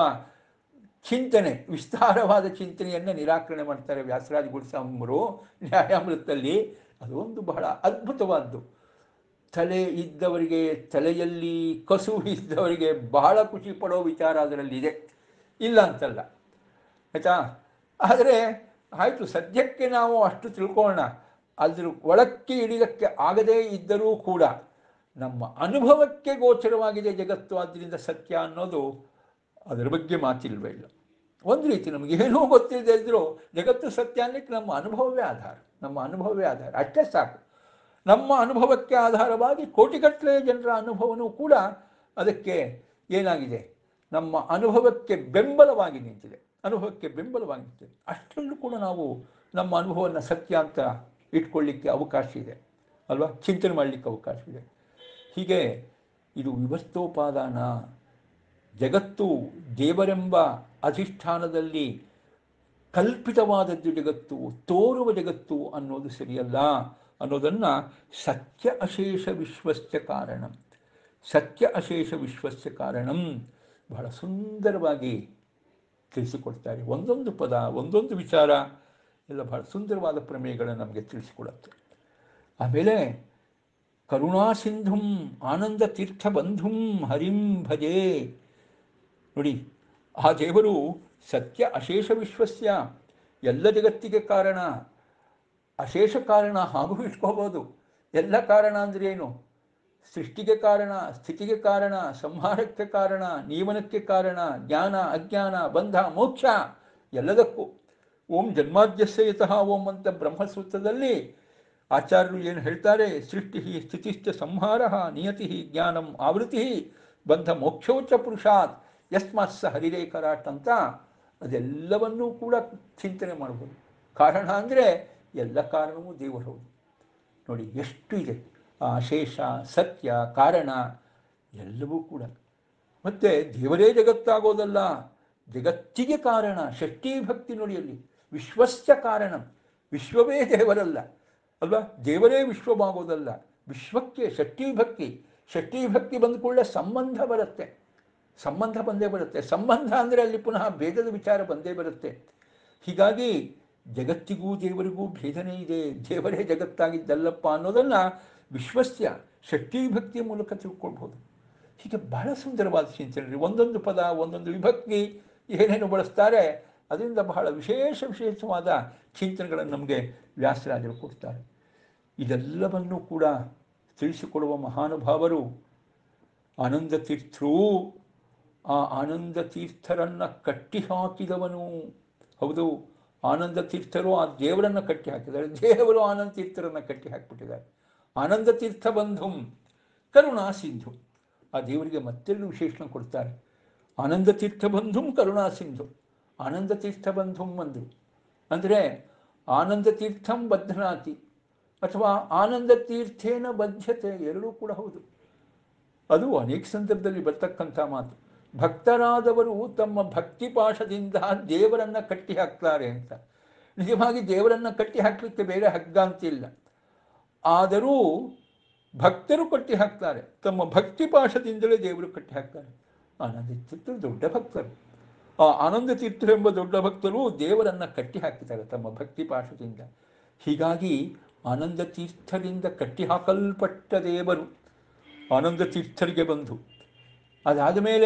ಚಿಂತನೆ ವಿಸ್ತಾರವಾದ ಚಿಂತನೆಯನ್ನು ನಿರಾಕರಣೆ ಮಾಡ್ತಾರೆ ವ್ಯಾಸರಾಜ ಗುರುಸಾಮರು ನ್ಯಾಯಾಮೃತದಲ್ಲಿ ಅದೊಂದು ಬಹಳ ಅದ್ಭುತವಾದ್ದು ತಲೆ ಇದ್ದವರಿಗೆ ತಲೆಯಲ್ಲಿ ಕಸು ಇದ್ದವರಿಗೆ ಬಹಳ ಖುಷಿ ಪಡೋ ವಿಚಾರ ಅದರಲ್ಲಿದೆ ಇಲ್ಲ ಅಂತಲ್ಲ ಆಯಿತಾ ಆದರೆ ಆಯಿತು ಸದ್ಯಕ್ಕೆ ನಾವು ಅಷ್ಟು ತಿಳ್ಕೊಳ್ಳೋಣ ಅದ್ರ ಒಳಕ್ಕೆ ಇಳಿದಕ್ಕೆ ಆಗದೇ ಇದ್ದರೂ ಕೂಡ ನಮ್ಮ ಅನುಭವಕ್ಕೆ ಗೋಚರವಾಗಿದೆ ಜಗತ್ತು ಆದ್ದರಿಂದ ಸತ್ಯ ಅನ್ನೋದು ಅದರ ಬಗ್ಗೆ ಮಾತಿಲ್ವೇ ಇಲ್ಲ ಒಂದು ರೀತಿ ನಮಗೆ ಏನೂ ಗೊತ್ತಿಲ್ಲದೆ ಇದ್ದರೂ ಜಗತ್ತು ಸತ್ಯ ಅನ್ನಕ್ಕೆ ನಮ್ಮ ಅನುಭವವೇ ಆಧಾರ ನಮ್ಮ ಅನುಭವವೇ ಆಧಾರ ಅಷ್ಟೇ ಸಾಕು ನಮ್ಮ ಅನುಭವಕ್ಕೆ ಆಧಾರವಾಗಿ ಕೋಟಿಗಟ್ಟಲೆ ಜನರ ಅನುಭವನೂ ಕೂಡ ಅದಕ್ಕೆ ಏನಾಗಿದೆ ನಮ್ಮ ಅನುಭವಕ್ಕೆ ಬೆಂಬಲವಾಗಿ ನಿಂತಿದೆ ಅನುಭವಕ್ಕೆ ಬೆಂಬಲವಾಗಿ ನಿಂತಿದೆ ಅಷ್ಟರಲ್ಲೂ ಕೂಡ ನಾವು ನಮ್ಮ ಅನುಭವವನ್ನು ಸತ್ಯ ಅಂತ ಇಟ್ಕೊಳ್ಳಿಕ್ಕೆ ಅವಕಾಶ ಇದೆ ಅಲ್ವಾ ಚಿಂತನೆ ಮಾಡಲಿಕ್ಕೆ ಅವಕಾಶ ಇದೆ ಹೀಗೆ ಇದು ವಿವಸ್ತೋಪಾದಾನ ಜಗತ್ತು ದೇವರೆಂಬ ಅಧಿಷ್ಠಾನದಲ್ಲಿ ಕಲ್ಪಿತವಾದದ್ದು ಜಗತ್ತು ತೋರುವ ಜಗತ್ತು ಅನ್ನೋದು ಸರಿಯಲ್ಲ ಅನ್ನೋದನ್ನು ಸತ್ಯ ಅಶೇಷ ವಿಶ್ವಸ್ಯ ಕಾರಣಂ ಸತ್ಯ ಅಶೇಷ ವಿಶ್ವಸ್ಯ ಕಾರಣಂ ಬಹಳ ಸುಂದರವಾಗಿ ತಿಳಿಸಿಕೊಡ್ತಾರೆ ಒಂದೊಂದು ಪದ ಒಂದೊಂದು ವಿಚಾರ ಎಲ್ಲ ಬಹಳ ಸುಂದರವಾದ ಪ್ರಮೇಯಗಳನ್ನು ನಮಗೆ ತಿಳಿಸಿಕೊಡುತ್ತೆ ಆಮೇಲೆ ಕರುಣಾಸಿಂಧುಂ ಆನಂದ ತೀರ್ಥ ಬಂಧುಂ ಹರಿಂ ಭಜೆ ನೋಡಿ ಆ ದೇವರು ಸತ್ಯ ಅಶೇಷ ವಿಶ್ವಸ್ಯ ಎಲ್ಲ ಜಗತ್ತಿಗೆ ಕಾರಣ ಅಶೇಷ ಕಾರಣ ಹಾಗೂ ಇಟ್ಕೋಬೋದು ಎಲ್ಲ ಕಾರಣ ಅಂದರೆ ಏನು ಸೃಷ್ಟಿಗೆ ಕಾರಣ ಸ್ಥಿತಿಗೆ ಕಾರಣ ಸಂಹಾರಕ್ಕೆ ಕಾರಣ ನಿಯಮನಕ್ಕೆ ಕಾರಣ ಜ್ಞಾನ ಅಜ್ಞಾನ ಬಂಧ ಮೋಕ್ಷ ಎಲ್ಲದಕ್ಕೂ ಓಂ ಜನ್ಮಾದ್ಯಸ್ಯ ಯತಃ ಓಂ ಅಂತ ಬ್ರಹ್ಮಸೂತ್ರದಲ್ಲಿ ಆಚಾರ್ಯರು ಏನು ಹೇಳ್ತಾರೆ ಸೃಷ್ಟಿ ಸ್ಥಿತಿಶ್ಚ ಸಂಹಾರ ನಿಯತಿ ಜ್ಞಾನಂ ಆವೃತ್ತಿ ಬಂಧ ಮೋಕ್ಷೋಚ್ಚ ಪುರುಷಾತ್ ಯಸ್ಮಾತ್ ಸ ಹರಿರೇಖರಾಟ್ ಅಂತ ಅದೆಲ್ಲವನ್ನೂ ಕೂಡ ಚಿಂತನೆ ಮಾಡ್ಬೋದು ಕಾರಣ ಅಂದರೆ ಎಲ್ಲ ಕಾರಣವೂ ದೇವರವರು ನೋಡಿ ಎಷ್ಟು ಇದೆ ಆ ಶೇಷ ಸತ್ಯ ಕಾರಣ ಎಲ್ಲವೂ ಕೂಡ ಮತ್ತು ದೇವರೇ ಜಗತ್ತಾಗೋದಲ್ಲ ಜಗತ್ತಿಗೆ ಕಾರಣ ಷಷ್ಠೀ ಭಕ್ತಿ ನೋಡಿ ಅಲ್ಲಿ ವಿಶ್ವಸ್ಯ ಕಾರಣ ವಿಶ್ವವೇ ದೇವರಲ್ಲ ಅಲ್ವಾ ದೇವರೇ ವಿಶ್ವವಾಗೋದಲ್ಲ ವಿಶ್ವಕ್ಕೆ ಷಷ್ಠೀ ಭಕ್ತಿ ಷಷ್ಠೀ ಭಕ್ತಿ ಬಂದ ಕೂಡಲೇ ಸಂಬಂಧ ಬರುತ್ತೆ ಸಂಬಂಧ ಬಂದೇ ಬರುತ್ತೆ ಸಂಬಂಧ ಅಂದರೆ ಅಲ್ಲಿ ಪುನಃ ಭೇದದ ವಿಚಾರ ಬಂದೇ ಬರುತ್ತೆ ಹೀಗಾಗಿ ಜಗತ್ತಿಗೂ ದೇವರಿಗೂ ಭೇದನೇ ಇದೆ ದೇವರೇ ಜಗತ್ತಾಗಿದ್ದಲ್ಲಪ್ಪ ಅನ್ನೋದನ್ನು ವಿಶ್ವಸ್ಯ ಷಷ್ಠೀ ಭಕ್ತಿಯ ಮೂಲಕ ತಿಳ್ಕೊಳ್ಬೋದು ಹೀಗೆ ಬಹಳ ಸುಂದರವಾದ ಚಿಂತನೆ ಒಂದೊಂದು ಪದ ಒಂದೊಂದು ವಿಭಕ್ತಿ ಏನೇನು ಬಳಸ್ತಾರೆ ಅದರಿಂದ ಬಹಳ ವಿಶೇಷ ವಿಶೇಷವಾದ ಚಿಂತನೆಗಳನ್ನು ನಮಗೆ ವ್ಯಾಸರಾಜರು ಕೊಡ್ತಾರೆ ಇದೆಲ್ಲವನ್ನೂ ಕೂಡ ತಿಳಿಸಿಕೊಡುವ ಮಹಾನುಭಾವರು ಆನಂದ ತೀರ್ಥರು ಆ ಆನಂದ ತೀರ್ಥರನ್ನು ಕಟ್ಟಿ ಹಾಕಿದವನು ಹೌದು ಆನಂದ ತೀರ್ಥರು ಆ ದೇವರನ್ನು ಕಟ್ಟಿ ಹಾಕಿದ್ದಾರೆ ದೇವರು ಆನಂದ ತೀರ್ಥರನ್ನು ಕಟ್ಟಿ ಹಾಕಿಬಿಟ್ಟಿದ್ದಾರೆ ಆನಂದ ತೀರ್ಥ ಬಂಧುಂ ಕರುಣಾ ಸಿಂಧು ಆ ದೇವರಿಗೆ ಮತ್ತೆರಡು ವಿಶೇಷಣ ಕೊಡ್ತಾರೆ ಆನಂದ ತೀರ್ಥ ಬಂಧುಂ ಕರುಣಾ ಸಿಂಧು ಆನಂದ ತೀರ್ಥ ಬಂಧುಂ ಅಂದರು ಅಂದರೆ ಆನಂದ ತೀರ್ಥಂ ಬದ್ಧನಾತಿ ಅಥವಾ ಆನಂದ ತೀರ್ಥೇನ ಬದ್ಧತೆ ಎರಡೂ ಕೂಡ ಹೌದು ಅದು ಅನೇಕ ಸಂದರ್ಭದಲ್ಲಿ ಬರ್ತಕ್ಕಂಥ ಮಾತು ಭಕ್ತರಾದವರು ತಮ್ಮ ಭಕ್ತಿ ಪಾಶದಿಂದ ದೇವರನ್ನು ಕಟ್ಟಿ ಹಾಕ್ತಾರೆ ಅಂತ ನಿಜವಾಗಿ ದೇವರನ್ನು ಕಟ್ಟಿ ಹಾಕಲಿಕ್ಕೆ ಬೇರೆ ಹಗ್ಗ ಅಂತಿಲ್ಲ ಆದರೂ ಭಕ್ತರು ಕಟ್ಟಿ ಹಾಕ್ತಾರೆ ತಮ್ಮ ಭಕ್ತಿ ಪಾಶದಿಂದಲೇ ದೇವರು ಕಟ್ಟಿ ಹಾಕ್ತಾರೆ ಆನಂದ ತೀರ್ಥರು ದೊಡ್ಡ ಭಕ್ತರು ಆ ಆನಂದ ತೀರ್ಥರು ಎಂಬ ದೊಡ್ಡ ಭಕ್ತರು ದೇವರನ್ನು ಕಟ್ಟಿ ಹಾಕಿದ್ದಾರೆ ತಮ್ಮ ಭಕ್ತಿ ಪಾಶದಿಂದ ಹೀಗಾಗಿ ಆನಂದ ತೀರ್ಥರಿಂದ ಕಟ್ಟಿ ಹಾಕಲ್ಪಟ್ಟ ದೇವರು ಆನಂದ ತೀರ್ಥರಿಗೆ ಬಂದು ಅದಾದ ಮೇಲೆ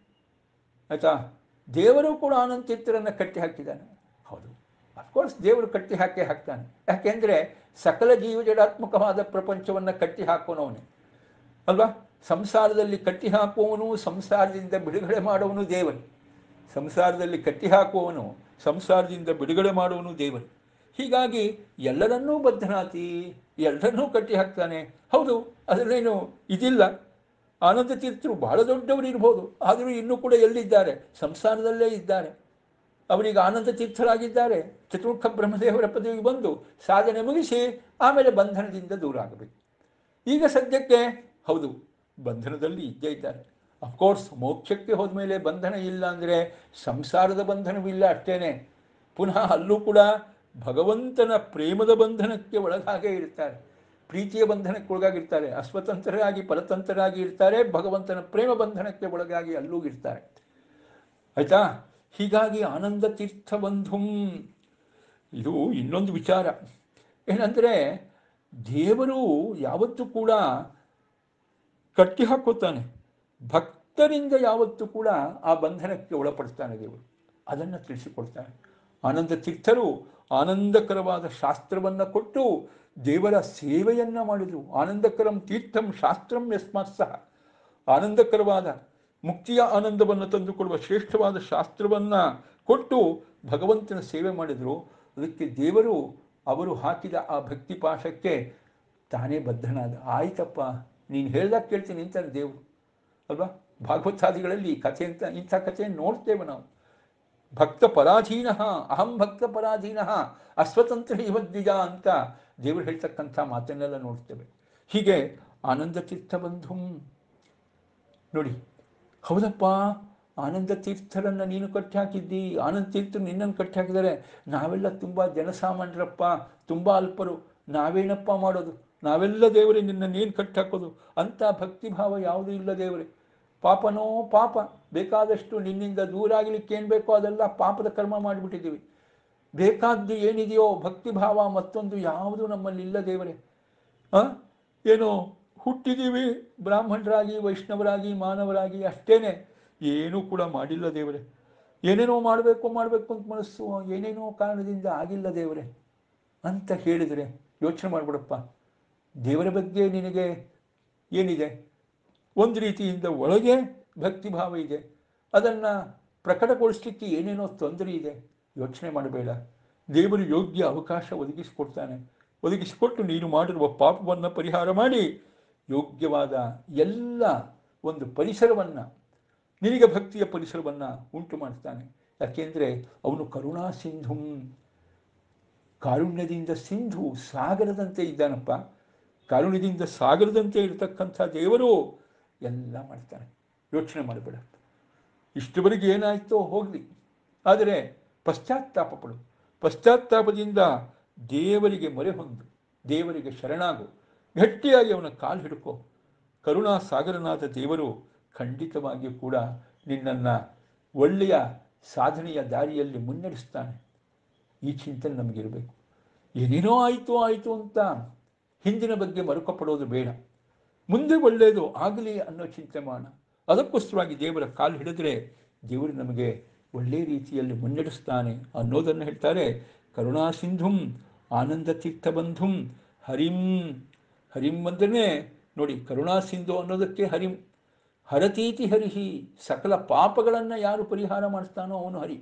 ಆಯಿತಾ ದೇವರು ಕೂಡ ಆನಂದ ತೀರ್ಥರನ್ನು ಕಟ್ಟಿ ಹಾಕಿದ್ದಾನೆ ಹೌದು ಅಫ್ಕೋರ್ಸ್ ದೇವರು ಕಟ್ಟಿ ಹಾಕಿ ಹಾಕ್ತಾನೆ ಯಾಕೆಂದರೆ ಸಕಲ ಜೀವಜಡಾತ್ಮಕವಾದ ಪ್ರಪಂಚವನ್ನು ಕಟ್ಟಿ ಹಾಕೋನವನೇ ಅಲ್ವಾ ಸಂಸಾರದಲ್ಲಿ ಕಟ್ಟಿ ಹಾಕುವವನು ಸಂಸಾರದಿಂದ ಬಿಡುಗಡೆ ಮಾಡುವವನು ದೇವರು ಸಂಸಾರದಲ್ಲಿ ಕಟ್ಟಿ ಹಾಕುವವನು ಸಂಸಾರದಿಂದ ಬಿಡುಗಡೆ ಮಾಡುವವನು ದೇವರು ಹೀಗಾಗಿ ಎಲ್ಲರನ್ನೂ ಬದ್ಧನಾತಿ ಎಲ್ಲರನ್ನೂ ಕಟ್ಟಿ ಹಾಕ್ತಾನೆ ಹೌದು ಅದರಲ್ಲೇನು ಇದಿಲ್ಲ ಆನಂದ ತೀರ್ಥರು ಬಹಳ ದೊಡ್ಡವರು ಇರ್ಬೋದು ಆದರೂ ಇನ್ನೂ ಕೂಡ ಎಲ್ಲಿದ್ದಾರೆ ಸಂಸಾರದಲ್ಲೇ ಇದ್ದಾರೆ ಅವರಿಗೆ ಆನಂದ ತೀರ್ಥರಾಗಿದ್ದಾರೆ ಚತುರ್ಥ ಬ್ರಹ್ಮದೇವರ ಪದವಿಗೆ ಬಂದು ಸಾಧನೆ ಮುಗಿಸಿ ಆಮೇಲೆ ಬಂಧನದಿಂದ ದೂರ ಆಗಬೇಕು ಈಗ ಸದ್ಯಕ್ಕೆ ಹೌದು ಬಂಧನದಲ್ಲಿ ಇದ್ದೇ ಇದ್ದಾರೆ ಅಫ್ಕೋರ್ಸ್ ಮೋಕ್ಷಕ್ಕೆ ಹೋದ ಮೇಲೆ ಬಂಧನ ಇಲ್ಲ ಅಂದರೆ ಸಂಸಾರದ ಬಂಧನವಿಲ್ಲ ಅಷ್ಟೇನೆ ಪುನಃ ಅಲ್ಲೂ ಕೂಡ ಭಗವಂತನ ಪ್ರೇಮದ ಬಂಧನಕ್ಕೆ ಒಳಗಾಗೇ ಇರ್ತಾರೆ ಪ್ರೀತಿಯ ಬಂಧನಕ್ಕೆ ಒಳಗಾಗಿರ್ತಾರೆ ಅಸ್ವತಂತ್ರರಾಗಿ ಪರತಂತ್ರರಾಗಿ ಇರ್ತಾರೆ ಭಗವಂತನ ಪ್ರೇಮ ಬಂಧನಕ್ಕೆ ಒಳಗಾಗಿ ಅಲ್ಲೂ ಇರ್ತಾರೆ ಆಯಿತಾ ಹೀಗಾಗಿ ಆನಂದ ತೀರ್ಥ ಬಂಧುಂ ಇದು ಇನ್ನೊಂದು ವಿಚಾರ ಏನಂದರೆ ದೇವರು ಯಾವತ್ತೂ ಕೂಡ ಕಟ್ಟಿ ಹಾಕುತ್ತಾನೆ ಭಕ್ತರಿಂದ ಯಾವತ್ತೂ ಕೂಡ ಆ ಬಂಧನಕ್ಕೆ ಒಳಪಡಿಸ್ತಾನೆ ದೇವರು ಅದನ್ನು ತಿಳಿಸಿಕೊಡ್ತಾನೆ ಆನಂದ ತೀರ್ಥರು ಆನಂದಕರವಾದ ಶಾಸ್ತ್ರವನ್ನು ಕೊಟ್ಟು ದೇವರ ಸೇವೆಯನ್ನು ಮಾಡಿದರು ಆನಂದಕರಂ ತೀರ್ಥಂ ಶಾಸ್ತ್ರಂ ಯಸ್ಮಾತ್ ಸಹ ಆನಂದಕರವಾದ ಮುಕ್ತಿಯ ಆನಂದವನ್ನು ತಂದುಕೊಡುವ ಶ್ರೇಷ್ಠವಾದ ಶಾಸ್ತ್ರವನ್ನು ಕೊಟ್ಟು ಭಗವಂತನ ಸೇವೆ ಮಾಡಿದರು ಅದಕ್ಕೆ ದೇವರು ಅವರು ಹಾಕಿದ ಆ ಭಕ್ತಿ ಪಾಶಕ್ಕೆ ತಾನೇ ಬದ್ಧನಾದ ಆಯ್ತಪ್ಪ ನೀನು ಹೇಳ್ದಾಗ ಕೇಳ್ತೀನಿ ಅಂತಾನೆ ದೇವರು ಅಲ್ವಾ ಭಾಗವತಾದಿಗಳಲ್ಲಿ ಕಥೆ ಅಂತ ಇಂಥ ಕಥೆಯನ್ನು ನೋಡ್ತೇವೆ ನಾವು ಭಕ್ತ ಪರಾಧೀನ ಅಹಂ ಭಕ್ತ ಪರಾಧೀನ ಅಸ್ವತಂತ್ರ ಇವದ್ವಿಜ ಅಂತ ದೇವರು ಹೇಳ್ತಕ್ಕಂಥ ಮಾತನ್ನೆಲ್ಲ ನೋಡ್ತೇವೆ ಹೀಗೆ ಆನಂದ ತೀರ್ಥ ಬಂಧುಂ ನೋಡಿ ಹೌದಪ್ಪ ಆನಂದ ತೀರ್ಥರನ್ನು ನೀನು ಕಟ್ಟಿ ಹಾಕಿದ್ದಿ ಆನಂದ ತೀರ್ಥರು ನಿನ್ನನ್ನು ಕಟ್ಟಿ ಹಾಕಿದರೆ ನಾವೆಲ್ಲ ತುಂಬ ಜನಸಾಮಾನ್ಯರಪ್ಪ ತುಂಬ ಅಲ್ಪರು ನಾವೇನಪ್ಪ ಮಾಡೋದು ನಾವೆಲ್ಲ ದೇವರೇ ನಿನ್ನನ್ನೇನು ಕಟ್ಟಿ ಹಾಕೋದು ಅಂಥ ಭಕ್ತಿಭಾವ ಯಾವುದೂ ಇಲ್ಲ ದೇವರೇ ಪಾಪನೋ ಪಾಪ ಬೇಕಾದಷ್ಟು ನಿನ್ನಿಂದ ದೂರ ಆಗಲಿಕ್ಕೆ ಏನು ಬೇಕೋ ಅದೆಲ್ಲ ಪಾಪದ ಕರ್ಮ ಮಾಡಿಬಿಟ್ಟಿದ್ದೀವಿ ಬೇಕಾದ್ದು ಏನಿದೆಯೋ ಭಕ್ತಿಭಾವ ಮತ್ತೊಂದು ಯಾವುದೂ ನಮ್ಮಲ್ಲಿ ಇಲ್ಲ ದೇವರೇ ಆ? ಏನೋ ಹುಟ್ಟಿದ್ದೀವಿ ಬ್ರಾಹ್ಮಣರಾಗಿ ವೈಷ್ಣವರಾಗಿ ಮಾನವರಾಗಿ ಅಷ್ಟೇನೆ ಏನೂ ಕೂಡ ಮಾಡಿಲ್ಲ ದೇವರೇ ಏನೇನೋ ಮಾಡಬೇಕು ಮಾಡಬೇಕು ಅಂತ ಮನಸ್ಸು ಏನೇನೋ ಕಾರಣದಿಂದ ಆಗಿಲ್ಲ ದೇವರೇ ಅಂತ ಹೇಳಿದರೆ ಯೋಚನೆ ಮಾಡಿಬಿಡಪ್ಪ ದೇವರ ಬಗ್ಗೆ ನಿನಗೆ ಏನಿದೆ ಒಂದು ರೀತಿಯಿಂದ ಒಳಗೆ ಭಕ್ತಿಭಾವ ಇದೆ ಅದನ್ನು ಪ್ರಕಟಗೊಳಿಸಲಿಕ್ಕೆ ಏನೇನೋ ತೊಂದರೆ ಇದೆ ಯೋಚನೆ ಮಾಡಬೇಡ ದೇವರು ಯೋಗ್ಯ ಅವಕಾಶ ಒದಗಿಸಿಕೊಡ್ತಾನೆ ಒದಗಿಸಿಕೊಟ್ಟು ನೀನು ಮಾಡಿರುವ ಪಾಪವನ್ನು ಪರಿಹಾರ ಮಾಡಿ ಯೋಗ್ಯವಾದ ಎಲ್ಲ ಒಂದು ಪರಿಸರವನ್ನು ನಿನಗೆ ಭಕ್ತಿಯ ಪರಿಸರವನ್ನು ಉಂಟು ಮಾಡ್ತಾನೆ ಯಾಕೆಂದರೆ ಅವನು ಕರುಣಾ ಸಿಂಧುಂ ಕಾರುಣ್ಯದಿಂದ ಸಿಂಧು ಸಾಗರದಂತೆ ಇದ್ದಾನಪ್ಪ ಕಾರುಣ್ಯದಿಂದ ಸಾಗರದಂತೆ ಇರತಕ್ಕಂಥ ದೇವರು ಎಲ್ಲ ಮಾಡ್ತಾನೆ ಯೋಚನೆ ಮಾಡಬೇಡ ಇಷ್ಟವರೆಗೆ ಏನಾಯ್ತೋ ಹೋಗಲಿ ಆದರೆ ಪಶ್ಚಾತ್ತಾಪ ಪಡು ಪಶ್ಚಾತ್ತಾಪದಿಂದ ದೇವರಿಗೆ ಮೊರೆ ಹೊಂದು ದೇವರಿಗೆ ಶರಣಾಗು ಗಟ್ಟಿಯಾಗಿ ಅವನ ಕಾಲು ಹಿಡ್ಕೋ ಕರುಣಾ ಸಾಗರನಾದ ದೇವರು ಖಂಡಿತವಾಗಿಯೂ ಕೂಡ ನಿನ್ನನ್ನು ಒಳ್ಳೆಯ ಸಾಧನೆಯ ದಾರಿಯಲ್ಲಿ ಮುನ್ನಡೆಸ್ತಾನೆ ಈ ಚಿಂತನೆ ನಮಗಿರಬೇಕು ಏನೇನೋ ಆಯಿತು ಆಯಿತು ಅಂತ ಹಿಂದಿನ ಬಗ್ಗೆ ಮರುಕಪಡೋದು ಬೇಡ ಮುಂದೆ ಒಳ್ಳೆಯದು ಆಗಲಿ ಅನ್ನೋ ಚಿಂತೆ ಮಾಡೋಣ ಅದಕ್ಕೋಸ್ಕರವಾಗಿ ದೇವರ ಕಾಲು ಹಿಡಿದ್ರೆ ದೇವರು ನಮಗೆ ಒಳ್ಳೆಯ ರೀತಿಯಲ್ಲಿ ಮುನ್ನಡೆಸ್ತಾನೆ ಅನ್ನೋದನ್ನು ಹೇಳ್ತಾರೆ ಕರುಣಾ ಸಿಂಧುಂ ಆನಂದ ತೀರ್ಥಬಂಧುಂ ಹರಿಂ ಹರಿಂ ಅಂದ್ರೆ ನೋಡಿ ಕರುಣಾ ಸಿಂಧು ಅನ್ನೋದಕ್ಕೆ ಹರಿಂ ಹರತೀತಿ ಹರಿಹಿ ಸಕಲ ಪಾಪಗಳನ್ನು ಯಾರು ಪರಿಹಾರ ಮಾಡಿಸ್ತಾನೋ ಅವನು ಹರಿ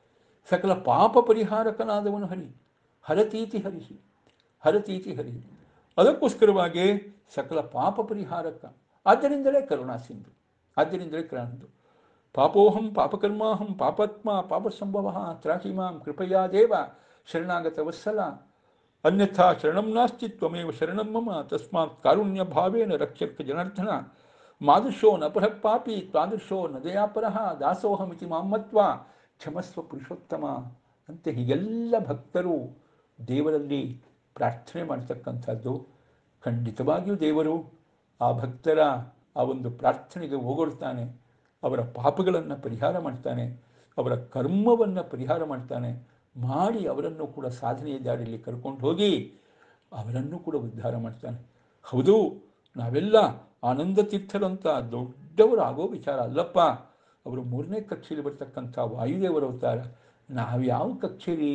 ಸಕಲ ಪಾಪ ಪರಿಹಾರಕನಾದವನು ಹರಿ ಹರತೀತಿ ಹರಿಹಿ ಹರತೀತಿ ಹರಿ ಅದಕ್ಕೋಸ್ಕರವಾಗಿ ಸಕಲ ಪಾಪ ಪರಿಹಾರಕ ಆದ್ದರಿಂದಲೇ ಕರುಣಾ ಸಿಂಧು ಆದ್ದರಿಂದಲೇ ಕರುಣಾಸಿಂಧು ಪಾಪೋಹಂ ಪಾಪಕರ್ಮಾಹಂ ಪಾಪಾತ್ಮ ಪಾಪಸಂಭವ ತ್ರಾಹಿ ಮಾಂ ಕೃಪಯಾ ದೇವ ಶರಣಾಗತ ವತ್ಸಲ ಅನ್ಯಥಾ ಶರಣಂ ನಾಸ್ತಿ ತ್ವಮೇವ ಶರಣಂ ಮಮ ತಸ್ಮಾತ್ ಕಾರುಣ್ಯ ಭಾವೇನ ರಕ್ಷಕ ಜನಾರ್ದನ ಮಾದೃಶೋ ನ ಪರಃ ಪಾಪಿ ತಾದೃಶೋ ನ ದಯಾಪರಃ ದಾಸೋಹಮಿತಿ ಮಾಮತ್ವ ಕ್ಷಮಸ್ವ ಪುರುಷೋತ್ತಮ ಅಂತ ಹೀಗೆಲ್ಲ ಭಕ್ತರು ದೇವರಲ್ಲಿ ಪ್ರಾರ್ಥನೆ ಮಾಡ್ತಕ್ಕಂಥದ್ದು ಖಂಡಿತವಾಗಿಯೂ ದೇವರು ಆ ಭಕ್ತರ ಆ ಒಂದು ಪ್ರಾರ್ಥನೆಗೆ ಹೋಗೊಳ್ತಾನೆ ಅವರ ಪಾಪಗಳನ್ನು ಪರಿಹಾರ ಮಾಡ್ತಾನೆ ಅವರ ಕರ್ಮವನ್ನು ಪರಿಹಾರ ಮಾಡ್ತಾನೆ ಮಾಡಿ ಅವರನ್ನು ಕೂಡ ಸಾಧನೆಯ ದಾರಿಯಲ್ಲಿ ಕರ್ಕೊಂಡು ಹೋಗಿ ಅವರನ್ನು ಕೂಡ ಉದ್ಧಾರ ಮಾಡ್ತಾನೆ ಹೌದು ನಾವೆಲ್ಲ ಆನಂದ ತೀರ್ಥರಂತ ದೊಡ್ಡವರು ಆಗೋ ವಿಚಾರ ಅಲ್ಲಪ್ಪ ಅವರು ಮೂರನೇ ಕಕ್ಷೆಯಲ್ಲಿ ಬರ್ತಕ್ಕಂಥ ವಾಯುದೇವರ ಅವತಾರ ನಾವು ಯಾವ ಕಕ್ಷೆಯಲ್ಲಿ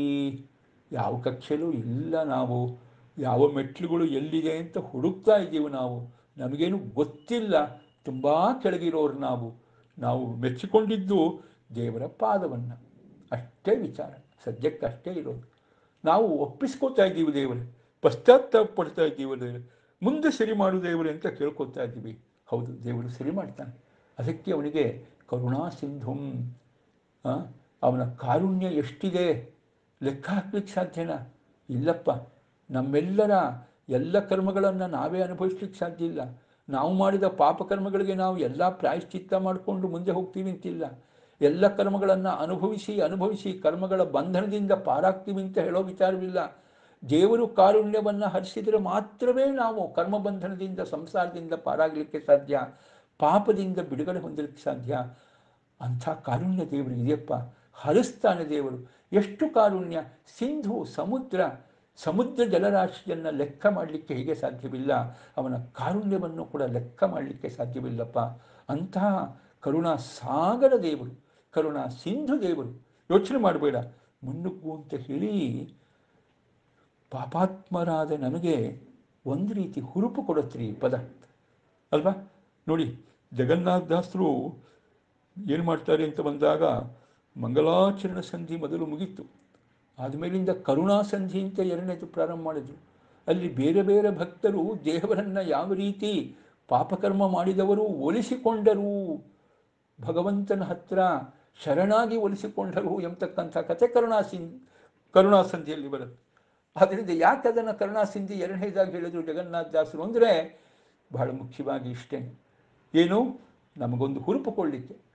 ಯಾವ ಕಕ್ಷೆಯಲ್ಲೂ ಇಲ್ಲ ನಾವು ಯಾವ ಮೆಟ್ಲುಗಳು ಎಲ್ಲಿದೆ ಅಂತ ಹುಡುಕ್ತಾ ಇದ್ದೀವಿ ನಾವು ನಮಗೇನು ಗೊತ್ತಿಲ್ಲ ತುಂಬ ಕೆಳಗಿರೋರು ನಾವು ನಾವು ಮೆಚ್ಚಿಕೊಂಡಿದ್ದು ದೇವರ ಪಾದವನ್ನು ಅಷ್ಟೇ ವಿಚಾರ ಸದ್ಯಕ್ಕೆ ಅಷ್ಟೇ ಇರೋದು ನಾವು ಒಪ್ಪಿಸ್ಕೋತಾ ಇದ್ದೀವಿ ದೇವರೇ ಪಶ್ಚಾತ್ತಾಪ ಪಡ್ತಾ ಇದ್ದೀವಿ ದೇವರೇ ಮುಂದೆ ಸರಿ ಮಾಡು ದೇವರೇ ಅಂತ ಕೇಳ್ಕೊತಾ ಇದ್ದೀವಿ ಹೌದು ದೇವರು ಸರಿ ಮಾಡ್ತಾನೆ ಅದಕ್ಕೆ ಅವನಿಗೆ ಕರುಣಾ ಸಿಂಧುಂ ಆ, ಅವನ ಕಾರುಣ್ಯ ಎಷ್ಟಿದೆ ಲೆಕ್ಕ ಹಾಕ್ಲಿಕ್ಕೆ ಸಾಧ್ಯನಾ ಇಲ್ಲಪ್ಪ ನಮ್ಮೆಲ್ಲರ ಎಲ್ಲ ಕರ್ಮಗಳನ್ನು ನಾವೇ ಅನುಭವಿಸ್ಲಿಕ್ಕೆ ಸಾಧ್ಯ ಇಲ್ಲ ನಾವು ಮಾಡಿದ ಪಾಪಕರ್ಮಗಳಿಗೆ ನಾವು ಎಲ್ಲ ಪ್ರಾಯಶ್ಚಿತ್ತ ಮಾಡಿಕೊಂಡು ಮುಂದೆ ಹೋಗ್ತೀವಿ ಅಂತಿಲ್ಲ ಎಲ್ಲ ಕರ್ಮಗಳನ್ನು ಅನುಭವಿಸಿ ಅನುಭವಿಸಿ ಕರ್ಮಗಳ ಬಂಧನದಿಂದ ಪಾರಾಗ್ತೀವಿ ಅಂತ ಹೇಳೋ ವಿಚಾರವಿಲ್ಲ ದೇವರು ಕಾರುಣ್ಯವನ್ನು ಹರಿಸಿದರೆ ಮಾತ್ರವೇ ನಾವು ಕರ್ಮಬಂಧನದಿಂದ ಸಂಸಾರದಿಂದ ಪಾರಾಗಲಿಕ್ಕೆ ಸಾಧ್ಯ ಪಾಪದಿಂದ ಬಿಡುಗಡೆ ಹೊಂದಲಿಕ್ಕೆ ಸಾಧ್ಯ ಅಂಥ ಕಾರುಣ್ಯ ದೇವರು ಇದೆಯಪ್ಪ ಹರಿಸ್ತಾನೆ ದೇವರು ಎಷ್ಟು ಕಾರುಣ್ಯ ಸಿಂಧು ಸಮುದ್ರ ಸಮುದ್ರ ಜಲರಾಶಿಯನ್ನು ಲೆಕ್ಕ ಮಾಡಲಿಕ್ಕೆ ಹೇಗೆ ಸಾಧ್ಯವಿಲ್ಲ ಅವನ ಕಾರುಣ್ಯವನ್ನು ಕೂಡ ಲೆಕ್ಕ ಮಾಡಲಿಕ್ಕೆ ಸಾಧ್ಯವಿಲ್ಲಪ್ಪ ಅಂತಹ ಕರುಣಾ ಸಾಗರ ದೇವರು ಕರುಣಾ ಸಿಂಧು ದೇವರು ಯೋಚನೆ ಮಾಡಬೇಡ ಮುನ್ನುಗ್ಗು ಅಂತ ಹೇಳಿ ಪಾಪಾತ್ಮರಾದ ನಮಗೆ ಒಂದು ರೀತಿ ಹುರುಪು ಕೊಡುತ್ತೀರಿ ಈ ಪದ ಅಲ್ವಾ ನೋಡಿ ಜಗನ್ನಾಥದಾಸರು ಏನು ಮಾಡ್ತಾರೆ ಅಂತ ಬಂದಾಗ ಮಂಗಲಾಚರಣ ಸಂಧಿ ಮೊದಲು ಮುಗೀತು ಆದಮೇಲಿಂದ ಕರುಣಾ ಸಂಧಿ ಅಂತ ಎರಡನೇದು ಪ್ರಾರಂಭ ಮಾಡಿದ್ರು ಅಲ್ಲಿ ಬೇರೆ ಬೇರೆ ಭಕ್ತರು ದೇವರನ್ನು ಯಾವ ರೀತಿ ಪಾಪಕರ್ಮ ಮಾಡಿದವರು ಒಲಿಸಿಕೊಂಡರು ಭಗವಂತನ ಹತ್ರ ಶರಣಾಗಿ ಒಲಿಸಿಕೊಂಡರು ಎಂಬತಕ್ಕಂಥ ಕಥೆ ಕರುಣಾ ಸಿಂ ಕರುಣಾ ಸಂಧಿಯಲ್ಲಿ ಬರುತ್ತೆ ಆದ್ದರಿಂದ ಯಾಕೆ ಅದನ್ನು ಕರುಣಾ ಸಿಂಧಿ ಎರಡನೇದಾಗಿ ಹೇಳಿದ್ರು ಜಗನ್ನಾಥ ದಾಸರು ಅಂದರೆ ಬಹಳ ಮುಖ್ಯವಾಗಿ ಇಷ್ಟೇ ಏನು ನಮಗೊಂದು ಹುರುಪು ಕೊಡಲಿಕ್ಕೆ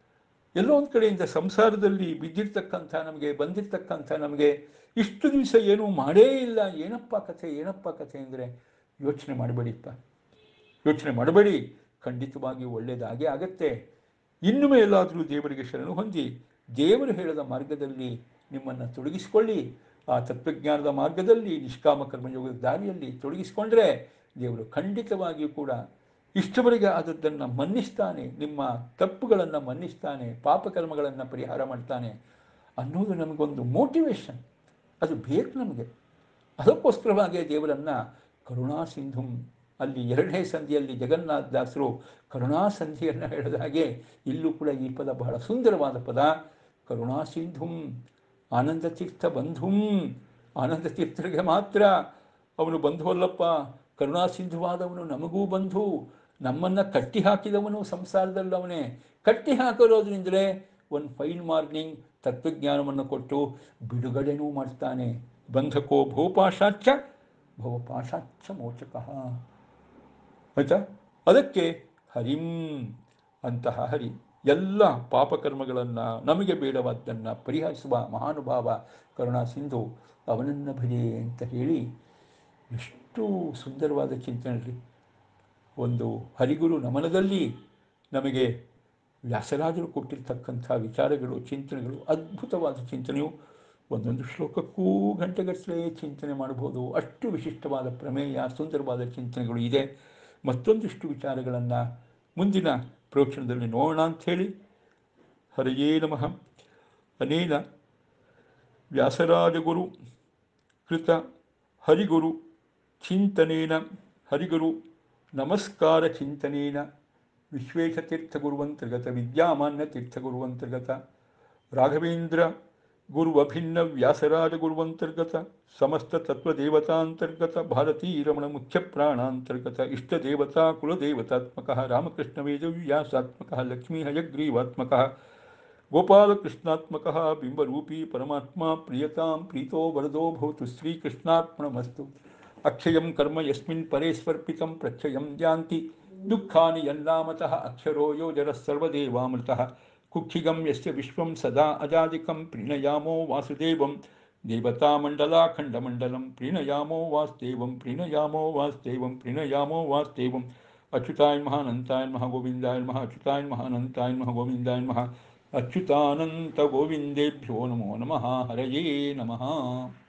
ಎಲ್ಲೋ ಒಂದು ಕಡೆಯಿಂದ ಸಂಸಾರದಲ್ಲಿ ಬಿದ್ದಿರ್ತಕ್ಕಂಥ ನಮಗೆ ಬಂದಿರ್ತಕ್ಕಂಥ ನಮಗೆ ಇಷ್ಟು ದಿವಸ ಏನೂ ಮಾಡೇ ಇಲ್ಲ ಏನಪ್ಪ ಕಥೆ ಏನಪ್ಪ ಕಥೆ ಅಂದರೆ ಯೋಚನೆ ಮಾಡಬೇಡಿಪ್ಪ ಯೋಚನೆ ಮಾಡಬೇಡಿ ಖಂಡಿತವಾಗಿ ಒಳ್ಳೆಯದಾಗೇ ಆಗತ್ತೆ ಇನ್ನು ಮೇಲಾದರೂ ದೇವರಿಗೆ ಶರಣು ಹೊಂದಿ ದೇವರು ಹೇಳಿದ ಮಾರ್ಗದಲ್ಲಿ ನಿಮ್ಮನ್ನು ತೊಡಗಿಸಿಕೊಳ್ಳಿ ಆ ತತ್ವಜ್ಞಾನದ ಮಾರ್ಗದಲ್ಲಿ ನಿಷ್ಕಾಮ ಕರ್ಮಯೋಗದ ದಾರಿಯಲ್ಲಿ ತೊಡಗಿಸಿಕೊಂಡ್ರೆ ದೇವರು ಖಂಡಿತವಾಗಿಯೂ ಕೂಡ ಇಷ್ಟವರೆಗೆ ಆದದ್ದನ್ನು ಮನ್ನಿಸ್ತಾನೆ ನಿಮ್ಮ ತಪ್ಪುಗಳನ್ನು ಮನ್ನಿಸ್ತಾನೆ ಪಾಪಕರ್ಮಗಳನ್ನು ಪರಿಹಾರ ಮಾಡ್ತಾನೆ ಅನ್ನೋದು ನಮಗೊಂದು ಮೋಟಿವೇಶನ್ ಅದು ಬೇಕು ನಮಗೆ ಅದಕ್ಕೋಸ್ಕರವಾಗಿ ದೇವರನ್ನು ಕರುಣಾ ಸಿಂಧುಂ ಅಲ್ಲಿ ಎರಡನೇ ಸಂಧಿಯಲ್ಲಿ ಜಗನ್ನಾಥ ದಾಸರು ಕರುಣಾ ಸಂಧಿಯನ್ನು ಹೇಳಿದ ಹಾಗೆ ಇಲ್ಲೂ ಕೂಡ ಈ ಪದ ಬಹಳ ಸುಂದರವಾದ ಪದ ಕರುಣಾ ಸಿಂಧುಂ ಆನಂದ ತೀರ್ಥ ಬಂಧುಂ ಆನಂದ ತೀರ್ಥರಿಗೆ ಮಾತ್ರ ಅವನು ಬಂಧುವಲ್ಲಪ್ಪ ಕರುಣಾ ಸಿಂಧುವಾದವನು ನಮಗೂ ಬಂಧು ನಮ್ಮನ್ನು ಕಟ್ಟಿ ಹಾಕಿದವನು ಸಂಸಾರದಲ್ಲಿ ಅವನೇ ಕಟ್ಟಿ ಹಾಕಿರೋದ್ರಿಂದಲೇ ಒಂದು ಫೈನ್ ಮಾರ್ನಿಂಗ್ ತತ್ವಜ್ಞಾನವನ್ನು ಕೊಟ್ಟು ಬಿಡುಗಡೆನೂ ಮಾಡ್ತಾನೆ ಬಂಧಕೋ ಭೂಪಾಶಾಚ್ಚ ಭವಪಾಶಾಚ್ಚ ಮೋಚಕಃ ಆಯ್ತಾ ಅದಕ್ಕೆ ಹರಿಂ ಅಂತಹ ಹರಿ ಎಲ್ಲ ಪಾಪಕರ್ಮಗಳನ್ನು ನಮಗೆ ಬೇಡವಾದ್ದನ್ನು ಪರಿಹರಿಸುವ ಮಹಾನುಭಾವ ಕರುಣಾ ಸಿಂಧು ಅವನನ್ನು ಭಜೆ ಅಂತ ಹೇಳಿ ಎಷ್ಟು ಸುಂದರವಾದ ಚಿಂತನೆ ರೀ ಒಂದು ಹರಿಗುರು ನಮನದಲ್ಲಿ ನಮಗೆ ವ್ಯಾಸರಾಜರು ಕೊಟ್ಟಿರ್ತಕ್ಕಂಥ ವಿಚಾರಗಳು ಚಿಂತನೆಗಳು ಅದ್ಭುತವಾದ ಚಿಂತನೆಯು ಒಂದೊಂದು ಶ್ಲೋಕಕ್ಕೂ ಗಂಟೆಗಟ್ಟಲೆ ಚಿಂತನೆ ಮಾಡಬಹುದು ಅಷ್ಟು ವಿಶಿಷ್ಟವಾದ ಪ್ರಮೇಯ ಸುಂದರವಾದ ಚಿಂತನೆಗಳು ಇದೆ ಮತ್ತೊಂದಿಷ್ಟು ವಿಚಾರಗಳನ್ನು ಮುಂದಿನ ಪ್ರೋಕ್ಷಣದಲ್ಲಿ ನೋಡೋಣ ಅಂಥೇಳಿ ಹರಯೇ ನಮಃ ಅನೇನ ವ್ಯಾಸರಾಜಗುರು ಕೃತ ಹರಿಗುರು ಚಿಂತನೇನ ಹರಿಗುರು ನಮಸ್ಕಾರ ಚಿಂತನೇನ ವಿಶ್ವೇಶತೀರ್ಥಗುರುವಂತರ್ಗತ ವಿದ್ಯಾಮಾನ್ಯ ತೀರ್ಥಗುರುವಂತರ್ಗತ ರಾಘವೇಂದ್ರ ಗುರುವಭಿನ್ನ ವ್ಯಾಸರಾಜ ಗುರುವಂತರ್ಗತ ಸಮಸ್ತ ತತ್ವದೇವತಾಂತರ್ಗತ ಭಾರತೀ ರಮಣ ಮುಖ್ಯ ಪ್ರಾಣಾಂತರ್ಗತ ಇಷ್ಟದೇವತಾ ಕುಲದೇವತಾತ್ಮಕ ರಾಮಕೃಷ್ಣ ವೇದವ್ಯಾಸಾತ್ಮಕ ಲಕ್ಷ್ಮೀ ಹಯಗ್ರೀವಾತ್ಮಕ ಗೋಪಾಲಕೃಷ್ಣಾತ್ಮಕ ಬಿಂಬರೂಪಿ ಪರಮಾತ್ಮ ಪ್ರಿಯತಾಂ ಪ್ರೀತೋ ವರದೋ ಭವತು ಶ್ರೀಕೃಷ್ಣಾರ್ಪಣಮಸ್ತು ಅಕ್ಷಯಂ ಕರ್ಮ ಯಸ್ಮಿನ್ ಪರೇಸ್ವರ್ಪಿತಂ ಪ್ರಕ್ಷಯಂ ಯಾಂತಿ ದುಃಖಾನಿ ಯನ್ನಾಮತಃ ಅಕ್ಷರೋ ಯೋಜರಃ ಸರ್ವದೇವಾಮೃತಃ ಕುಕ್ಷಿಗಂ ಯಸ್ಯ ವಿಶ್ವಂ ಸದಾ ಅಜಾದಿಕಂ ಪ್ರೀಣಯಾಮೋ ವಾಸುದೇವಂ ದೇವತಾಮಂಡಲಾಖಂಡಮಂಡಲಂ ಪ್ರೀಣಯಾಮೋ ವಾಸುದೇವಂ ಪ್ರೀಣಯಾಮೋ ವಾಸುದೇವಂ ಪ್ರೀಣಯಾಮೋ ವಾಸುದೇವಂ ಅಚ್ಯುತಾಯ ಮಹ ಅನಂತಾಯ ಮಹ ಗೋವಿಂದಾಯ ಮಹ ಅಚ್ಯುತಾಯ ಮಹ ಅನಂತಾಯ ಮಹ ಗೋವಿಂದಾಯ ಮಹ ಅಚ್ಯುತಾನಂತ ಗೋವಿಂದೇಭ್ಯೋ ನಮೋ ನಮಃ ಹರಯೇ ನಮಃ